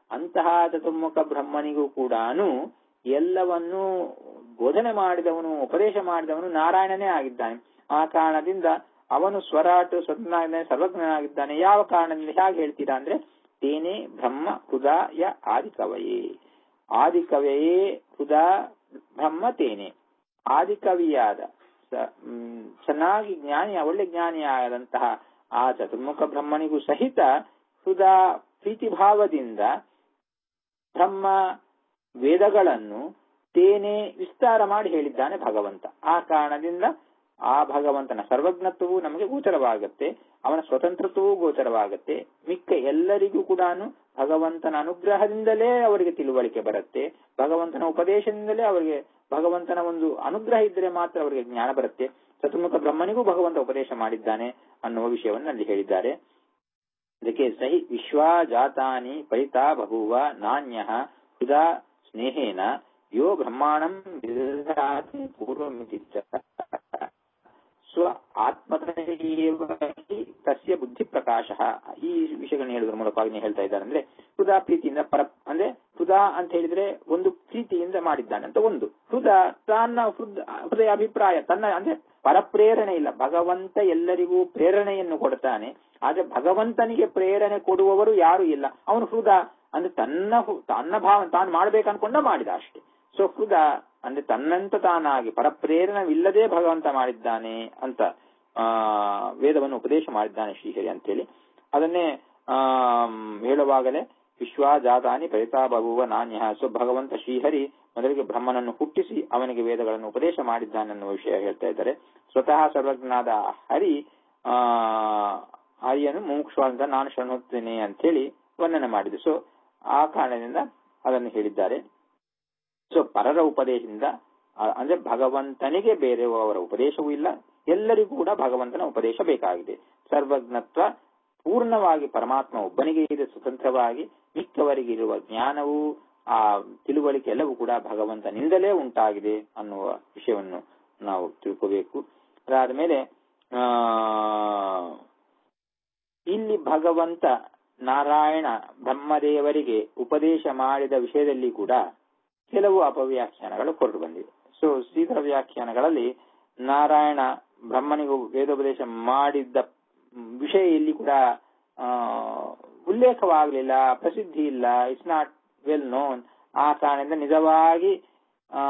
S2: ಅಂತಹ ಚತುರ್ಮುಖ ಬ್ರಹ್ಮನಿಗೂ ಕೂಡ ಎಲ್ಲವನ್ನೂ ಬೋಧನೆ ಮಾಡಿದವನು ಉಪದೇಶ ಮಾಡಿದವನು ನಾರಾಯಣನೇ ಆಗಿದ್ದಾನೆ ಆ ಕಾರಣದಿಂದ ಅವನು ಸ್ವರಾಟ್ ಸ್ವತಂತ್ರನಾಗಿದ್ದಾನೆ ಸರ್ವಜ್ಞನಾಗಿದ್ದಾನೆ ಯಾವ ಕಾರಣದಿಂದ ಹೇಗೆ ಹೇಳ್ತೀರಾ ಅಂದ್ರೆ ತೇನೆ ಬ್ರಹ್ಮ ಹೃದಯ ಆದಿಕವಯೇ ಆದಿಕವಯೇ ಹೃದ ಬ್ರಹ್ಮ ತೇನೆ ಆದಿಕವಿಯಾದ ಸ- ಮ್, ಚೆನ್ನಾಗಿ ಜ್ಞಾನಿಯ ಒಳ್ಳೆ ಜ್ಞಾನಿಯಾದಂತಹ ಆ ಚತುರ್ಮುಖ ಬ್ರಹ್ಮನಿಗೂ ಸಹಿತ ಹೃದ ಪ್ರೀತಿಭಾವದಿಂದ ಬ್ರಹ್ಮ ವೇದಗಳನ್ನು ತೇನೆ ವಿಸ್ತಾರ ಮಾಡಿ ಹೇಳಿದ್ದಾನೆ ಭಗವಂತ ಆ ಕಾರಣದಿಂದ ಆ ಭಗವಂತನ ಸರ್ವಜ್ಞತ್ವವು ನಮಗೆ ಗೋಚರವಾಗುತ್ತೆ ಅವನ ಸ್ವತಂತ್ರತ್ವವೂ ಗೋಚರವಾಗುತ್ತೆ ಮಿಕ್ಕ ಎಲ್ಲರಿಗೂ ಕೂಡ ಭಗವಂತನ ಅನುಗ್ರಹದಿಂದಲೇ ಅವರಿಗೆ ತಿಳುವಳಿಕೆ ಬರುತ್ತೆ ಭಗವಂತನ ಉಪದೇಶದಿಂದಲೇ ಅವರಿಗೆ ಭಗವಂತನ ಒಂದು ಅನುಗ್ರಹ ಇದ್ದರೆ ಮಾತ್ರ ಅವರಿಗೆ ಜ್ಞಾನ ಬರುತ್ತೆ ಚತುರ್ಮುಖ ಬ್ರಹ್ಮನಿಗೂ ಭಗವಂತ ಉಪದೇಶ ಮಾಡಿದ್ದಾನೆ ಅನ್ನುವ ವಿಷಯವನ್ನು ಅಲ್ಲಿ ಹೇಳಿದ್ದಾರೆ ಅದಕ್ಕೆ ಸಹಿ ವಿಶ್ವಾಜಾತಾನಿ ಪರಿತಾ ಬಭೂವ ನಾಣ್ಯ ಹುದಾ ಸ್ನೇಹೇನ ಯೋ ಬ್ರಹ್ಮಾಣಂ ವಿದಧಾತಿ ಪೂರ್ವಮಿತಿ ಚ ಸ್ವ ಆತ್ಮತೇವ ಹಿ ತಸ್ಯ ಬುದ್ಧಿ ಪ್ರಕಾಶ ಈ ವಿಷಯಗಳನ್ನ ಹೇಳುವುದರ ಮೂಲಕವಾಗಿ ನೀವು ಹೇಳ್ತಾ ಇದ್ದಾರೆ ಅಂದ್ರೆ ಹೃದಾ ಪ್ರೀತಿಯಿಂದ ಪರ ಅಂದ್ರೆ ಹೃದಾ ಅಂತ ಹೇಳಿದ್ರೆ ಒಂದು ಪ್ರೀತಿಯಿಂದ ಮಾಡಿದ್ದಾನೆ ಅಂತ ಒಂದು ಹೃದಾ ತನ್ನ ಹೃದ ಹೃದಯ ಅಭಿಪ್ರಾಯ ತನ್ನ ಅಂದ್ರೆ ಪರಪ್ರೇರಣೆ ಇಲ್ಲ ಭಗವಂತ ಎಲ್ಲರಿಗೂ ಪ್ರೇರಣೆಯನ್ನು ಕೊಡ್ತಾನೆ ಆದ್ರೆ ಭಗವಂತನಿಗೆ ಪ್ರೇರಣೆ ಕೊಡುವವರು ಯಾರು ಇಲ್ಲ ಅವನು ಹೃದ ಅಂದ್ರೆ ತನ್ನ ಹು- ತನ್ನ ಭಾವ ತಾನು ಮಾಡ್ಬೇಕನ್ಕೊಂಡ ಮಾಡಿದ ಅಷ್ಟೇ ಸೊ ಹೃದ ಅಂದ್ರೆ ತನ್ನಂತ ತಾನಾಗಿ ಪರಪ್ರೇರಣವಿಲ್ಲದೆ ಭಗವಂತ ಮಾಡಿದ್ದಾನೆ ಅಂತ ಆ ವೇದವನ್ನು ಉಪದೇಶ ಮಾಡಿದ್ದಾನೆ ಶ್ರೀಹರಿ ಅಂತೇಳಿ ಅದನ್ನೇ ಆ ಹೇಳುವಾಗಲೇ ವಿಶ್ವಾಜಾತಾನಿ ಪರಿತಾ ಬಭುವ ನಾಣ್ಯ ಸೊ ಭಗವಂತ ಶ್ರೀಹರಿ ಮೊದಲಿಗೆ ಬ್ರಹ್ಮನನ್ನು ಹುಟ್ಟಿಸಿ ಅವನಿಗೆ ವೇದಗಳನ್ನು ಉಪದೇಶ ಮಾಡಿದ್ದಾನೆ ಅನ್ನುವ ವಿಷಯ ಹೇಳ್ತಾ ಇದ್ದಾರೆ ಸ್ವತಃ ಸರ್ವಜ್ಞನಾದ ಹರಿ ಆ ಹರಿಯನ್ನು ಮುಮುಕ್ಷವಾದ ನಾನು ಶರಣುತ್ತೇನೆ ಅಂತೇಳಿ ವರ್ಣನೆ ಮಾಡಿದೆ ಸೊ ಆ ಕಾರಣದಿಂದ ಅದನ್ನು ಹೇಳಿದ್ದಾರೆ ಸೊ ಪರರ ಉಪದೇಶದಿಂದ ಆ, ಅಂದ್ರೆ ಭಗವಂತನಿಗೆ ಬೇರೆಯವರ ಉಪದೇಶವೂ ಇಲ್ಲ ಎಲ್ಲರಿಗೂ ಕೂಡ ಭಗವಂತನ ಉಪದೇಶ ಬೇಕಾಗಿದೆ ಸರ್ವಜ್ಞತ್ವ ಪೂರ್ಣವಾಗಿ ಪರಮಾತ್ಮ ಒಬ್ಬನಿಗೆ ಇದೆ ಸ್ವತಂತ್ರವಾಗಿ ಮಿಕ್ಕವರಿಗೆ ಇರುವ ಜ್ಞಾನವು ಆ ತಿಳುವಳಿಕೆ ಎಲ್ಲವೂ ಕೂಡ ಭಗವಂತನಿಂದಲೇ ಉಂಟಾಗಿದೆ ಅನ್ನುವ ವಿಷಯವನ್ನು ನಾವು ತಿಳ್ಕೋಬೇಕು ಅದಾದ ಮೇಲೆ ಆ ಇಲ್ಲಿ ಭಗವಂತ ನಾರಾಯಣ ಬ್ರಹ್ಮದೇವರಿಗೆ ಉಪದೇಶ ಮಾಡಿದ ವಿಷಯದಲ್ಲಿ ಕೂಡ ಕೆಲವು ಅಪವ್ಯಾಖ್ಯಾನಗಳು ಹೊರಟು ಬಂದಿವೆ ಸೊ ಶೀಘ್ರ ವ್ಯಾಖ್ಯಾನಗಳಲ್ಲಿ ನಾರಾಯಣ ಬ್ರಹ್ಮನಿಗೂ ವೇದೋಪದೇಶ ಮಾಡಿದ್ದ ವಿಷಯ ಇಲ್ಲಿ ಕೂಡ ಆ, ಉಲ್ಲೇಖವಾಗಲಿಲ್ಲ ಪ್ರಸಿದ್ಧಿ ಇಲ್ಲ ಇಟ್ಸ್ ನಾಟ್ ವೆಲ್ ನೋನ್ ಆ ಕಾರಣದಿಂದ ನಿಜವಾಗಿ ಆ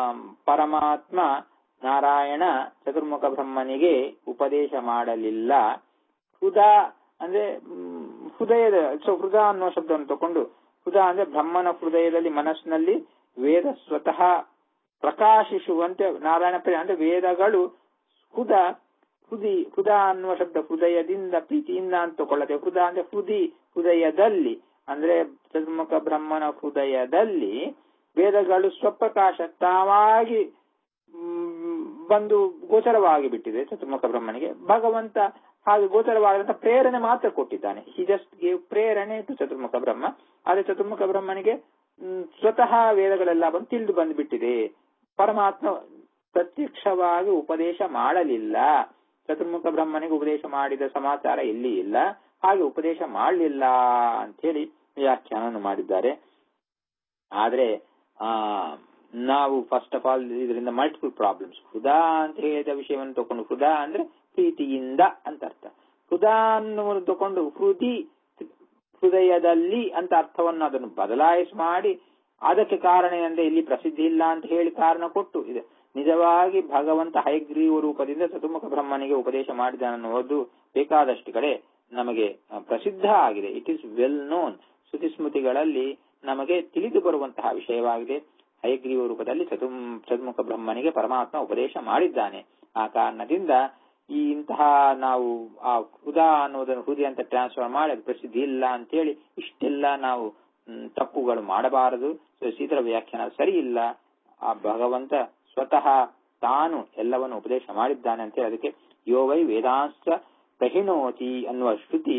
S2: ಪರಮಾತ್ಮ ನಾರಾಯಣ ಚತುರ್ಮುಖ ಬ್ರಹ್ಮನಿಗೆ ಉಪದೇಶ ಮಾಡಲಿಲ್ಲ ಹೃದ ಅಂದ್ರೆ ಮ್, ಹೃದಯದ ಸೊ ಹೃದ ಅನ್ನುವ ಶಬ್ದವನ್ನು ತಕೊಂಡು ಹೃದ ಅಂದ್ರೆ ಬ್ರಹ್ಮನ ಹೃದಯದಲ್ಲಿ ಮನಸ್ಸಿನಲ್ಲಿ ವೇದ ಸ್ವತಃ ಪ್ರಕಾಶಿಸುವಂತೆ ನಾರಾಯಣ ಪ್ರೇಮ ಅಂದ್ರೆ ವೇದಗಳು ಹೃದ ಹೃದಿ ಹೃದ ಅನ್ನುವ ಶಬ್ದ ಹೃದಯದಿಂದ ಪ್ರೀತಿಯಿಂದ ಅಂತ ತಗೊಳ್ಳದೆ ಹೃದ ಅಂದ್ರೆ ಹೃದಿ ಹೃದಯದಲ್ಲಿ ಅಂದ್ರೆ ಚತುರ್ಮುಖ ಬ್ರಹ್ಮನ ಹೃದಯದಲ್ಲಿ ವೇದಗಳು ಸ್ವಪ್ರಕಾಶ ತಾವಾಗಿ ಮ್, ಬಂದು ಗೋಚರವಾಗಿ ಬಿಟ್ಟಿದೆ ಚತುರ್ಮುಖ ಬ್ರಹ್ಮನಿಗೆ ಭಗವಂತ ಹಾಗೆ ಗೋಚರವಾದಂತ ಪ್ರೇರಣೆ ಮಾತ್ರ ಕೊಟ್ಟಿದ್ದಾನೆ ಹಿ ಜಸ್ಟ್ ಗೇವ್ ಪ್ರೇರಣೆ ಟು ಚತುರ್ಮುಖ ಬ್ರಹ್ಮ ಆದ್ರೆ ಚತುರ್ಮುಖ ಬ್ರಹ್ಮನಿಗೆ ಮ್, ಸ್ವತಃ ವೇದಗಳೆಲ್ಲ ಬಂದು ತಿಳಿದು ಬಂದ್ಬಿಟ್ಟಿದೆ ಪರಮಾತ್ಮ ಪ್ರತ್ಯಕ್ಷವಾಗಿ ಉಪದೇಶ ಮಾಡಲಿಲ್ಲ ಚತುರ್ಮುಖ ಬ್ರಹ್ಮನಿಗೆ ಉಪದೇಶ ಮಾಡಿದ ಸಮಾಚಾರ ಎಲ್ಲಿ ಇಲ್ಲ ಹಾಗೆ ಉಪದೇಶ ಮಾಡಲಿಲ್ಲ ಅಂತ ಹೇಳಿ ವ್ಯಾಖ್ಯಾನವನ್ನು ಮಾಡಿದ್ದಾರೆ ಆದ್ರೆ ಆ ನಾವು ಫಸ್ಟ್ ಆಫ್ ಆಲ್ ಇದರಿಂದ ಮಲ್ಟಿಪಲ್ ಪ್ರಾಬ್ಲಮ್ಸ್ ಹೃದಾ ಅಂತ ಹೇಳಿದ ವಿಷಯವನ್ನು ತಕೊಂಡು ಹೃದಾ ಅಂದ್ರೆ ಪ್ರೀತಿಯಿಂದ ಅಂತ ಅರ್ಥ ಹೃದಾ ಅನ್ನುವುದು ತಕೊಂಡು ಹೃದಿ ಹೃದಯದಲ್ಲಿ ಅಂತ ಅರ್ಥವನ್ನು ಅದನ್ನು ಬದಲಾಯಿಸಿ ಮಾಡಿ ಅದಕ್ಕೆ ಕಾರಣ ಏನಂದ್ರೆ ಇಲ್ಲಿ ಪ್ರಸಿದ್ಧಿ ಇಲ್ಲ ಅಂತ ಹೇಳಿ ಕಾರಣ ಕೊಟ್ಟು ಇದೆ ನಿಜವಾಗಿ ಭಗವಂತ ಹೈಗ್ರೀವ ರೂಪದಿಂದ ಚತುರ್ಮುಖ ಬ್ರಹ್ಮನಿಗೆ ಉಪದೇಶ ಮಾಡಿದನನ್ನುವುದು ಬೇಕಾದಷ್ಟು ಕಡೆ ನಮಗೆ ಆ, ಪ್ರಸಿದ್ಧ ಆಗಿದೆ ಇಟ್ ಈಸ್ ವೆಲ್ ನೋನ್ ಶ್ರುತಿ ಸ್ಮೃತಿಗಳಲ್ಲಿ ನಮಗೆ ತಿಳಿದು ಬರುವಂತಹ ವಿಷಯವಾಗಿದೆ ಹಯಗ್ರೀವ ರೂಪದಲ್ಲಿ ಚತುರ್ ಚತುರ್ಮುಖ ಬ್ರಹ್ಮನಿಗೆ ಪರಮಾತ್ಮ ಉಪದೇಶ ಮಾಡಿದ್ದಾನೆ ಆ ಕಾರಣದಿಂದ ಈ ಇಂತಹ ನಾವು ಆ ಹೃದಯ ಅನ್ನೋದನ್ನು ಹೃದಯ ಅಂತ ಟ್ರಾನ್ಸ್ಫರ್ ಮಾಡಿ ಅದು ಪ್ರಸಿದ್ಧಿ ಇಲ್ಲ ಅಂತೇಳಿ ಇಷ್ಟೆಲ್ಲ ನಾವು ಮ್, ತಪ್ಪುಗಳು ಮಾಡಬಾರದು ಸೊ ಶೀತಲ ವ್ಯಾಖ್ಯಾನ ಸರಿ ಇಲ್ಲ ಆ ಭಗವಂತ ಸ್ವತಃ ತಾನು ಎಲ್ಲವನ್ನು ಉಪದೇಶ ಮಾಡಿದ್ದಾನೆ ಅಂತೇಳಿ ಅದಕ್ಕೆ ಯೋ ವೈ ವೇದಾಂಶ ಪ್ರಹಿಣೋತಿ ಅನ್ನುವ ಶ್ರುತಿ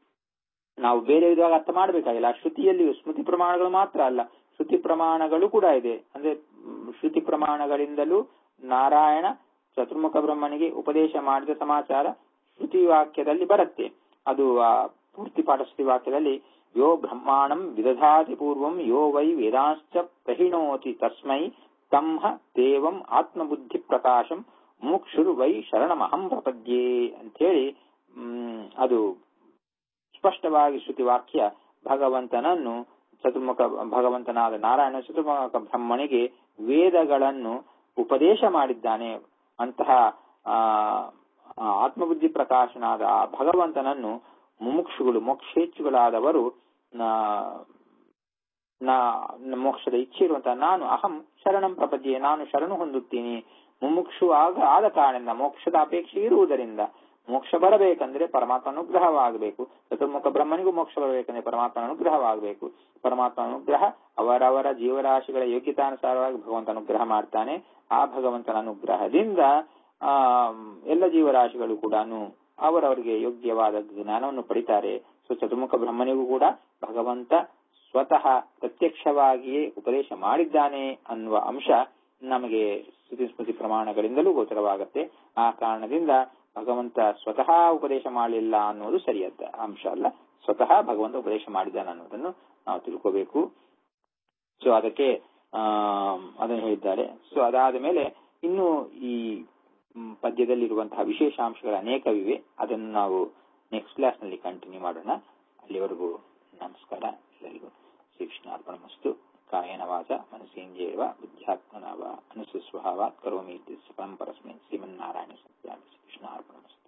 S2: ನಾವು ಬೇರೆ ವಿಧವಾಗಿ ಅರ್ಥ ಮಾಡಬೇಕಾಗಿಲ್ಲ ಆ ಶ್ರುತಿಯಲ್ಲಿ ಸ್ಮೃತಿ ಪ್ರಮಾಣಗಳು ಮಾತ್ರ ಅಲ್ಲ ಶ್ರುತಿ ಪ್ರಮಾಣಗಳು ಕೂಡ ಇದೆ ಅಂದ್ರೆ ಮ್, ಶ್ರುತಿ ಪ್ರಮಾಣಗಳಿಂದಲೂ ನಾರಾಯಣ ಚತುರ್ಮುಖ ಬ್ರಹ್ಮನಿಗೆ ಉಪದೇಶ ಮಾಡಿದ ಸಮಾಚಾರ ಶ್ರುತಿ ವಾಕ್ಯದಲ್ಲಿ ಬರುತ್ತೆ ಅದು ಆ ಪೂರ್ತಿ ಪಾಠ ಶ್ರುತಿ ವಾಕ್ಯದಲ್ಲಿ ಯೋ ಬ್ರಹ್ಮಾಣಂ ವಿದಧಾತಿ ಪೂರ್ವಂ ಯೋ ವೈ ವೇದಾಂಶ್ಚ ಪ್ರಹಿಣೋತಿ ತಸ್ಮೈ ತಮ್ಹ ದೇವಂ ಆತ್ಮಬುದ್ಧಿ ಪ್ರಕಾಶಂ ಮುಕ್ಷುರು ವೈ ಶರಣಮಹಂ ಪ್ರಪದ್ಯೆ ಅಂತೇಳಿ ಹ್ಮ್, ಅದು ಸ್ಪಷ್ಟವಾಗಿ ಶ್ರುತಿ ವಾಕ್ಯ ಭಗವಂತನನ್ನು ಚತುರ್ಮುಖ ಭಗವಂತನಾದ ನಾರಾಯಣ ಚತುರ್ಮುಖ ಬ್ರಹ್ಮನಿಗೆ ವೇದಗಳನ್ನು ಉಪದೇಶ ಮಾಡಿದ್ದಾನೆ ಅಂತಹ ಆ ಆ ಆತ್ಮಬುದ್ಧಿ ಪ್ರಕಾಶನಾದ ಆ ಭಗವಂತನನ್ನು ಮುಮುಕ್ಷುಗಳು ಮೋಕ್ಷೇಚ್ಛುಗಳಾದವರು ನಾ- ನಾ- ಮೋಕ್ಷದ ಇಚ್ಛೆ ಇರುವಂತಹ ನಾನು ಅಹಂ ಶರಣಂ ಪ್ರಪದ್ಯೆ ನಾನು ಶರಣು ಹೊಂದುತ್ತೀನಿ ಮುಮುಕ್ಷು ಆಗ ಆದ ಕಾರಣದಿಂದ ಮೋಕ್ಷದ ಅಪೇಕ್ಷೆ ಇರುವುದರಿಂದ ಮೋಕ್ಷ ಬರಬೇಕಂದ್ರೆ ಪರಮಾತ್ಮ ಅನುಗ್ರಹವಾಗಬೇಕು ಚತುರ್ಮುಖ ಬ್ರಹ್ಮನಿಗೂ ಮೋಕ್ಷ ಬರಬೇಕಂದ್ರೆ ಪರಮಾತ್ಮ ಅನುಗ್ರಹವಾಗಬೇಕು ಪರಮಾತ್ಮ ಅನುಗ್ರಹ ಅವರವರ ಜೀವರಾಶಿಗಳ ಯೋಗ್ಯತಾನುಸಾರವಾಗಿ ಭಗವಂತ ಅನುಗ್ರಹ ಮಾಡ್ತಾನೆ ಆ ಭಗವಂತನ ಅನುಗ್ರಹದಿಂದ ಆ ಎಲ್ಲ ಜೀವರಾಶಿಗಳು ಕೂಡ ಅವರವರಿಗೆ ಯೋಗ್ಯವಾದ ಜ್ಞಾನವನ್ನು ಪಡಿತಾರೆ ಸೊ ಚತುರ್ಮುಖ ಬ್ರಹ್ಮನಿಗೂ ಕೂಡ ಭಗವಂತ ಸ್ವತಃ ಪ್ರತ್ಯಕ್ಷವಾಗಿಯೇ ಉಪದೇಶ ಮಾಡಿದ್ದಾನೆ ಅನ್ನುವ ಅಂಶ ನಮಗೆ ಸ್ತುತಿ ಸ್ಮೃತಿ ಪ್ರಮಾಣಗಳಿಂದಲೂ ಗೋಚರವಾಗುತ್ತೆ ಆ ಕಾರಣದಿಂದ ಭಗವಂತ ಸ್ವತಃ ಉಪದೇಶ ಮಾಡಲಿಲ್ಲ ಅನ್ನೋದು ಸರಿಯಾದ ಅಂಶ ಅಲ್ಲ ಸ್ವತಃ ಭಗವಂತ ಉಪದೇಶ ಮಾಡಿದ್ದಾನೆ ಅನ್ನೋದನ್ನು ನಾವು ತಿಳ್ಕೋಬೇಕು ಸೊ ಅದಕ್ಕೆ ಆ ಅದನ್ನು ಹೇಳಿದ್ದಾರೆ ಸೊ ಅದಾದ ಮೇಲೆ ಇನ್ನು ಈ ಮ್, ಪದ್ಯದಲ್ಲಿರುವಂತಹ ವಿಶೇಷಾಂಶಗಳು ಅನೇಕವಿವೆ ಅದನ್ನು ನಾವು ನೆಕ್ಸ್ಟ್ ಕ್ಲಾಸ್ ನಲ್ಲಿ ಕಂಟಿನ್ಯೂ ಮಾಡೋಣ ಅಲ್ಲಿವರೆಗೂ ನಮಸ್ಕಾರ ಎಲ್ಲರಿಗೂ ಶ್ರೀಕೃಷ್ಣಾರ್ಪಣಮಸ್ತು ಕಾಯನ ವಾಚ ಮನಸೇಂದ್ರಿಯವ ಬುದ್ಧ್ಯಾತ್ಮನ ವಾ ಅನುಸುಸ್ವಭಾವಾತ್ ಕರೋಮಿ ಇತ್ಯಸ್ಯ ಪರಂ ಪರಸ್ಮೈ ಶ್ರೀಮನ್ನಾರಾಯಣ ಸತ್ಯಾಮಿ ಶ್ರೀಕೃಷ್ಣಾರ್ಪಣಮಸ್ತು